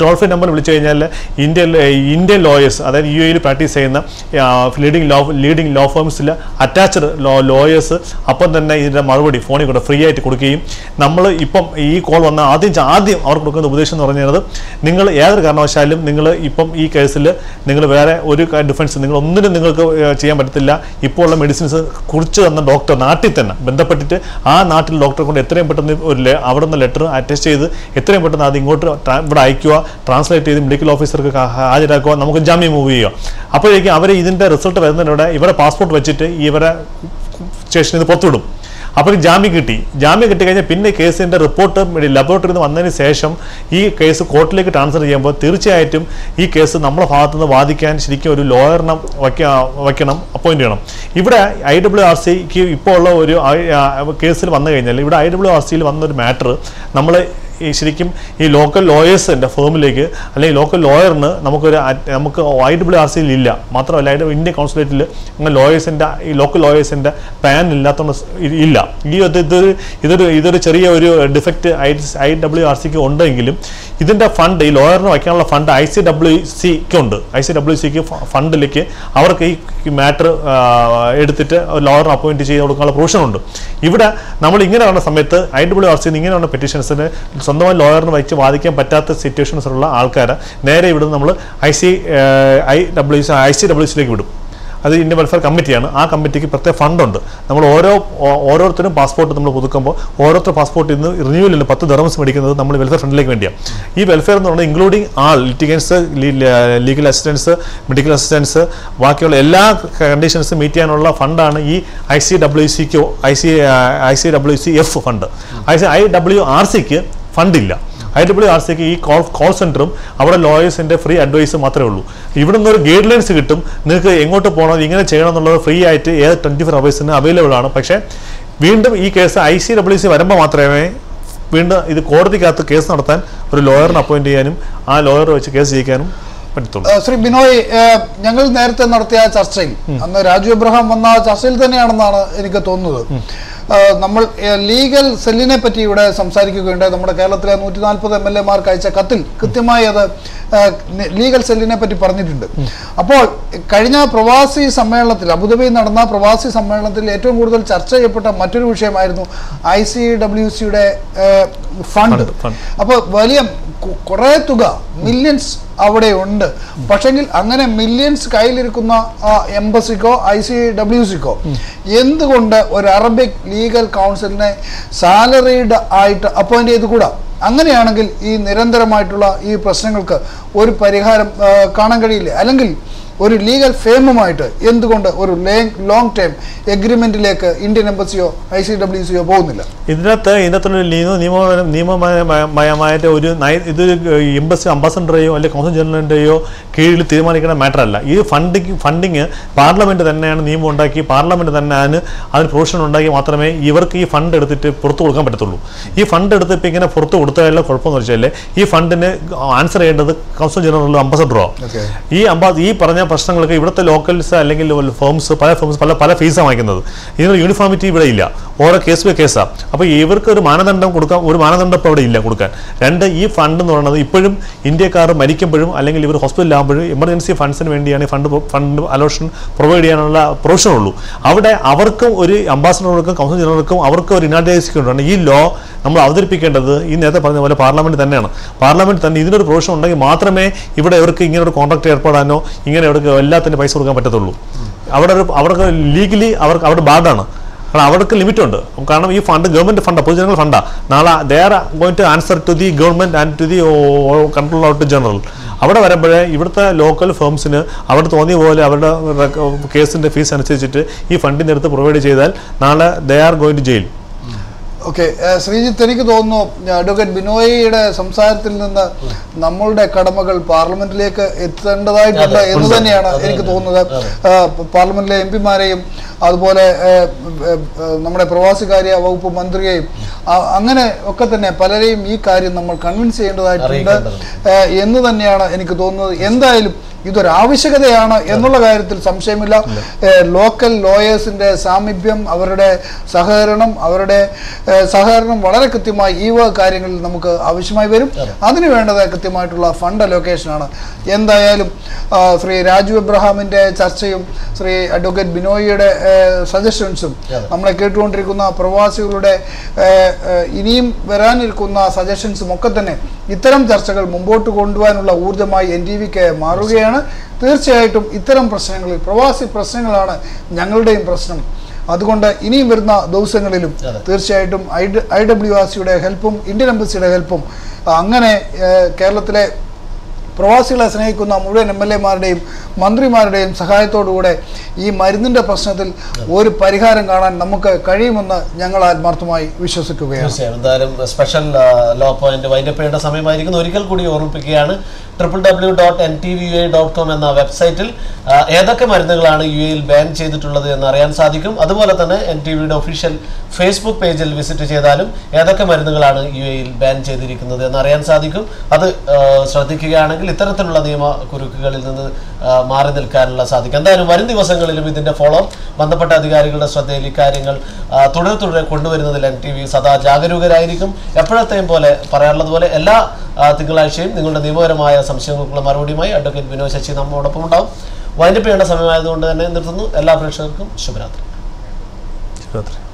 വിളിച്ചു കഴിഞ്ഞാൽ ഇന്ത്യൻ ഇന്ത്യൻ ലോയേഴ്സ് അതായത് യു എയിൽ പ്രാക്ടീസ് ചെയ്യുന്ന ലീഡിംഗ് ലോ ലീഡിംഗ് ലോ ഫേംസിൽ അറ്റാച്ച്ഡ് ലോ ലോയേഴ്സ് അപ്പം തന്നെ ഇതിൻ്റെ മറുപടി ഫോണിൽ കൂടെ ഫ്രീ ആയിട്ട് കൊടുക്കുകയും നമ്മൾ ഇപ്പം ഈ കോൾ വന്ന ആദ്യം ച- ആദ്യം അവർക്ക് കൊടുക്കുന്ന ഉപദേശം എന്ന് പറഞ്ഞത് നിങ്ങൾ ഏതൊരു കാരണവശാലും നിങ്ങൾ ഇപ്പം ഈ കേസിൽ നിങ്ങൾ വേറെ ഒരു ഡിഫൻസ് നിങ്ങൾ ഒന്നിനും നിങ്ങൾക്ക് ഏഹ്, ചെയ്യാൻ പറ്റത്തില്ല ഇപ്പോൾ ഉള്ള മെഡിസിൻസ് കുറിച്ച് തന്ന ഡോക്ടർ നാട്ടിൽ തന്നെ ബന്ധപ്പെട്ടിട്ട് ആ നാട്ടിൽ ഡോക്ടറെ കൊണ്ട് എത്രയും പെട്ടെന്ന് ഒരു ലെ- അവിടെ നിന്ന് ലെറ്റർ അറ്റസ്റ്റ് ചെയ്ത് എത്രയും പെട്ടെന്ന് അത് ഇങ്ങോട്ട് ട്രാ- ഇവിടെ അയക്കുക ട്രാൻസ്ലേറ്റ് ചെയ്ത് മെഡിക്കൽ ഓഫീസർക്ക് ക- ഹാജരാക്കുക നമുക്ക് ജാമ്യം മൂവ് ചെയ്യുക അപ്പോഴേക്കും അവർ ഇതിൻ്റെ റിസൾട്ട് വരുന്നതിലൂടെ ഇവരെ പാസ്പോർട്ട് വെച്ചിട്ട് ഇവരെ സ്റ്റേഷനിൽ നിന്ന് പുറത്തുവിടും അപ്പോൾ ജാമ്യം കിട്ടി ജാമ്യം കിട്ടി കഴിഞ്ഞാൽ പിന്നെ കേസിൻ്റെ റിപ്പോർട്ട് ലബോറട്ടറിയിൽ നിന്ന് വന്നതിന് ശേഷം ഈ കേസ് കോർട്ടിലേക്ക് ട്രാൻസ്ഫർ ചെയ്യുമ്പോൾ തീർച്ചയായിട്ടും ഈ കേസ് നമ്മുടെ ഭാഗത്തു നിന്ന് വാദിക്കാൻ ശരിക്കും ഒരു ലോയറിനെ വയ്ക്ക വയ്ക്കണം അപ്പോയിന്റ് ചെയ്യണം ഇവിടെ ഐ ഡബ്ല്യു ആർ സിക്ക് ഇപ്പോൾ ഉള്ള ഒരു ഐ- ആ, കേസിൽ വന്നു കഴിഞ്ഞാൽ ഇവിടെ ഐ ഡബ്ല്യു ആർ സിയിൽ വന്ന ഒരു മാറ്റർ നമ്മൾ ഈ ശരിക്കും ഈ ലോക്കൽ ലോയേഴ്സിൻ്റെ ഫേമിലേക്ക് അല്ലെങ്കിൽ ലോക്കൽ ലോയറിന് നമുക്കൊരു അറ്റ്- നമുക്ക് ഐ ഡബ്ല്യു ആർ സിയിൽ ഇല്ല മാത്രമല്ല ഐ ഇന്ത്യൻ കൗൺസിലേറ്റിൽ അങ്ങനെ ലോയേഴ്സിൻ്റെ ഈ ലോക്കൽ ലോയേഴ്സിൻ്റെ പാൻ ഇല്ലാത്തതുകൊണ്ട് സ് ഇ- ഇല്ല ഈ ഇത് ഇതൊരു ഇതൊരു ഇതൊരു ചെറിയ ഒരു defect I I W R സിക്ക് ഉണ്ടെങ്കിലും ഇതിൻ്റെ ഫണ്ട് ഈ ലോയറിന് വയ്ക്കാനുള്ള ഫണ്ട് ഐ സി ഡബ്ല്യു സിക്ക് ഉണ്ട് ഐ സി ഡബ്ല്യു സിക്ക് ഫണ്ടിലേക്ക് അവർക്ക് ഈ മാറ്റർ എടുത്തിട്ട് ലോയറിന് അപ്പോയിന്റ് ചെയ്ത് കൊടുക്കാനുള്ള പ്രൊവിഷൻ ഉണ്ട് ഇവിടെ നമ്മൾ ഇങ്ങനെ വന്ന സമയത്ത് ഐ ഡബ്ല്യു ആർ സി ഇങ്ങനെ വന്ന പെറ്റീഷൻസിന് സ്വന്തമായി ലോയറിന് വെച്ച് വാദിക്കാൻ പറ്റാത്ത സിറ്റുവേഷൻസിലുള്ള ആൾക്കാരെ നേരെ ഇവിടുന്ന് നമ്മൾ I C I W C I C W സിയിലേക്ക് വിടും അത് ഇന്ത്യൻ വെൽഫെയർ കമ്മിറ്റിയാണ് ആ കമ്മിറ്റിക്ക് പ്രത്യേക ഫണ്ടുണ്ട് നമ്മൾ ഓരോ ഓ- ഓരോരുത്തരും പാസ്പോർട്ട് നമ്മൾ പുതുക്കുമ്പോൾ ഓരോരുത്തർ പാസ്പോർട്ടിൽ നിന്ന് റിന്യൂവലിൽ പത്ത് ദർമസ് മേടിക്കുന്നത് നമ്മൾ വെൽഫെയർ ഫണ്ടിലേക്ക് വേണ്ടിയാണ് ഈ വെൽഫെയർ എന്ന് പറയുന്നത് including all litigants legal assistance medical assistance ബാക്കിയുള്ള എല്ലാ കണ്ടീഷൻസും മീറ്റ് ചെയ്യാനുള്ള ഫണ്ടാണ് ഈ ഐ സി ഡബ്ല്യു സിക്ക് I C I C W C F fund I C I W R സിക്ക് ഫണ്ടില്ല ഐ ഡബ്ല്യു ആർ സിക്ക് ഈ കോൾ കോൾ സെൻറ്ററും അവിടെ ലോയേഴ്സിൻ്റെ ഫ്രീ അഡ്വൈസ് മാത്രമേ ഉള്ളൂ ഇവിടെ നിന്ന് ഒരു ഗൈഡ് ലൈൻസ് കിട്ടും നിങ്ങൾക്ക് എങ്ങോട്ട് പോകണം ഇങ്ങനെ ചെയ്യണം എന്നുള്ളത് ഫ്രീ ആയിട്ട് ഏത് ട്വൻറ്റി ഫോർ അവേഴ്സിന് അവൈലബിൾ ആണ് പക്ഷേ വീണ്ടും ഈ case I C W C വരുമ്പോൾ മാത്രമേ വീണ്ടും ഇത് കോടതിക്കകത്ത് കേസ് നടത്താൻ ഒരു ലോയറിന് അപ്പോയിന്റ് ചെയ്യാനും ആ ലോയർ വെച്ച് കേസ് ചെയ്യിക്കാനും പറ്റത്തുള്ളൂ ഏഹ് ശ്രീ ബിനോയ് ഏഹ് ഞങ്ങൾ നേരത്തെ നടത്തിയ ആ ചർച്ചയിൽ അന്ന് രാജു എബ്രഹാം വന്ന ആ ചർച്ചയിൽ തന്നെയാണെന്നാണ് എനിക്ക് തോന്നുന്നത് ഏഹ് നമ്മൾ ഏഹ് ലീഗൽ സെല്ലിനെ പറ്റി ഇവിടെ സംസാരിക്കുകയുണ്ടായി നമ്മുടെ കേരളത്തിലെ നൂറ്റി നാൽപ്പത് എം എൽ എമാർക്ക് അയച്ച കത്തിൽ കൃത്യമായി അത് ഏഹ് നി- ലീഗൽ സെല്ലിനെ പറ്റി പറഞ്ഞിട്ടുണ്ട് അപ്പോൾ കഴിഞ്ഞ പ്രവാസി സമ്മേളനത്തിൽ അബുദാബിയിൽ നടന്ന പ്രവാസി സമ്മേളനത്തിൽ ഏറ്റവും കൂടുതൽ ചർച്ച ചെയ്യപ്പെട്ട മറ്റൊരു വിഷയമായിരുന്നു ഐ സി ഡബ്ല്യു സിയുടെ ഫണ്ട് fund. അപ്പോൾ വലിയ കു- കുറേ തുക മില്യൺസ് അവിടെ ഉണ്ട് പക്ഷെങ്കിൽ അങ്ങനെ മില്യൺസ് കയ്യിലിരിക്കുന്ന ആ, എംബസിക്കോ ഐ സി ഡബ്ല്യു സിക്കോ എന്തുകൊണ്ട് ഒരു അറബിക് ലീഗൽ കൗൺസിലിനെ സാലറീഡ് ആയിട്ട് അപ്പോയിന്റ് ചെയ്തുകൂടാ അങ്ങനെയാണെങ്കിൽ ഈ നിരന്തരമായിട്ടുള്ള ഈ പ്രശ്നങ്ങൾക്ക് ഒരു പരിഹാരം ആ, കാണാൻ കഴിയില്ല അല്ലെങ്കിൽ ഒരു ലീഗൽ ഫേമുമായിട്ട് എന്തുകൊണ്ട് ഒരു ലോങ് ടൈം എഗ്രിമെന്റിലേക്ക് ഇന്ത്യൻ എംബസിയോ ഐ സി ഡബ്ല്യു സിയോ പോകുന്നില്ല ഇതിനകത്ത് ഇതിനകത്തുള്ള നിയമ നിയമ നിയമമയമായിട്ട് ഒരു നയ- ഇത് എംബസി അംബാസഡറെയോ അല്ലെങ്കിൽ കൗൺസിൽ ജനറലിൻ്റെയോ കീഴിൽ തീരുമാനിക്കുന്ന മാറ്റർ അല്ല ഈ ഫണ്ടിങ് ഫണ്ടിങ് പാർലമെന്റ് തന്നെയാണ് നിയമം ഉണ്ടാക്കി പാർലമെന്റ് തന്നെയാണ് അതിന് പ്രൊവിഷൻ ഉണ്ടാക്കി മാത്രമേ ഇവർക്ക് ഈ ഫണ്ട് എടുത്തിട്ട് പുറത്തു കൊടുക്കാൻ പറ്റത്തുള്ളൂ ഈ ഫണ്ട് എടുത്ത് ഇപ്പം ഇങ്ങനെ പുറത്ത് കൊടുത്താലുള്ള കുഴപ്പമെന്ന് വെച്ചാൽ ഈ ഫണ്ടിന് ആൻസർ ചെയ്യേണ്ടത് കൗൺസിൽ ജനറലോ അംബാസഡറോ ഈ അംബാ ഈ പറഞ്ഞ പ്രശ്നങ്ങൾക്ക് ഇവിടുത്തെ ലോക്കൽസ് അല്ലെങ്കിൽ ഫേംസ് പല ഫേംസ് പല പല ഫീസാണ് വാങ്ങിക്കുന്നത് ഇതിനൊരു യൂണിഫോമിറ്റി ഇവിടെ ഇല്ല ഓരോ കേസ് ബൈ കേസാണ് അപ്പോൾ ഇവർക്ക് ഒരു മാനദണ്ഡം കൊടുക്കാൻ ഒരു മാനദണ്ഡം ഇപ്പോൾ അവിടെ ഇല്ല കൊടുക്കാൻ രണ്ട് ഈ ഫണ്ട് എന്ന് പറയുന്നത് ഇപ്പോഴും ഇന്ത്യക്കാർ മരിക്കുമ്പോഴും അല്ലെങ്കിൽ ഇവർ ഹോസ്പിറ്റലിലാകുമ്പോഴും എമർജൻസി ഫണ്ട്സിന് വേണ്ടിയാണ് ഈ ഫണ്ട് ഫണ്ട് അലോഷൻ പ്രൊവൈഡ് ചെയ്യാനുള്ള പ്രൊവിഷൻ ഉള്ളൂ അവിടെ അവർക്കും ഒരു അംബാസഡർക്കും കൗൺസിൽ ജനറൽക്കും അവർക്ക് ഒരു ഇനാഡൈസിക്കുന്നുണ്ട് ഈ ലോ നമ്മൾ അവതരിപ്പിക്കേണ്ടത് ഈ നേരത്തെ പറഞ്ഞ പോലെ പാർലമെന്റ് തന്നെയാണ് പാർലമെന്റ് തന്നെ ഇതിനൊരു പ്രൊവിഷൻ ഉണ്ടെങ്കിൽ മാത്രമേ ഇവിടെ ഇവർക്ക് ഇങ്ങനെ ഒരു കോൺട്രാക്ട് ഏർപ്പെടാനോ ഇങ്ങനെ ഇവർക്ക് എല്ലാത്തിനും പൈസ കൊടുക്കാൻ പറ്റത്തുള്ളൂ അവിടെ ഒരു അവർക്ക് ലീഗലി അവർക്ക് അവിടെ ബാഡാണ് കാരണം അവർക്ക് ലിമിറ്റ് ഉണ്ട് കാരണം ഈ ഫണ്ട് ഗവൺമെന്റ് ഫണ്ടാണ് പൊതുജനങ്ങൾ ഫണ്ടാണ് നാളെ they are going to answer to the government and to the control out general അവിടെ വരുമ്പോഴേ ഇവിടുത്തെ ലോക്കൽ ഫേംസിന് അവിടെ തോന്നിയ പോലെ അവരുടെ കേസിന്റെ ഫീസ് അനുസരിച്ചിട്ട് ഈ ഫണ്ടിൻ്റെ അടുത്ത് പ്രൊവൈഡ് ചെയ്താൽ നാളെ they are going to jail okay Sreejith എനിക്ക് തോന്നുന്നു അഡ്വക്കേറ്റ് ബിനോയിയുടെ സംസാരത്തിൽ നിന്ന് നമ്മളുടെ കടമകൾ പാർലമെന്റിലേക്ക് എത്തേണ്ടതായിട്ടുണ്ട് അതെ, എന്ന് ഉണ്ട്. തന്നെയാണ് അതെ, എനിക്ക് അതെ. തോന്നുന്നത് അതെ. ആ, പ- പാർലമെന്റിലെ എം പിമാരെയും അതുപോലെ ഏ, ഏ, ഏ, നമ്മുടെ പ്രവാസികാര്യ വകുപ്പ് മന്ത്രിയെയും ആ, അങ്ങനെ ഒക്കെ തന്നെ പലരെയും ഈ കാര്യം നമ്മൾ കൺവിൻസ് ചെയ്യേണ്ടതായിട്ടുണ്ട് അറിയിക്കേണ്ടതുണ്ട്. ഏ, എന്ന് തന്നെയാണ് എനിക്ക് തോന്നുന്നത് എന്തായാലും ഇതൊരു ആവശ്യകതയാണ് എന്നുള്ള കാര്യത്തിൽ സംശയമില്ല ഏഹ് ലോക്കൽ ലോയേഴ്സിന്റെ സാമീപ്യം അവരുടെ സഹകരണം അവരുടെ ഏഹ് സഹകരണം വളരെ കൃത്യമായി ഈ വക കാര്യങ്ങളിൽ നമുക്ക് ആവശ്യമായി വരും അതിന് വേണ്ടത് കൃത്യമായിട്ടുള്ള ഫണ്ട് അലോക്കേഷനാണ് എന്തായാലും ആ, ശ്രീ രാജു എബ്രഹാമിന്റെ ചർച്ചയും ശ്രീ അഡ്വക്കേറ്റ് ബിനോയിയുടെ സജഷൻസും നമ്മളെ കേട്ടുകൊണ്ടിരിക്കുന്ന പ്രവാസികളുടെ ഏഹ്, ഏഹ്, ഇനിയും വരാനിരിക്കുന്ന സജഷൻസും ഒക്കെ തന്നെ ഇത്തരം ചർച്ചകൾ മുമ്പോട്ട് കൊണ്ടുപോകാനുള്ള ഊർജ്ജമായി എൻ ടി വിക്ക് മാറുകയാണ് തീർച്ചയായിട്ടും ഇത്തരം പ്രശ്നങ്ങളിൽ പ്രവാസി പ്രശ്നങ്ങളാണ് ഞങ്ങളുടെയും പ്രശ്നം അതുകൊണ്ട് ഇനിയും വരുന്ന ദിവസങ്ങളിലും തീർച്ചയായിട്ടും ഐ ഐ ഡബ്ല്യു ആർ സിയുടെ ഹെൽപ്പും ഇന്ത്യൻ എംബസിയുടെ ഹെൽപ്പും അങ്ങനെ ഏഹ്, കേരളത്തിലെ പ്രവാസികളെ സ്നേഹിക്കുന്ന മുഴുവൻ എം എൽ എമാരുടെയും മന്ത്രിമാരുടെയും സഹായത്തോടുകൂടെ ഈ മരുന്നിൻ്റെ പ്രശ്നത്തിൽ ഒരു പരിഹാരം കാണാൻ നമുക്ക് കഴിയുമെന്ന് ഞങ്ങൾ ആത്മാർത്ഥമായി വിശ്വസിക്കുകയാണ് തീർച്ചയായും എന്തായാലും സ്പെഷ്യൽ ലോ പോയിന്റ് വൈൻഡപ്പ് ചെയ്യേണ്ട സമയമായിരിക്കുന്നു ഒരിക്കൽ കൂടി ഓർമ്മിപ്പിക്കുകയാണ് triple W dot N T V U A dot com എന്ന വെബ്സൈറ്റിൽ ആ, ഏതൊക്കെ മരുന്നുകളാണ് യു എയിൽ ബാൻ ചെയ്തിട്ടുള്ളത് എന്ന് അറിയാൻ സാധിക്കും അതുപോലെ തന്നെ എൻ ടി വിയുടെ ഒഫീഷ്യൽ ഫേസ്ബുക്ക് പേജിൽ വിസിറ്റ് ചെയ്താലും ഏതൊക്കെ മരുന്നുകളാണ് യു എയിൽ ബാൻ ചെയ്തിരിക്കുന്നത് എന്ന് അറിയാൻ സാധിക്കും അത് ആ, ശ്രദ്ധിക്കുകയാണെങ്കിൽ ഇത്തരത്തിലുള്ള നിയമ കുരുക്കുകളിൽ നിന്ന് ആ, മാറി നിൽക്കാനുള്ള സാധിക്കും എന്തായാലും വരും ദിവസങ്ങളിലും ഇതിന്റെ ഫോളോ ബന്ധപ്പെട്ട അധികാരികളുടെ ശ്രദ്ധയിൽ ഇക്കാര്യങ്ങൾ ആ, തുടരെ തുടരെ കൊണ്ടുവരുന്നതിൽ എൻ ടി വി സദാ ജാഗരൂകരായിരിക്കും എപ്പോഴത്തെയും പോലെ പറയാനുള്ളത് പോലെ എല്ലാ ആ, തിങ്കളാഴ്ചയും നിങ്ങളുടെ നിയമപരമായ സംശയങ്ങൾക്കുള്ള മറുപടിയുമായി അഡ്വക്കേറ്റ് വിനോദ് ശശി നമ്മോടൊപ്പം ഉണ്ടാവും വൈൻഡപ്പ് ചെയ്യേണ്ട സമയമായതുകൊണ്ട് തന്നെ നിർത്തുന്നു എല്ലാ പ്രേക്ഷകർക്കും ശുഭരാത്രി ശുഭരാത്രി